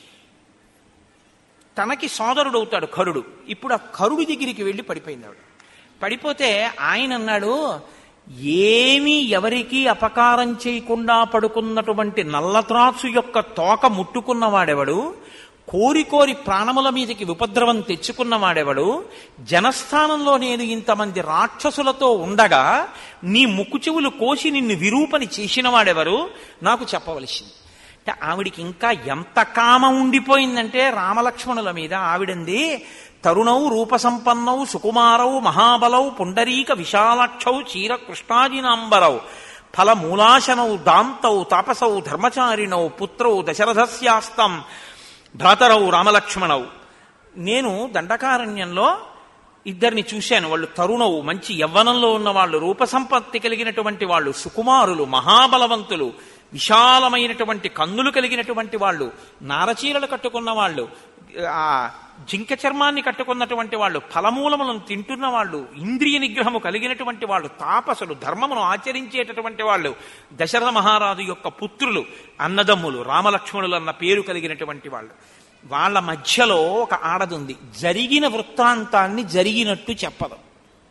తనకి సోదరుడవుతాడు కరుడు ఇప్పుడు ఆ కరుడు దగ్గరికి వెళ్ళి పడిపోయింది ఆవిడ పడిపోతే ఆయన అన్నాడు ఏమీ ఎవరికీ అపకారం చేయకుండా పడుకున్నటువంటి నల్లత్రాసు యొక్క తోక ముట్టుకున్నవాడెవడు కోరి కోరి ప్రాణముల మీదకి ఉపద్రవం తెచ్చుకున్నవాడెవడు జనస్థానంలో నేను ఇంతమంది రాక్షసులతో ఉండగా నీ ముక్కు చెవులు కోసి నిన్ను విరూపని చేసిన వాడెవరు నాకు చెప్పవలసింది అంటే ఆవిడికి ఇంకా ఎంత కామం ఉండిపోయిందంటే రామలక్ష్మణుల మీద ఆవిడంది తరుణౌ రూపసంపన్నౌ సుకుమారౌ మహాబలౌ పుండరీక విశాలక్షౌ చీర కృష్ణాజినాంబరౌ ఫలమూలాశనౌ దాంతౌ తాపసౌ ధర్మచారిణౌ పుత్రౌ దశరథస్యాస్తం భ్రాతరౌ రామలక్ష్మణౌ నేను దండకారణ్యంలో ఇద్దరిని చూశాను వాళ్ళు తరుణవు మంచి యవ్వనంలో ఉన్న వాళ్ళు రూపసంపత్తి కలిగినటువంటి వాళ్ళు సుకుమారులు మహాబలవంతులు విశాలమైనటువంటి కన్నులు కలిగినటువంటి వాళ్ళు నారచీరలు కట్టుకున్న వాళ్ళు ఆ జింక చర్మాన్ని కట్టుకున్నటువంటి వాళ్ళు ఫలమూలములను తింటున్న వాళ్ళు ఇంద్రియ నిగ్రహము కలిగినటువంటి వాళ్ళు తాపసులు ధర్మమును ఆచరించేటటువంటి వాళ్ళు దశరథ మహారాజు యొక్క పుత్రులు అన్నదమ్ములు రామలక్ష్మణులు అన్న పేరు కలిగినటువంటి వాళ్ళు వాళ్ళ మధ్యలో ఒక ఆడదుంది జరిగిన వృత్తాంతాన్ని జరిగినట్టు చెప్పదు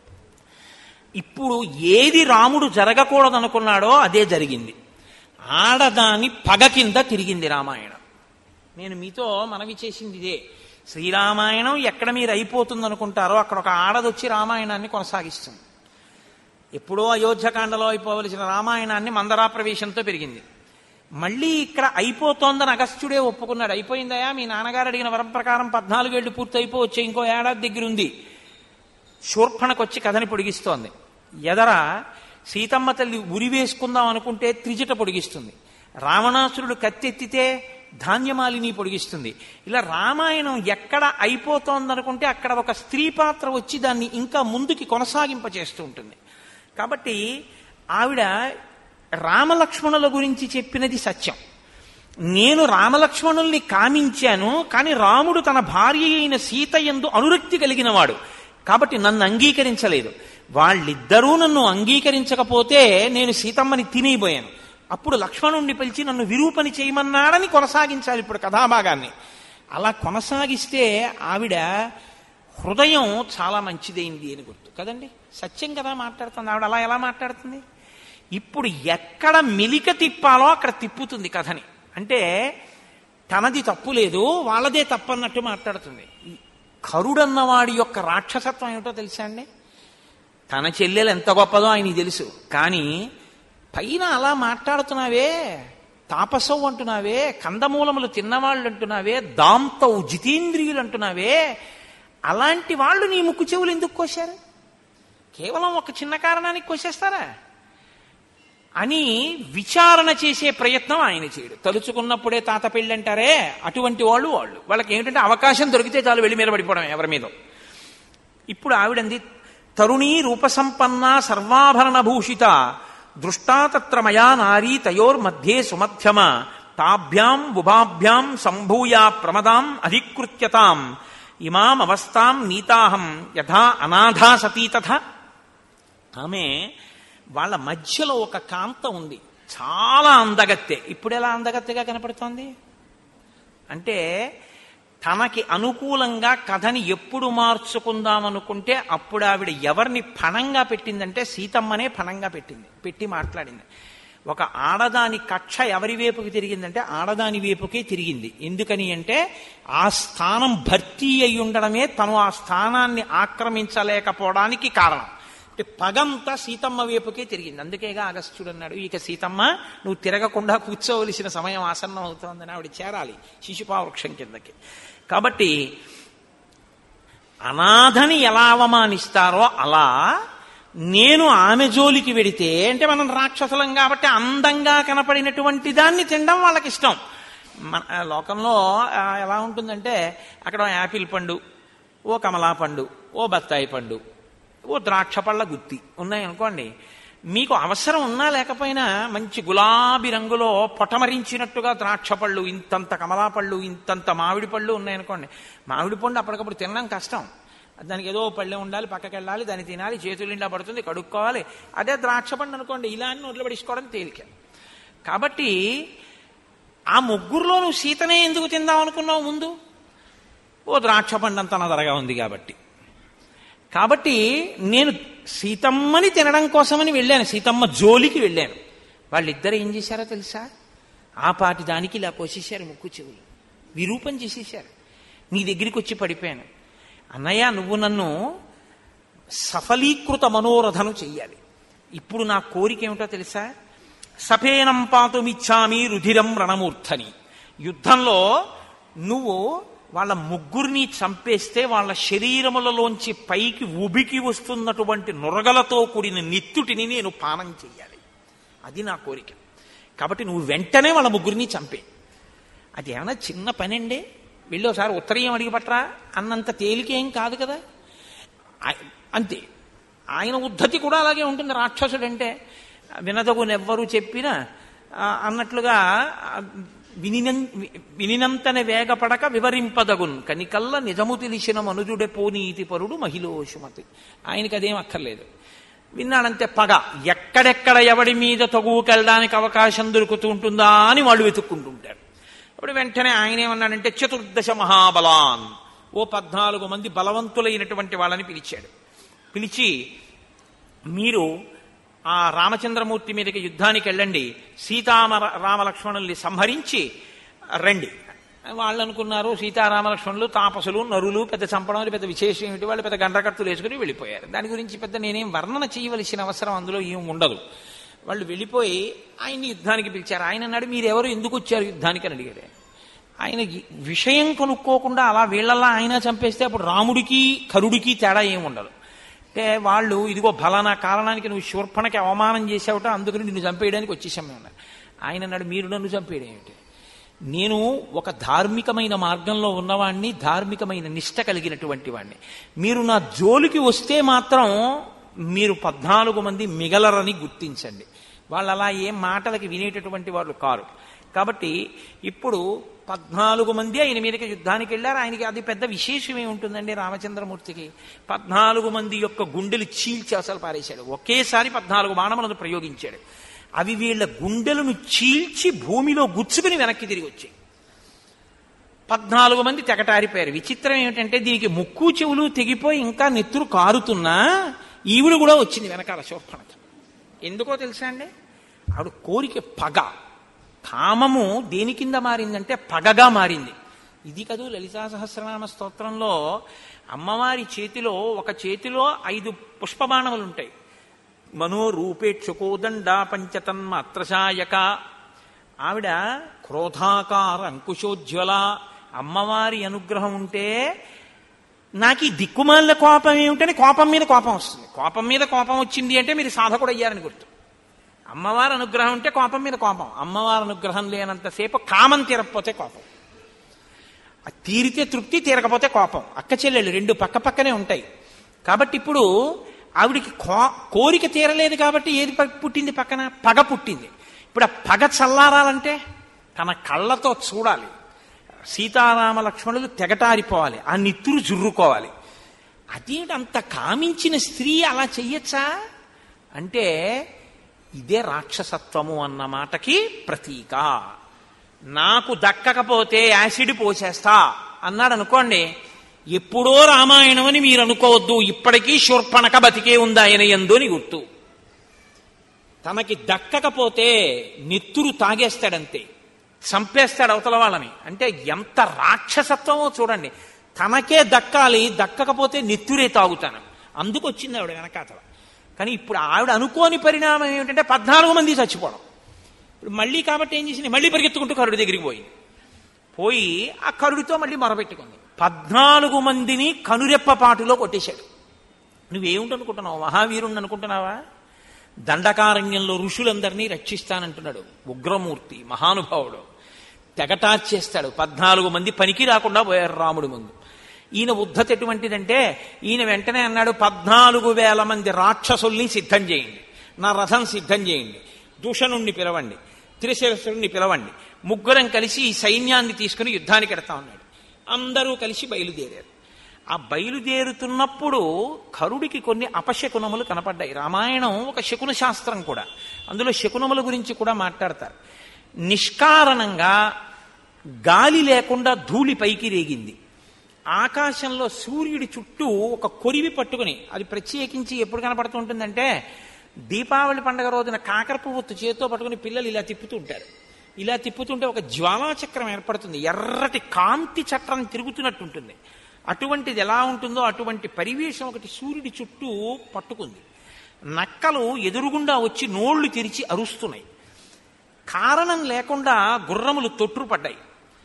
ఇప్పుడు ఏది రాముడు జరగకూడదనుకున్నాడో అదే జరిగింది ఆడదాని పగ కింద తిరిగింది రామాయణం నేను మీతో మనవి చేసింది ఇదే శ్రీరామాయణం ఎక్కడ మీరు అయిపోతుంది అనుకుంటారో అక్కడ ఒక ఆడదొచ్చి రామాయణాన్ని కొనసాగిస్తుంది ఎప్పుడో అయోధ్యకాండలో అయిపోవలసిన రామాయణాన్ని మందరా ప్రవేశంతో పెరిగింది మళ్ళీ ఇక్కడ అయిపోతోందని అగస్త్యుడే ఒప్పుకున్నాడు అయిపోయిందయా మీ నాన్నగారు అడిగిన వరం ప్రకారం పద్నాలుగేళ్లు పూర్తి అయిపోవచ్చు ఇంకో ఏడాది దగ్గర ఉంది శూర్పణకొచ్చి కథని పొడిగిస్తోంది ఎదర సీతమ్మ తల్లి ఉరి వేసుకుందాం అనుకుంటే త్రిజట పొడిగిస్తుంది రావణాసురుడు కత్తెత్తితే ధాన్యమాలిని పొడిగిస్తుంది ఇలా రామాయణం ఎక్కడ అయిపోతోందనుకుంటే అక్కడ ఒక స్త్రీ పాత్ర వచ్చి దాన్ని ఇంకా ముందుకి కొనసాగింపచేస్తూ ఉంటుంది కాబట్టి ఆవిడ రామలక్ష్మణుల గురించి చెప్పినది సత్యం నేను రామలక్ష్మణుల్ని కామించాను కానీ రాముడు తన భార్య అయిన సీత ఎందు అనురక్తి కలిగినవాడు కాబట్టి నన్ను అంగీకరించలేదు వాళ్ళిద్దరూ నన్ను అంగీకరించకపోతే నేను సీతమ్మని తినేయబోయాను అప్పుడు లక్ష్మణుణ్ణి పిలిచి నన్ను విరూపని చేయమన్నాడని కొనసాగించాలి ఇప్పుడు కథాభాగాన్ని అలా కొనసాగిస్తే ఆవిడ హృదయం చాలా మంచిదైంది అని గుర్తు కదండి సత్యం కదా మాట్లాడుతుంది ఆవిడ అలా ఎలా మాట్లాడుతుంది ఇప్పుడు ఎక్కడ మెలిక తిప్పాలో అక్కడ తిప్పుతుంది కథని అంటే తనది తప్పు లేదు వాళ్ళదే తప్పన్నట్టు మాట్లాడుతుంది కరుడన్నవాడి యొక్క రాక్షసత్వం ఏమిటో తెలుసా అండి తన చెల్లెలు ఎంత గొప్పదో ఆయనకి తెలుసు కానీ పైన అలా మాట్లాడుతున్నావే తాపసవు అంటున్నావే కందమూలములు తిన్నవాళ్ళు అంటున్నావే దాంతవు జితేంద్రియులు అంటున్నావే అలాంటి వాళ్ళు నీ ముక్కు చెవులు ఎందుకు కోశారు కేవలం ఒక చిన్న కారణానికి కోసేస్తారా అని విచారణ చేసే ప్రయత్నం ఆయన చేయడు తలుచుకున్నప్పుడే తాత పెళ్ళి అంటారే అటువంటి వాళ్ళు వాళ్ళు వాళ్ళకి ఏమిటంటే అవకాశం దొరికితే చాలు వెళ్ళి మీద పడిపోవడం ఎవరి మీద ఇప్పుడు ఆవిడంది తరుణీ రూపసంపన్న సర్వాభరణ భూషిత దృష్టా తత్ర మయా నారీ తయోర్మధ్యే సుమధ్యమ తాభ్యాం ఉభాభ్యాం సంభూయ ప్రమదాం అధికృత్యతాం ఇమాం అవస్థాం నీతాహం యథా అనాథా సతీ తథ ఆమె వాళ్ళ మధ్యలో ఒక కాంత ఉంది చాలా అందగత్తె ఇప్పుడు ఎలా అందగత్తెగా కనపడుతోంది అంటే తనకి అనుకూలంగా కథని ఎప్పుడు మార్చుకుందామనుకుంటే అప్పుడు ఆవిడ ఎవరిని ఫణంగా పెట్టిందంటే సీతమ్మనే ఫణంగా పెట్టింది పెట్టి మాట్లాడింది ఒక ఆడదాని కక్ష ఎవరి వైపుకి తిరిగిందంటే ఆడదాని వైపుకే తిరిగింది ఎందుకని అంటే ఆ స్థానం భర్తీ అయి ఉండడమే తను ఆ స్థానాన్ని ఆక్రమించలేకపోవడానికి కారణం అంటే పగంతా సీతమ్మ వైపుకే తిరిగింది అందుకేగా అగస్త్యుడు అన్నాడు ఇక సీతమ్మ నువ్వు తిరగకుండా కూర్చోవలసిన సమయం ఆసన్నం అవుతోందని ఆవిడ చేరాలి శిశుపావృక్షం కిందకి కాబట్టి అనాథని ఎలా అవమానిస్తారో అలా నేను ఆమె జోలికి వెడితే అంటే మనం రాక్షసులం కాబట్టి అందంగా కనపడినటువంటి దాన్ని తినడం వాళ్ళకి ఇష్టం మన లోకంలో ఆ, ఎలా ఉంటుందంటే అక్కడ ఓ యాపిల్ పండు ఓ కమలా పండు ఓ బత్తాయి పండు ఓ ద్రాక్ష పళ్ళ గుత్తి ఉన్నాయనుకోండి మీకు అవసరం ఉన్నా లేకపోయినా మంచి గులాబీ రంగులో పొటమరించినట్టుగా ద్రాక్ష పళ్ళు ఇంతంత కమలా పళ్ళు ఇంతంత మామిడి పళ్ళు ఉన్నాయనుకోండి మామిడి పండు అప్పటికప్పుడు తినడం కష్టం దానికి ఏదో పళ్ళె ఉండాలి పక్కకి వెళ్ళాలి దాన్ని తినాలి చేతులు నిండా పడుతుంది కడుక్కోవాలి అదే ద్రాక్ష పండు అనుకోండి ఇలా అని నోట్లో పడిసుకోవడం తేలిక కాబట్టి ఆ ముగ్గురులో నువ్వు సీతనే ఎందుకు తిందాం అనుకున్నావు ముందు ఓ ద్రాక్ష పండు అంత నదరగా ఉంది కాబట్టి కాబట్టి నేను సీతమ్మని తినడం కోసమని వెళ్ళాను సీతమ్మ జోలికి వెళ్ళాను వాళ్ళిద్దరు ఏం చేశారో తెలుసా ఆ పాటి దానికి ఇలా కోసేశారు ముక్కు చెవులు విరూపం చేసేశారు నీ దగ్గరికి వచ్చి పడిపోయాను అన్నయ్య నువ్వు నన్ను సఫలీకృత మనోరథను చెయ్యాలి ఇప్పుడు నా కోరిక ఏమిటో తెలుసా సఫేనం పాతుమిచ్చామి రుధిరం రణమూర్ధని యుద్ధంలో నువ్వు వాళ్ళ ముగ్గురిని చంపేస్తే వాళ్ళ శరీరములలోంచి పైకి ఉబికి వస్తున్నటువంటి నురగలతో కూడిన నిత్తుటిని నేను పానం చెయ్యాలి అది నా కోరిక కాబట్టి నువ్వు వెంటనే వాళ్ళ ముగ్గురిని చంపే అది ఏమైనా చిన్న పని అండి వెళ్ళి ఒకసారి ఉత్తరీయం అడిగి పట్టరా అన్నంత తేలికేం కాదు కదా ఆ- అంతే ఆయన ఉద్ధతి కూడా అలాగే ఉంటుంది రాక్షసుడంటే వినదగునెవ్వరు చెప్పినా ఆ, అన్నట్లుగా ఆ, వినినం వినినంతనే వేగపడక వివరింపదగున్ కనికల్ల నిజము తెలిసిన మనుజుడే పోనీతి పరుడు మహిళోషుమతి ఆయనకి అదేం అక్కర్లేదు విన్నాడంతే పగ ఎక్కడెక్కడ ఎవడి మీద తగువుకెళ్ళడానికి అవకాశం దొరుకుతూ ఉంటుందా అని వాళ్ళు వెతుక్కుంటుంటారు అప్పుడు వెంటనే ఆయన ఏమన్నాడంటే చతుర్దశ మహాబలాన్ ఓ పద్నాలుగు మంది బలవంతులైనటువంటి వాళ్ళని పిలిచాడు పిలిచి మీరు ఆ రామచంద్రమూర్తి మీదకి యుద్ధానికి వెళ్ళండి సీతామ రామలక్ష్మణుల్ని సంహరించి రండి వాళ్ళు అనుకున్నారు సీతారామలక్ష్మణులు తాపసులు నరులు పెద్ద చంపడం అని పెద్ద విశేషం ఏమిటి వాళ్ళు పెద్ద గండ్రకత్తులు వేసుకుని వెళ్ళిపోయారు దాని గురించి పెద్ద నేనేం వర్ణన చేయవలసిన అవసరం అందులో ఏం ఉండదు వాళ్ళు వెళ్ళిపోయి ఆయన్ని యుద్ధానికి పిలిచారు ఆయన అన్నాడు మీరెవరు ఎందుకు వచ్చారు యుద్ధానికి అని అడిగారు ఆయన ఈ విషయం కనుక్కోకుండా అలా వీళ్ళల్లా ఆయన చంపేస్తే అప్పుడు రాముడికి కరుడికి తేడా ఏం ఉండదు అంటే వాళ్ళు ఇదిగో ఫలానా కారణానికి నువ్వు శూర్పణకి అవమానం చేసావుట అందుకని నిన్ను చంపేయడానికి వచ్చేసాం మేము అన్నారు ఆయన అన్నాడు మీరు నన్ను చంపేయడం ఏమిటి నేను ఒక ధార్మికమైన మార్గంలో ఉన్నవాణ్ణి ధార్మికమైన నిష్ట కలిగినటువంటి వాణ్ణి మీరు నా జోలికి వస్తే మాత్రం మీరు పద్నాలుగు మంది మిగలరని గుర్తించండి వాళ్ళు అలా ఏం మాటలకి వినేటటువంటి వాళ్ళు కారు కాబట్టి ఇప్పుడు పద్నాలుగు మంది ఆయన మీదకి యుద్ధానికి వెళ్ళారు ఆయనకి అది పెద్ద విశేషం ఏముంటుందండి రామచంద్రమూర్తికి పద్నాలుగు మంది యొక్క గుండెలు చీల్చి అసలు పారేశాడు ఒకేసారి పద్నాలుగు బాణములను ప్రయోగించాడు అవి వీళ్ళ గుండెలను చీల్చి భూమిలో గుచ్చుకుని వెనక్కి తిరిగి వచ్చాయి పద్నాలుగు మంది తెగటారిపోయారు విచిత్రం ఏమిటంటే దీనికి ముక్కు చెవులు తెగిపోయి ఇంకా నెత్తురు కారుతున్నా ఈవిడ కూడా వచ్చింది వెనకాల శోభనకి ఎందుకో తెలుసా అండి ఆవిడ కోరిక పగ కామము దేని కింద మారిందంటే పగగా మారింది ఇది కదూ లలితా సహస్రనామ స్తోత్రంలో అమ్మవారి చేతిలో ఒక చేతిలో ఐదు పుష్పబాణములు ఉంటాయి మనోరూపేక్షుకోదండ పంచతన్మాత్రశాయక ఆవిడ క్రోధాకార అంకుశోజ్వల అమ్మవారి అనుగ్రహం ఉంటే నాకు ఈ దిక్కుమాలిన కోపం ఏమిటని కోపం మీద కోపం వస్తుంది కోపం మీద కోపం వచ్చింది అంటే మీరు సాధకుడు అయ్యారని గుర్తు అమ్మవారి అనుగ్రహం ఉంటే కోపం మీద కోపం అమ్మవారి అనుగ్రహం లేనంతసేపు కామం తీరకపోతే కోపం ఆ తీరితే తృప్తి తీరకపోతే కోపం అక్క చెల్లెళ్ళు రెండు పక్క పక్కనే ఉంటాయి కాబట్టి ఇప్పుడు ఆవిడికి కో కోరిక తీరలేదు కాబట్టి ఏది ప- పుట్టింది పక్కన పగ పుట్టింది ఇప్పుడు ఆ పగ చల్లారాలంటే తన కళ్ళతో చూడాలి సీతారామ లక్ష్మణులు తెగటారిపోవాలి ఆ నిత్తురు జుర్రుకోవాలి అదేంటి అంత కామించిన స్త్రీ అలా చెయ్యొచ్చా అంటే ఇదే రాక్షసత్వము అన్న మాటకి ప్రతీక నాకు దక్కకపోతే యాసిడ్ పోసేస్తా అన్నాడు అనుకోండి ఎప్పుడో రామాయణం అని మీరు అనుకోవద్దు ఇప్పటికీ శూర్పణక బతికే ఉంది ఆయన ఎందు అని గుర్తు తనకి దక్కకపోతే నెత్తురు తాగేస్తాడంతే చంపేస్తాడు అవతల వాళ్ళని అంటే ఎంత రాక్షసత్వమో చూడండి తనకే దక్కాలి దక్కకపోతే నెత్తురే తాగుతాను అందుకు వచ్చింది ఆవిడ వెనకాతల కానీ ఇప్పుడు ఆవిడ అనుకోని పరిణామం ఏమిటంటే పద్నాలుగు మంది చచ్చిపోవడం ఇప్పుడు మళ్ళీ కాబట్టి ఏం చేసింది మళ్ళీ పరిగెత్తుకుంటూ కరుడి దగ్గరికి పోయింది పోయి ఆ కరుడితో మళ్ళీ మొరపెట్టుకుంది పద్నాలుగు మందిని కనురెప్పపాటులో కొట్టేశాడు నువ్వేమిటనుకుంటున్నావు మహావీరుణ్ణి అనుకుంటున్నావా దండకారణ్యంలో ఋషులందరినీ రక్షిస్తానంటున్నాడు ఉగ్రమూర్తి మహానుభావుడు తెగటార్చేస్తాడు పద్నాలుగు మంది పనికి రాకుండా పోయారు రాముడి ముందు ఈయన ఉద్ధత ఎటువంటిదంటే ఈయన వెంటనే అన్నాడు పద్నాలుగు వేల మంది రాక్షసుల్ని సిద్ధం చేయండి నా రథం సిద్ధం చేయండి దూషణుణ్ణి పిలవండి త్రిశిరసుడిని పిలవండి ముగ్గురం కలిసి ఈ సైన్యాన్ని తీసుకుని యుద్ధానికి ఎడతా ఉన్నాడు అందరూ కలిసి బయలుదేరారు ఆ బయలుదేరుతున్నప్పుడు కరుడికి కొన్ని అపశకునములు కనపడ్డాయి రామాయణం ఒక శకున శాస్త్రం కూడా అందులో శకునముల గురించి కూడా మాట్లాడతారు నిష్కారణంగా గాలి లేకుండా ధూళి పైకి రేగింది ఆకాశంలో సూర్యుడి చుట్టూ ఒక కొరివి పట్టుకుని అది ప్రత్యేకించి ఎప్పుడు కనపడుతూ ఉంటుందంటే దీపావళి పండగ రోజున కాకర పువ్వొత్తు చేతితో పట్టుకుని పిల్లలు ఇలా తిప్పుతూ ఉంటారు ఇలా తిప్పుతుంటే ఒక జ్వాలాచక్రం ఏర్పడుతుంది ఎర్రటి కాంతి చక్రం తిరుగుతున్నట్టు ఉంటుంది అటువంటిది ఎలా ఉంటుందో అటువంటి పరివేశం ఒకటి సూర్యుడి చుట్టూ పట్టుకుంది నక్కలు ఎదురుగుండా వచ్చి నోళ్లు తెరిచి అరుస్తున్నాయి కారణం లేకుండా గుర్రములు తొట్టుపడ్డాయి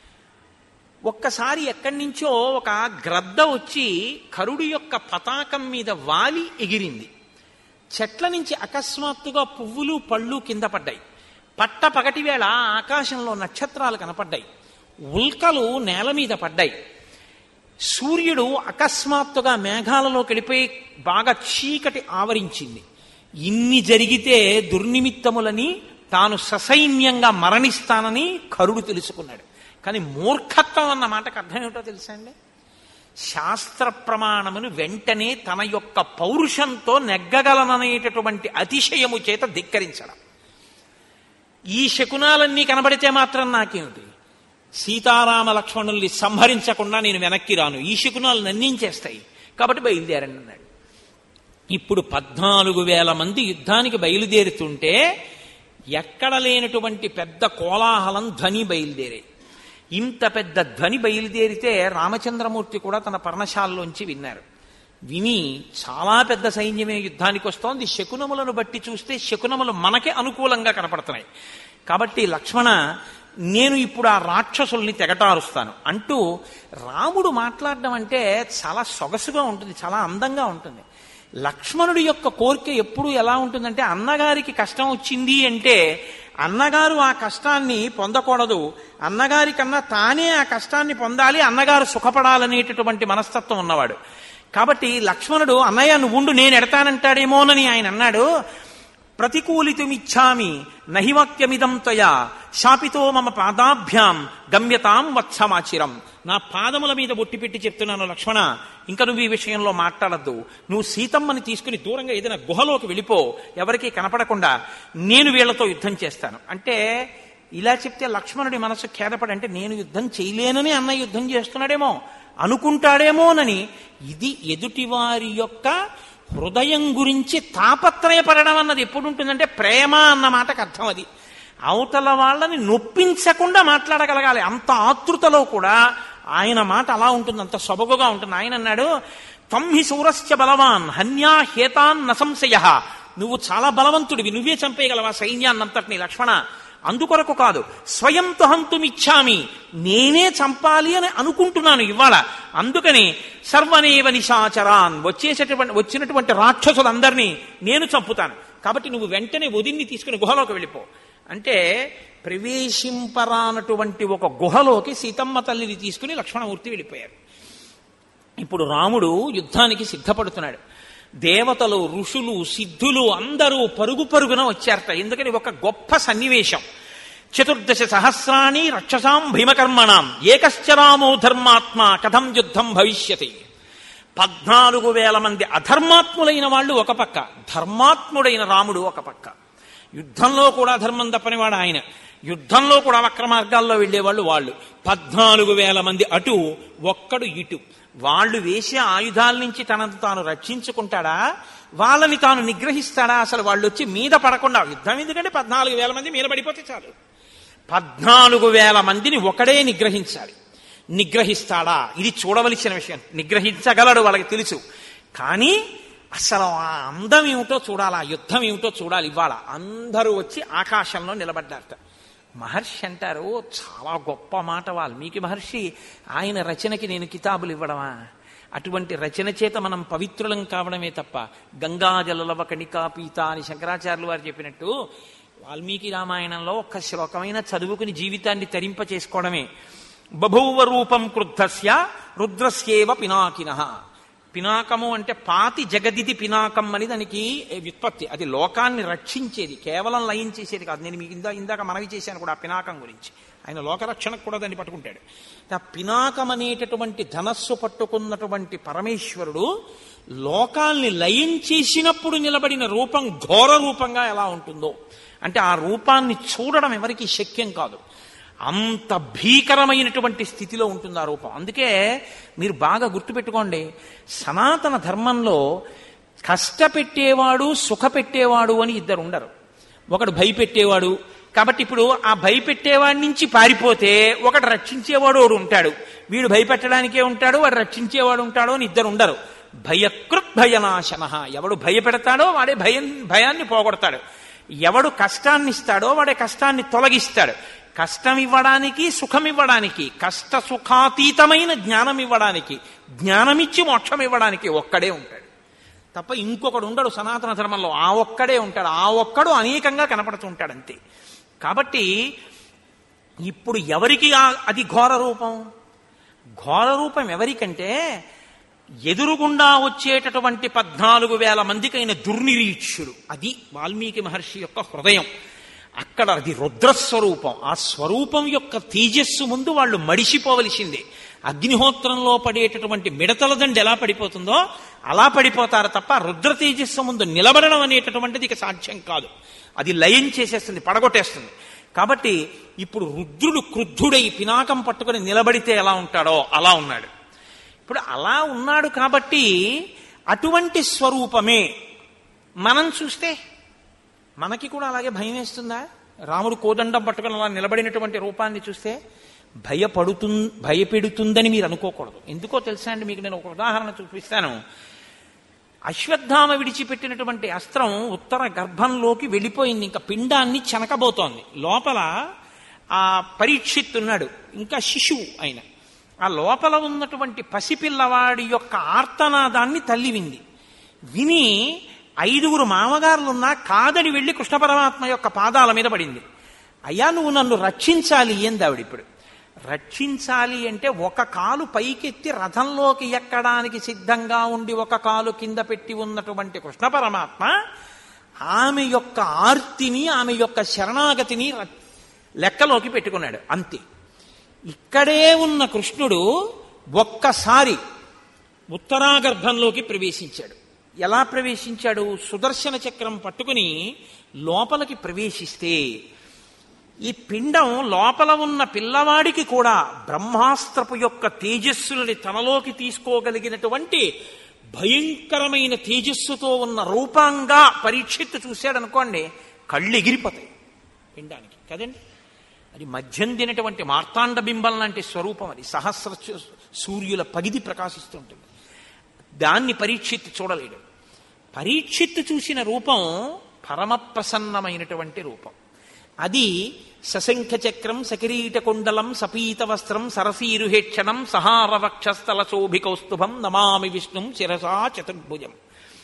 ఒక్కసారి ఎక్కడి నుంచో ఒక గ్రద్ద వచ్చి కరుడు యొక్క పతాకం మీద వాలి ఎగిరింది చెట్ల నుంచి అకస్మాత్తుగా పువ్వులు పళ్ళు కింద పడ్డాయి పట్ట పగటి వేళ ఆకాశంలో నక్షత్రాలు కనపడ్డాయి ఉల్కలు నేల మీద పడ్డాయి సూర్యుడు అకస్మాత్తుగా మేఘాలలో గడిపోయి బాగా చీకటి ఆవరించింది ఇన్ని జరిగితే దుర్నిమిత్తములని తాను ససైన్యంగా మరణిస్తానని కరుడు తెలుసుకున్నాడు కానీ మూర్ఖత్వం అన్న మాటకు అర్థం ఏమిటో తెలుసా అండి శాస్త్ర ప్రమాణమును వెంటనే తన యొక్క పౌరుషంతో నెగ్గగలననేటటువంటి అతిశయము చేత ధిక్కరించడం ఈ శకునాలన్నీ కనబడితే మాత్రం నాకేమిటి సీతారామ లక్ష్మణుల్ని సంహరించకుండా నేను వెనక్కి రాను ఈ శకునాలు నన్నించేస్తాయి కాబట్టి బయలుదేరండి అన్నాడు ఇప్పుడు పద్నాలుగు వేల మంది యుద్ధానికి బయలుదేరుతుంటే ఎక్కడ లేనటువంటి పెద్ద కోలాహలం ధ్వని బయలుదేరాయి ఇంత పెద్ద ధ్వని బయలుదేరితే రామచంద్రమూర్తి కూడా తన పర్ణశాలలోంచి విన్నారు విని చాలా పెద్ద సైన్యమే యుద్ధానికి వస్తోంది శకునములను బట్టి చూస్తే శకునములు మనకే అనుకూలంగా కనపడుతున్నాయి కాబట్టి లక్ష్మణ నేను ఇప్పుడు ఆ రాక్షసుల్ని తెగటారుస్తాను అంటూ రాముడు మాట్లాడడం అంటే చాలా సొగసుగా ఉంటుంది చాలా అందంగా ఉంటుంది లక్ష్మణుడి యొక్క కోరిక ఎప్పుడు ఎలా ఉంటుందంటే అన్నగారికి కష్టం వచ్చింది అంటే అన్నగారు ఆ కష్టాన్ని పొందకూడదు అన్నగారి కన్నా తానే ఆ కష్టాన్ని పొందాలి అన్నగారు సుఖపడాలనేటటువంటి మనస్తత్వం ఉన్నవాడు కాబట్టి లక్ష్మణుడు అన్నయ్య నువ్వు ఉండు నేను ఎడతానంటాడేమోనని ఆయన అన్నాడు ప్రతికూలితుమిచ్చామి నహివాక్యమిదం త్వయా శాపితో మమ పాదాభ్యాం గమ్యతాం వత్సమాచిరం నా పాదముల మీద బొట్టి పెట్టి చెప్తున్నాను లక్ష్మణ ఇంకా నువ్వు ఈ విషయంలో మాట్లాడద్దు నువ్వు సీతమ్మని తీసుకుని దూరంగా ఏదైనా గుహలోకి వెళ్ళిపో ఎవరికీ కనపడకుండా నేను వీళ్లతో యుద్ధం చేస్తాను అంటే ఇలా చెప్తే లక్ష్మణుడి మనసు ఖేదపడి అంటే నేను యుద్ధం చేయలేనని అన్న యుద్ధం చేస్తున్నాడేమో అనుకుంటాడేమోనని ఇది ఎదుటివారి యొక్క హృదయం గురించి తాపత్రయపడడం అన్నది ఎప్పుడు ఉంటుందంటే ప్రేమ అన్న మాటకు అర్థం అది అవతల వాళ్ళని నొప్పించకుండా మాట్లాడగలగాలి అంత ఆతృతలో కూడా ఆయన మాట అలా ఉంటుంది అంత సొబగుగా ఉంటుంది ఆయన అన్నాడు తంహి సూరస్య బలవాన్ హన్యా హేతాన్ నసంశయ నువ్వు చాలా బలవంతుడివి నువ్వే చంపేయగలవా సైన్యాన్నంతటిని లక్ష్మణ అందుకొరకు కాదు స్వయం తుహంతుమిచ్చామి నేనే చంపాలి అని అనుకుంటున్నాను ఇవాళ అందుకని సర్వనేవ నిశాచరాన్ వచ్చేసేటువంటి వచ్చినటువంటి రాక్షసులందరినీ నేను చంపుతాను కాబట్టి నువ్వు వెంటనే వదిన్ని తీసుకుని గుహలోకి వెళ్ళిపో అంటే ప్రవేశింపరానటువంటి ఒక గుహలోకి సీతమ్మ తల్లిని తీసుకుని లక్ష్మణమూర్తి వెళ్ళిపోయారు ఇప్పుడు రాముడు యుద్ధానికి సిద్ధపడుతున్నాడు దేవతలు ఋషులు సిద్ధులు అందరూ పరుగు పరుగున వచ్చారట ఎందుకని ఒక గొప్ప సన్నివేశం చతుర్దశ సహస్రాణి రక్షసాం భీమకర్మణాం ఏకశ్చరామో ధర్మాత్మ కథం యుద్ధం భవిష్యతి పద్నాలుగు వేల మంది అధర్మాత్ములైన వాళ్ళు ఒక పక్క ధర్మాత్ముడైన రాముడు ఒక పక్క యుద్ధంలో కూడా ధర్మం తప్పనివాడు ఆయన యుద్ధంలో కూడా వక్ర మార్గాల్లో వెళ్లేవాళ్ళు వాళ్ళు పద్నాలుగు వేల మంది అటు ఒక్కడు ఇటు వాళ్ళు వేసే ఆయుధాల నుంచి తనను తాను రక్షించుకుంటాడా వాళ్ళని తాను నిగ్రహిస్తాడా అసలు వాళ్ళు వచ్చి మీద పడకుండా యుద్ధం ఎందుకంటే పద్నాలుగు వేల మంది మీద పడిపోతే చాలు పద్నాలుగు వేల మందిని ఒకడే నిగ్రహించాలి నిగ్రహిస్తాడా ఇది చూడవలసిన విషయం నిగ్రహించగలడు వాళ్ళకి తెలుసు కానీ అసలు ఆ అందం ఏమిటో చూడాలి ఆ యుద్ధం ఏమిటో చూడాలి ఇవాళ అందరూ వచ్చి ఆకాశంలో నిలబడ్డారట మహర్షి అంటారు చాలా గొప్ప మాట వాల్మీకి మహర్షి ఆయన రచనకి నేను కితాబులు ఇవ్వడమా అటువంటి రచన చేత మనం పవిత్రులం కావడమే తప్ప గంగాజలలవ కణికా పీత అని శంకరాచార్యులు వారు చెప్పినట్టు వాల్మీకి రామాయణంలో ఒక్క శ్లోకమైన చదువుకుని జీవితాన్ని తరింప చేసుకోవడమే బభూవ రూపం క్రుద్ధస్య రుద్రస్యేవ పినాకిన పినాకము అంటే పాతి జగదిది పినాకం అని దానికి వ్యుత్పత్తి అది లోకాన్ని రక్షించేది కేవలం లయం చేసేది కాదు నేను మీకు ఇందా ఇందాక మనవి చేశాను కూడా ఆ పినాకం గురించి ఆయన లోకరక్షణకు కూడా దాన్ని పట్టుకుంటాడు ఆ పినాకం అనేటటువంటి ధనస్సు పట్టుకున్నటువంటి పరమేశ్వరుడు లోకాల్ని లయం చేసినప్పుడు నిలబడిన రూపం ఘోర రూపంగా ఎలా ఉంటుందో అంటే ఆ రూపాన్ని చూడడం ఎవరికి శక్యం కాదు అంత భీకరమైనటువంటి స్థితిలో ఉంటుంది ఆ రూపం అందుకే మీరు బాగా గుర్తుపెట్టుకోండి సనాతన ధర్మంలో కష్టపెట్టేవాడు సుఖపెట్టేవాడు అని ఇద్దరు ఉండరు ఒకడు భయపెట్టేవాడు కాబట్టి ఇప్పుడు ఆ భయపెట్టేవాడి నుంచి పారిపోతే ఒకడు రక్షించేవాడు ఒకడు ఉంటాడు వీడు భయపెట్టడానికే ఉంటాడు వాడు రక్షించేవాడు ఉంటాడు అని ఇద్దరు ఉండరు భయకృత్ భయనాశన ఎవడు భయపెడతాడో వాడే భయం భయాన్ని పోగొడతాడు ఎవడు కష్టాన్ని ఇస్తాడో వాడే కష్టాన్ని తొలగిస్తాడు కష్టం ఇవ్వడానికి సుఖం ఇవ్వడానికి కష్ట సుఖాతీతమైన జ్ఞానం ఇవ్వడానికి జ్ఞానమిచ్చి మోక్షం ఇవ్వడానికి ఒక్కడే ఉంటాడు తప్ప ఇంకొకడు ఉండడు సనాతన ధర్మంలో ఆ ఒక్కడే ఉంటాడు ఆ ఒక్కడు అనేకంగా కనపడుతూ ఉంటాడు అంతే కాబట్టి ఇప్పుడు ఎవరికి ఆ- అది ఘోర రూపం ఘోర రూపం ఎవరికంటే ఎదురుగుండా వచ్చేటటువంటి పద్నాలుగు వేల మందికైన దుర్నిరీక్షుడు అది వాల్మీకి మహర్షి యొక్క హృదయం అక్కడ అది రుద్రస్వరూపం ఆ స్వరూపం యొక్క తేజస్సు ముందు వాళ్ళు మడిసిపోవలసిందే అగ్నిహోత్రంలో పడేటటువంటి మిడతల దండి ఎలా పడిపోతుందో అలా పడిపోతారు తప్ప రుద్ర తేజస్సు ముందు నిలబడడం అనేటటువంటిది ఇక సాధ్యం కాదు అది లయం చేసేస్తుంది పడగొట్టేస్తుంది కాబట్టి ఇప్పుడు రుద్రుడు క్రుద్ధుడై పినాకం పట్టుకొని నిలబడితే ఎలా ఉంటాడో అలా ఉన్నాడు ఇప్పుడు అలా ఉన్నాడు కాబట్టి అటువంటి స్వరూపమే మనం చూస్తే మనకి కూడా అలాగే భయం వేస్తుందా రాముడు కోదండం పట్టుకుని అలా నిలబడినటువంటి రూపాన్ని చూస్తే భయపడుతు భయపెడుతుందని మీరు అనుకోకూడదు ఎందుకో తెలుసా అండి మీకు నేను ఒక ఉదాహరణ చూపిస్తాను అశ్వత్థామ విడిచిపెట్టినటువంటి అస్త్రం ఉత్తర గర్భంలోకి వెళ్ళిపోయింది ఇంకా పిండాన్ని చెనకబోతోంది లోపల ఆ పరీక్షిత్ ఉన్నాడు ఇంకా శిశువు ఆయన ఆ లోపల ఉన్నటువంటి పసిపిల్లవాడి యొక్క ఆర్తనాదాన్ని తల్లి వింది విని ఐదుగురు మామగారులున్నా కాదని వెళ్ళి కృష్ణ పరమాత్మ యొక్క పాదాల మీద పడింది అయ్యా నువ్వు నన్ను రక్షించాలి ఏంది ఆవిడ ఇప్పుడు రక్షించాలి అంటే ఒక కాలు పైకెత్తి రథంలోకి ఎక్కడానికి సిద్ధంగా ఉండి ఒక కాలు కింద పెట్టి ఉన్నటువంటి కృష్ణ పరమాత్మ ఆమె యొక్క ఆర్తిని ఆమె యొక్క శరణాగతిని ర- లెక్కలోకి పెట్టుకున్నాడు అంతే ఇక్కడే ఉన్న కృష్ణుడు ఒక్కసారి ఉత్తరాగర్భంలోకి ప్రవేశించాడు ఎలా ప్రవేశించాడు సుదర్శన చక్రం పట్టుకుని లోపలికి ప్రవేశిస్తే ఈ పిండం లోపల ఉన్న పిల్లవాడికి కూడా బ్రహ్మాస్త్రపు యొక్క తేజస్సులని తనలోకి తీసుకోగలిగినటువంటి భయంకరమైన తేజస్సుతో ఉన్న రూపంగా పరీక్షిత్తు చూశాడనుకోండి కళ్ళు ఎగిరిపోతాయి పిండానికి కదండి అది మధ్యం తినటువంటి మార్తాండ బింబం లాంటి స్వరూపం అది సహస్ర చు- సూర్యుల పగిది ప్రకాశిస్తుంటుంది దాన్ని పరీక్షిత్తు చూడలేడు పరీక్షిత్తు చూసిన రూపం పరమ ప్రసన్నమైనటువంటి రూపం అది సశంఖ చక్రం సకిరీట కుండలం సపీత వస్త్రం సరసీరుహేక్షణం సహార వక్షస్థల శోభికౌస్తుభం నమామి విష్ణుం శిరసా చతుర్భుజం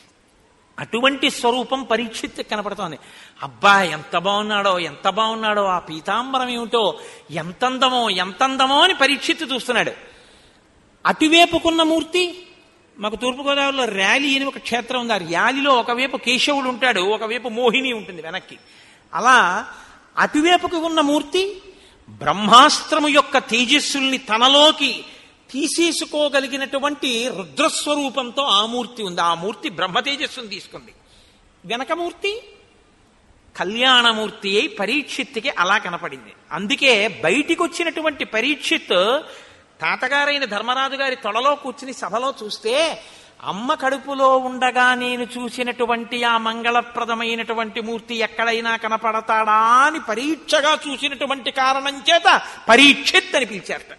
అటువంటి స్వరూపం పరీక్షిత్ కనపడుతోంది అబ్బా ఎంత బాగున్నాడో ఎంత బాగున్నాడో ఆ పీతాంబరం ఏమిటో ఎంత అందమో ఎంత అందమో అని పరీక్షిత్తు చూస్తున్నాడు అటువైపుకున్న మూర్తి మాకు తూర్పుగోదావరిలో ర్యాలీ అని ఒక క్షేత్రం ఉంది ఆ ర్యాలీలో ఒకవైపు కేశవుడు ఉంటాడు ఒకవైపు మోహిని ఉంటుంది వెనక్కి అలా అటువైపుకు ఉన్న మూర్తి బ్రహ్మాస్త్రము యొక్క తేజస్సుల్ని తనలోకి తీసేసుకోగలిగినటువంటి రుద్రస్వరూపంతో ఆ మూర్తి ఉంది ఆ మూర్తి బ్రహ్మ తేజస్సును తీసుకుంది వెనక మూర్తి కళ్యాణమూర్తి అయి పరీక్షిత్తుకి అలా కనపడింది అందుకే బయటికి వచ్చినటువంటి పరీక్షిత్ తాతగారైన ధర్మరాజు గారి తొడలో కూర్చుని సభలో చూస్తే అమ్మ కడుపులో ఉండగా నేను చూసినటువంటి ఆ మంగళప్రదమైనటువంటి మూర్తి ఎక్కడైనా కనపడతాడా అని పరీక్షగా చూసినటువంటి కారణం చేత పరీక్షిత్ అని పిలిచారట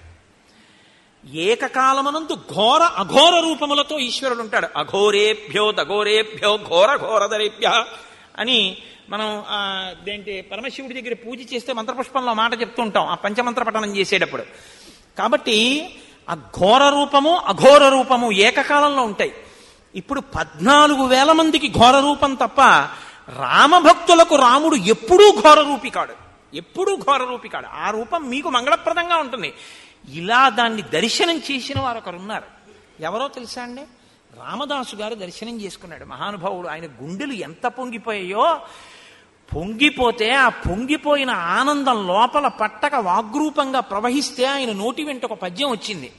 ఏకకాలమనందు ఘోర అఘోర రూపములతో ఈశ్వరుడు ఉంటాడు అఘోరేభ్యో దఘోరేభ్యో ఘోర ఘోరధరేభ్య అని మనం ఆ, దేంటి పరమశివుడి దగ్గర పూజ చేస్తే మంత్రపుష్పంలో మాట చెప్తూ ఉంటాం ఆ పంచమంత్ర పఠనం చేసేటప్పుడు కాబట్టి ఆ ఘోర రూపము అఘోర రూపము ఏకకాలంలో ఉంటాయి ఇప్పుడు పద్నాలుగు వేల మందికి ఘోర రూపం తప్ప రామభక్తులకు రాముడు ఎప్పుడూ ఘోర రూపి కాడు ఎప్పుడూ ఘోర రూపి కాడు ఆ రూపం మీకు మంగళప్రదంగా ఉంటుంది ఇలా దాన్ని దర్శనం చేసిన వారు ఒకరు ఉన్నారు ఎవరో తెలుసా అండి రామదాసు గారు దర్శనం చేసుకున్నాడు మహానుభావుడు ఆయన గుండెలు ఎంత పొంగిపోయాయో పొంగిపోతే ఆ పొంగిపోయిన ఆనందం లోపల పట్టక వాగ్రూపంగా ప్రవహిస్తే ఆయన నోటి వెంట ఒక పద్యం వచ్చింది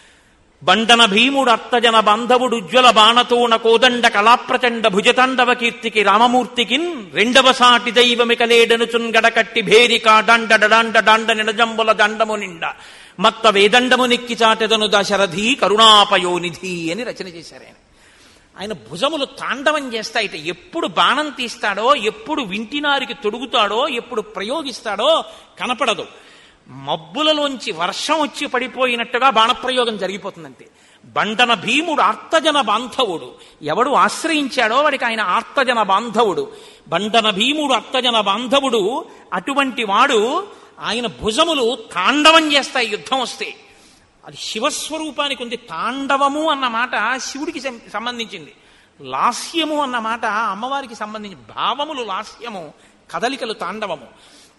బండన భీముడు అర్థజన బాంధవుడు ఉజ్వల బాణతోణ కోదండ కళాప్రచండ భుజతాండవ కీర్తికి రామమూర్తికిన్ రెండవ సాటి దైవమికలేడనుచున్ గడకట్టి భేరిక డండ డండ డండ నిడజంబుల దండము నిండ మత్త వేదండము నెక్కి చాటెదను దశరథి కరుణాపయోనిధి అని రచన చేశారు ఆయన ఆయన భుజములు తాండవం చేస్తాయిట ఎప్పుడు బాణం తీస్తాడో ఎప్పుడు వింటినారికి తొడుగుతాడో ఎప్పుడు ప్రయోగిస్తాడో కనపడదు మబ్బులలోంచి వర్షం వచ్చి పడిపోయినట్టుగా బాణప్రయోగం జరిగిపోతుందంతే బండన భీముడు ఆర్తజన బాంధవుడు ఎవడు ఆశ్రయించాడో వాడికి ఆయన ఆర్తజన బాంధవుడు బండన భీముడు అర్తజన బాంధవుడు అటువంటి వాడు ఆయన భుజములు తాండవం చేస్తాయి యుద్ధం వస్తే అది శివస్వరూపానికి ఉంది తాండవము అన్న మాట శివుడికి సం- సంబంధించింది లాస్యము అన్న మాట అమ్మవారికి సంబంధించి భావములు లాస్యము కదలికలు తాండవము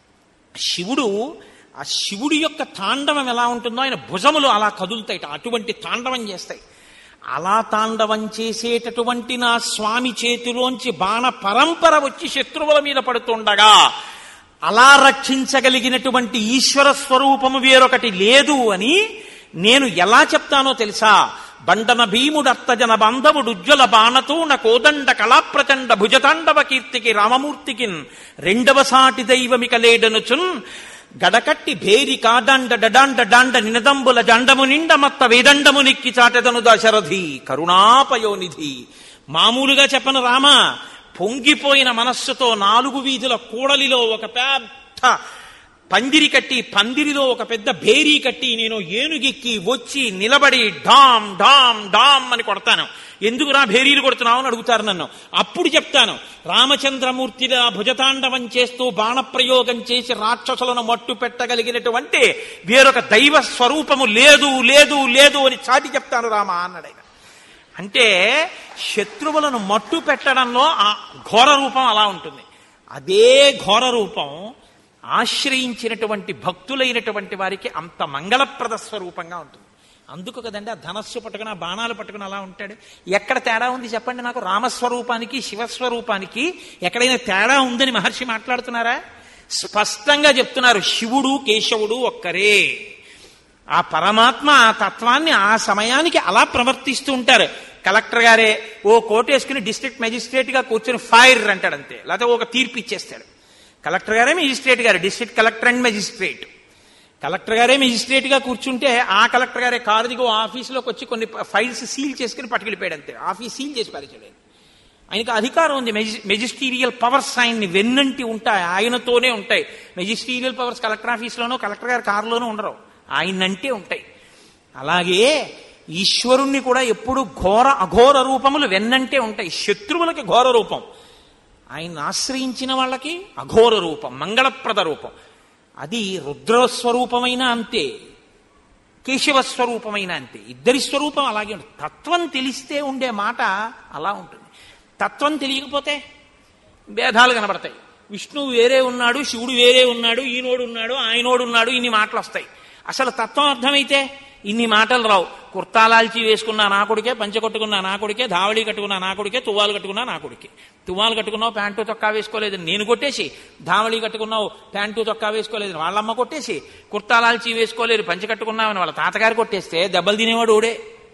శివుడు ఆ శివుడి యొక్క తాండవం ఎలా ఉంటుందో ఆయన భుజములు అలా కదులుతాయి అటువంటి తాండవం చేస్తాయి అలా తాండవం చేసేటటువంటి నా స్వామి చేతిలోంచి బాణ పరంపర వచ్చి శత్రువుల మీద పడుతుండగా అలా రక్షించగలిగినటువంటి ఈశ్వర స్వరూపము వేరొకటి లేదు అని నేను ఎలా చెప్తానో తెలుసా బండన భీముడు అత్తజన బాంధవుడు ఉజ్వల బాణతోన కోదండ కళాప్రచండ భుజతాండవ కీర్తికి రామమూర్తికిన్ రెండవ సాటి దైవమిక లేడనుచున్ గడకట్టి భేరి కాదండ డడాండ డాండ నినదంబుల జండము నిండ మత్త వేదండము నిక్కి చాటెదను దశరథి కరుణాపయోనిధి మామూలుగా చెప్పను రామ పొంగిపోయిన మనస్సుతో నాలుగు వీధుల కూడలిలో ఒక పెద్ద పందిరి కట్టి పందిరిలో ఒక పెద్ద భేరీ కట్టి నేను ఏనుగెక్కి వచ్చి నిలబడి డామ్ డామ్ డామ్ అని కొడతాను ఎందుకురా భేరీలు కొడుతున్నావు అని అడుగుతారు నన్ను అప్పుడు చెప్తాను రామచంద్రమూర్తిగా భుజతాండవం చేస్తూ బాణప్రయోగం చేసి రాక్షసులను మట్టు పెట్టగలిగినటువంటి వేరొక దైవ స్వరూపము లేదు లేదు లేదు అని చాటి చెప్తాను రామ అన్నాడు ఆయన అంటే శత్రువులను మట్టు పెట్టడంలో ఆ ఘోర రూపం అలా ఉంటుంది అదే ఘోర రూపం ఆశ్రయించినటువంటి భక్తులైనటువంటి వారికి అంత మంగళప్రద స్వరూపంగా ఉంటుంది అందుకు కదండి ఆ ధనస్సు పట్టుకుని ఆ బాణాలు పట్టుకుని అలా ఉంటాడు ఎక్కడ తేడా ఉంది చెప్పండి నాకు రామస్వరూపానికి శివస్వరూపానికి ఎక్కడైనా తేడా ఉందని మహర్షి మాట్లాడుతున్నారా స్పష్టంగా చెప్తున్నారు శివుడు కేశవుడు ఒక్కరే ఆ పరమాత్మ ఆ తత్వాన్ని ఆ సమయానికి అలా ప్రవర్తిస్తూ ఉంటారు కలెక్టర్ గారే ఓ కోటు వేసుకుని డిస్ట్రిక్ట్ మెజిస్ట్రేట్ గా కూర్చొని ఫైర్ అంటాడు అంతే లేకపోతే ఒక తీర్పు ఇచ్చేస్తాడు కలెక్టర్ గారే మెజిస్ట్రేట్ గారు district collector and magistrate collector గారే మెజిస్ట్రేట్ గా కూర్చుంటే ఆ కలెక్టర్ గారే కారు దిగు ఆఫీసులోకి వచ్చి కొన్ని ఫైల్స్ సీల్ చేసుకుని పట్టుకెళ్ళిపోయాడు అంతే ఆఫీస్ సీల్ చేసి పారేసాడు ఆయనకు అధికారం ఉంది మెజి మెజిస్టీరియల్ పవర్స్ ఆయన్ని వెన్నంటి ఉంటాయి ఆయనతోనే ఉంటాయి మెజిస్టీరియల్ పవర్స్ కలెక్టర్ ఆఫీస్లోనో కలెక్టర్ గారి కారులోనూ ఉండరు ఆయనంటే ఉంటాయి అలాగే ఈశ్వరుణ్ణి కూడా ఎప్పుడు ఘోర అఘోర రూపములు వెన్నంటే ఉంటాయి శత్రువులకి ఘోర రూపం ఆయన్ని ఆశ్రయించిన వాళ్ళకి అఘోర రూపం మంగళప్రద రూపం అది రుద్రస్వరూపమైన అంతే కేశవ స్వరూపమైన అంతే ఇద్దరి స్వరూపం అలాగే ఉంటుంది తత్వం తెలిస్తే ఉండే మాట అలా ఉంటుంది తత్వం తెలియకపోతే భేదాలు కనబడతాయి విష్ణువు వేరే ఉన్నాడు శివుడు వేరే ఉన్నాడు ఈనోడు ఉన్నాడు ఆయనోడు ఉన్నాడు ఇన్ని మాటలు వస్తాయి అసలు తత్వం అర్థమైతే ఇన్ని మాటలు రావు కుర్తాలాల్చి వేసుకున్న నా కొడుకే పంచె కొట్టుకున్న నా కొడుకే ధావళి కట్టుకున్న నా కొడుకే తువ్వాలు కట్టుకున్నా నా కొడుకే తువ్వాలు కట్టుకున్నావు ప్యాంటు తొక్కా వేసుకోలేదు నేను కొట్టేసి ధావళి కట్టుకున్నావు ప్యాంటు తొక్కా వేసుకోలేదు వాళ్ళమ్మ కొట్టేసి కుర్తాలాల్చి వేసుకోలేదు పంచె కట్టుకున్నావని వాళ్ళ తాతగారు కొట్టేస్తే దెబ్బలు తినేవాడు ఓడే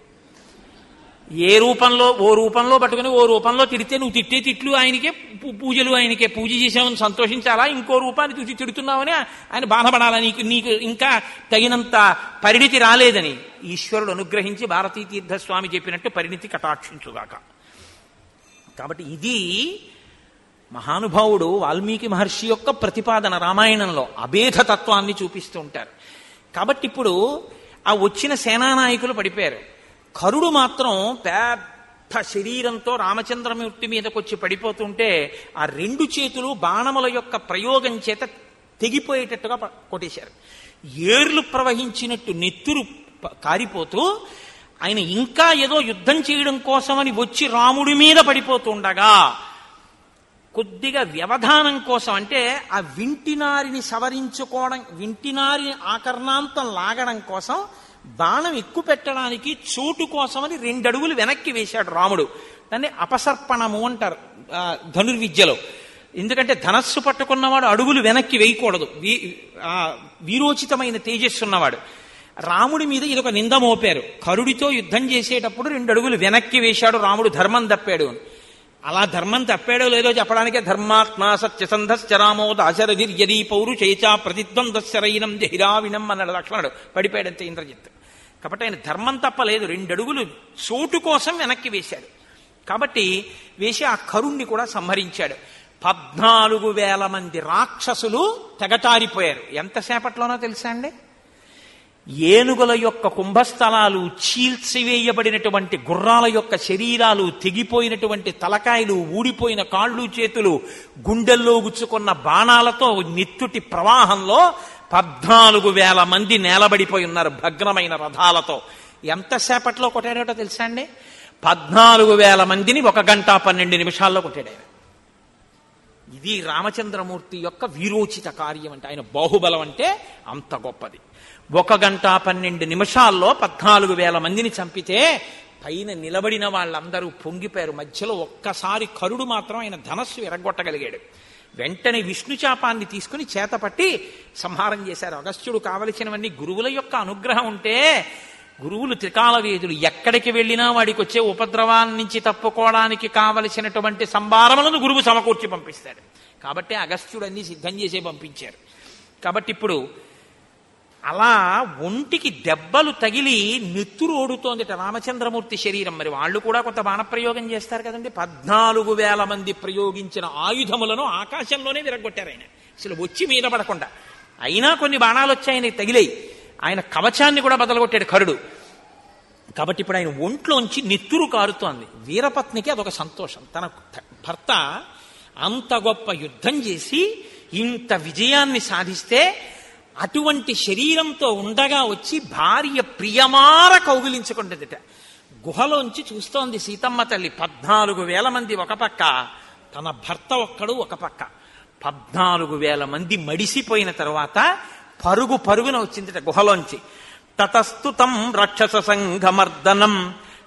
ఏ రూపంలో ఓ రూపంలో పట్టుకుని ఓ రూపంలో తిడితే నువ్వు తిట్టే తిట్లు ఆయనకే పూ- పూజలు ఆయనకే పూజ చేసామని సంతోషించాలా ఇంకో రూపాన్ని చూసి తిడుతున్నావని ఆయన బాధపడాలా నీకు నీకు ఇంకా తగినంత పరిణితి రాలేదని ఈశ్వరుడు అనుగ్రహించి భారతీ తీర్థస్వామి చెప్పినట్టు పరిణితి కటాక్షించుగాక కాబట్టి ఇది మహానుభావుడు వాల్మీకి మహర్షి యొక్క ప్రతిపాదన రామాయణంలో అభేద తత్వాన్ని చూపిస్తూ ఉంటారు కాబట్టి ఇప్పుడు ఆ వచ్చిన సేనానాయకులు పడిపోయారు కరుడు మాత్రం పెద్ద శరీరంతో రామచంద్రమూర్తి మీదకి వచ్చి పడిపోతుంటే ఆ రెండు చేతులు బాణముల యొక్క ప్రయోగం చేత తెగిపోయేటట్టుగా ప- కొట్టేశారు ఏర్లు ప్రవహించినట్టు నెత్తురు ప- కారిపోతూ ఆయన ఇంకా ఏదో యుద్ధం చేయడం కోసమని వచ్చి రాముడి మీద పడిపోతుండగా కొద్దిగా వ్యవధానం కోసం అంటే ఆ వింటినారిని సవరించుకోవడం వింటినారి ఆకర్ణాంతం లాగడం కోసం బాణం ఎక్కువ పెట్టడానికి చోటు కోసమని రెండు అడుగులు వెనక్కి వేశాడు రాముడు దాన్ని అపసర్పణము అంటారు ఆ, ధనుర్విద్యలో ఎందుకంటే ధనస్సు పట్టుకున్నవాడు అడుగులు వెనక్కి వేయకూడదు వీ ఆ, వీరోచితమైన తేజస్సు ఉన్నవాడు రాముడి మీద ఇదొక నింద మోపారు కరుడితో యుద్ధం చేసేటప్పుడు రెండు అడుగులు వెనక్కి వేశాడు రాముడు ధర్మం తప్పాడు అని అలా ధర్మం తప్పాడో లేదో చెప్పడానికే ధర్మాత్మా సత్యసంధశ్చరామో దాశరథిర్యదీ పౌరు చేచా ప్రతిద్వందశ్చరైనం జహిరావినం అన్నాడు లక్ష్మణుడు పడిపోయాడంతే ఇంద్రజిత్ కాబట్టి ఆయన ధర్మం తప్పలేదు రెండు అడుగులు చోటు కోసం వెనక్కి వేశాడు కాబట్టి వేసి ఆ కరుణ్ణి కూడా సంహరించాడు పద్నాలుగు వేల మంది రాక్షసులు తెగటారిపోయారు ఎంతసేపట్లోనో తెలుసా అండి ఏనుగుల యొక్క కుంభస్థలాలు చీల్చివేయబడినటువంటి గుర్రాల యొక్క శరీరాలు తెగిపోయినటువంటి తలకాయలు ఊడిపోయిన కాళ్ళు చేతులు గుండెల్లో గుచ్చుకున్న బాణాలతో నిత్తుటి ప్రవాహంలో పద్నాలుగు వేల మంది నేలబడిపోయి ఉన్నారు భగ్నమైన రథాలతో ఎంతసేపట్లో కొట్టాడో తెలుసా అండి పద్నాలుగు వేల మందిని ఒక గంట పన్నెండు నిమిషాల్లో కొట్టాడు ఆయన ఇది రామచంద్రమూర్తి యొక్క వీరోచిత కార్యం అంటే ఆయన బాహుబలం అంటే అంత గొప్పది ఒక గంట పన్నెండు నిమిషాల్లో పద్నాలుగు వేల మందిని చంపితే పైన నిలబడిన వాళ్ళందరూ పొంగిపోయారు మధ్యలో ఒక్కసారి కరుడు మాత్రం ఆయన ధనస్సు ఎరగొట్టగలిగాడు వెంటనే విష్ణు చాపాన్ని తీసుకుని చేతపట్టి సంహారం చేశారు అగస్త్యుడు కావలసినవన్నీ గురువుల యొక్క అనుగ్రహం ఉంటే గురువులు త్రికాల వేదులు ఎక్కడికి వెళ్ళినా వాడికి వచ్చే ఉపద్రవాల నుంచి తప్పుకోవడానికి కావలసినటువంటి సంభారములను గురువు సమకూర్చి పంపిస్తాడు కాబట్టి అగస్త్యుడు అన్ని సిద్ధం చేసే పంపించారు కాబట్టి ఇప్పుడు అలా ఒంటికి దెబ్బలు తగిలి నెత్తురు ఓడుతోందిట రామచంద్రమూర్తి శరీరం మరి వాళ్ళు కూడా కొంత బాణప్రయోగం చేస్తారు కదండి పద్నాలుగు వేల మంది ప్రయోగించిన ఆయుధములను ఆకాశంలోనే విరగొట్టారు ఆయన అసలు వచ్చి మీద పడకుండా అయినా కొన్ని బాణాలు వచ్చి ఆయనకి తగిలాయి ఆయన కవచాన్ని కూడా బదలగొట్టాడు కరుడు కాబట్టి ఇప్పుడు ఆయన ఒంట్లోంచి నెత్తురు కారుతోంది వీరపత్నికి అదొక సంతోషం తన భర్త అంత గొప్ప యుద్ధం చేసి ఇంత విజయాన్ని సాధిస్తే అటువంటి శరీరంతో ఉండగా వచ్చి భార్య ప్రియమార కౌగిలించుకుంటుందిట గుహలోంచి చూస్తోంది సీతమ్మ తల్లి పద్నాలుగు వేల మంది ఒక పక్క తన భర్త ఒక్కడు ఒక పక్క పద్నాలుగు వేల మంది మడిసిపోయిన తర్వాత పరుగు పరుగున వచ్చిందిట గుహలోంచి తతస్తుతం రాక్షస సంఘమర్దనం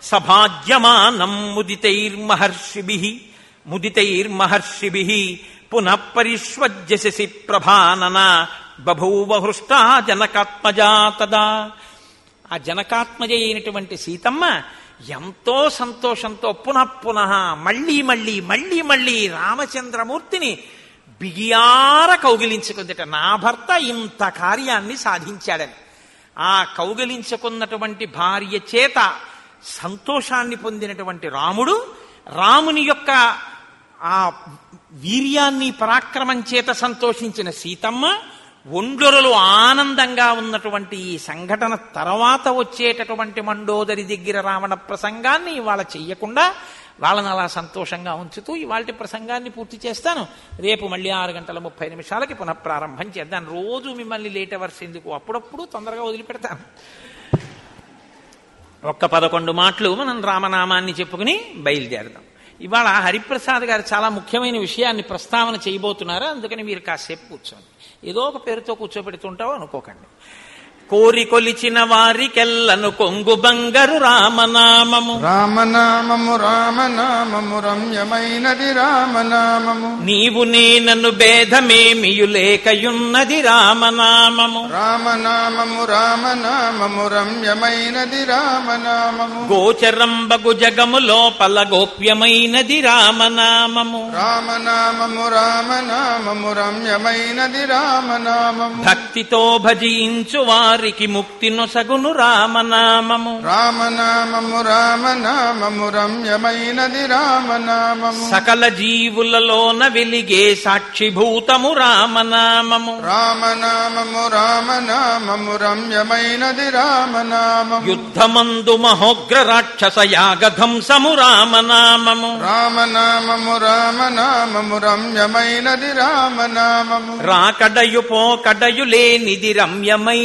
సభాజ్యమానం ముదితైర్మహర్షిభి ముదితైర్మహర్షిభి పునః పరిష్వజ్యసి ప్రభానన బభూవ హృష్టా జనకాత్మజా తదా ఆ జనకాత్మజ అయినటువంటి సీతమ్మ ఎంతో సంతోషంతో పునః పునః మళ్ళీ మళ్ళీ మళ్ళీ మళ్ళీ రామచంద్రమూర్తిని బిగియార కౌగిలించుకుందిట నా భర్త ఇంత కార్యాన్ని సాధించాడని ఆ కౌగిలించుకున్నటువంటి భార్య చేత సంతోషాన్ని పొందినటువంటి రాముడు రాముని యొక్క ఆ వీర్యాన్ని పరాక్రమం చేత సంతోషించిన సీతమ్మ ఒండ్లొరలు ఆనందంగా ఉన్నటువంటి ఈ సంఘటన తర్వాత వచ్చేటటువంటి మండోదరి దగ్గర రావణ ప్రసంగాన్ని ఇవాళ చెయ్యకుండా వాళ్ళని అలా సంతోషంగా ఉంచుతూ ఇవాళ ప్రసంగాన్ని పూర్తి చేస్తాను రేపు మళ్ళీ ఆరు గంటల ముప్పై నిమిషాలకి పునః ప్రారంభం చేద్దాం రోజు మిమ్మల్ని లేట్ అవర్స్ ఎందుకు అప్పుడప్పుడు తొందరగా వదిలిపెడతాను ఒక్క పదకొండు మాటలు మనం రామనామాన్ని చెప్పుకుని బయలుదేరదాం ఇవాళ హరిప్రసాద్ గారు చాలా ముఖ్యమైన విషయాన్ని ప్రస్తావన చేయబోతున్నారు అందుకని మీరు కాసేపు కూర్చోండి ఏదో ఒక పేరుతో కూర్చోబెడుతుంటావు అనుకోకండి కోరి కొలిచిన వారికెల్లను కొంగు బంగారు రామనామము రామనామము రామనామము రమ్యమైనది రామనామము నీవు నేనను భేదమేమియు లేకయున్నది రామనామము రామనామము రామనామము రమ్యమైనది రామనామము గోచరంబగు జగము లోపల గోప్యమైనది రామనామము రామనామము రామనామము రమ్యమైనది రామనామము భక్తితో భజించు వారికి ముక్తి నొసగును రామనామము రామనామము రామనామము రమ్యమైనది రామనామము సకల జీవులలోన వెలిగే సాక్షిభూతము రామనామము రామనామము రామనామము రమ్యమైనది రామనామము యుద్ధమందు మహోగ్ర రాక్షస యాగధంసము రామనామము రామనామము రామనామము రమ్యమైనది రామనామము రాకడయు పోకడయు లేనిది రమ్యమైనది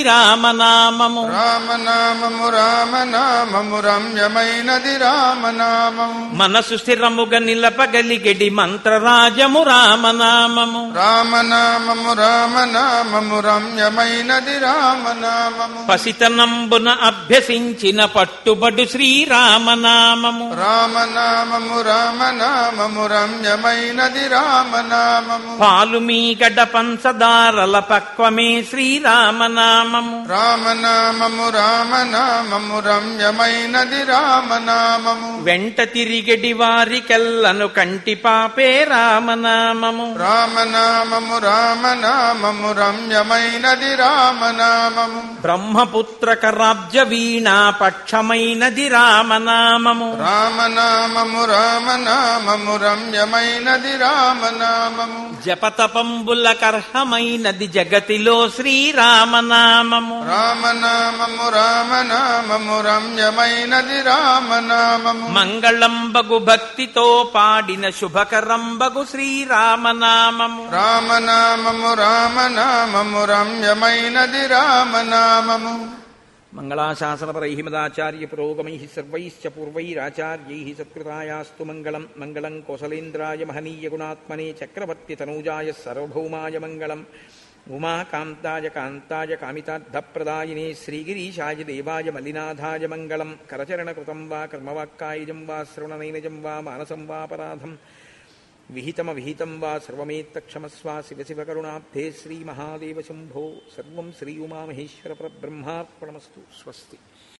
రామనామము రామనామము రామనామము రమ్యమైనది రామనామము మనసు స్థిరముగా నిలపగలిగెడి మంత్రరాజము రామనామము రామనామము రామనామము రమ్యమైనది రామనామము పసితనంబున అభ్యసించిన పట్టుబడు శ్రీరామనామము రామనామము రామనామము రమ్యమైనది రామనామము పాలు మీ గడ్డ పంచదారల పక్వమే శ్రీరామనామము రామనామము రామనామము రమ్యమైనది రామనామము వెంట తిరిగెడి వారికెల్లను కంటి పాపే రామనామము రామనామము రామనామము రమ్యమైనది రామనామము బ్రహ్మపుత్రక రాజ్య వీణా పక్షమైనది రామనామము రామనామము రామనామము రమ్యమైనది రామనామము జపతపంబుల కర్హమైనది జగతిలో శ్రీరామనామము రామనామము రామనామము రమ్యమైనది రామనామము మంగళంబగు భక్తితో పాడిన శుభకరంబగు శ్రీరామనామము రామనామము రామనామము రమ్యమైనది రామనామము మంగళాశాసనపరై మదాచార్య పురోగమై సర్వైశ్చ పూర్వైరాచార్యై సత్కృతాయాస్తు మంగళం మంగళం కోసలేంద్రాయ మహనీయ గుణాత్మనే చక్రవర్తి తనూజాయ సార్వభౌమాయ మంగళం ఉమాకాంతాయ కాంతాయ కామితార్థప్రదాయినే శ్రీగిరీశాయ దేవాయ మల్లినాథాయ మంగళం కరచరణకృతం వా కర్మవాక్కాయజం వా శ్రవణనైనజం వా మానసం వాపరాధం విహితమ విహితం వా సర్వమేత్తక్షమస్వ శివ శివ కరుణాబ్ధే శ్రీమహాదేవ శంభో సర్వం శ్రీ ఉమామహేశ్వర పరబ్రహ్మార్పణమస్తు స్వస్తి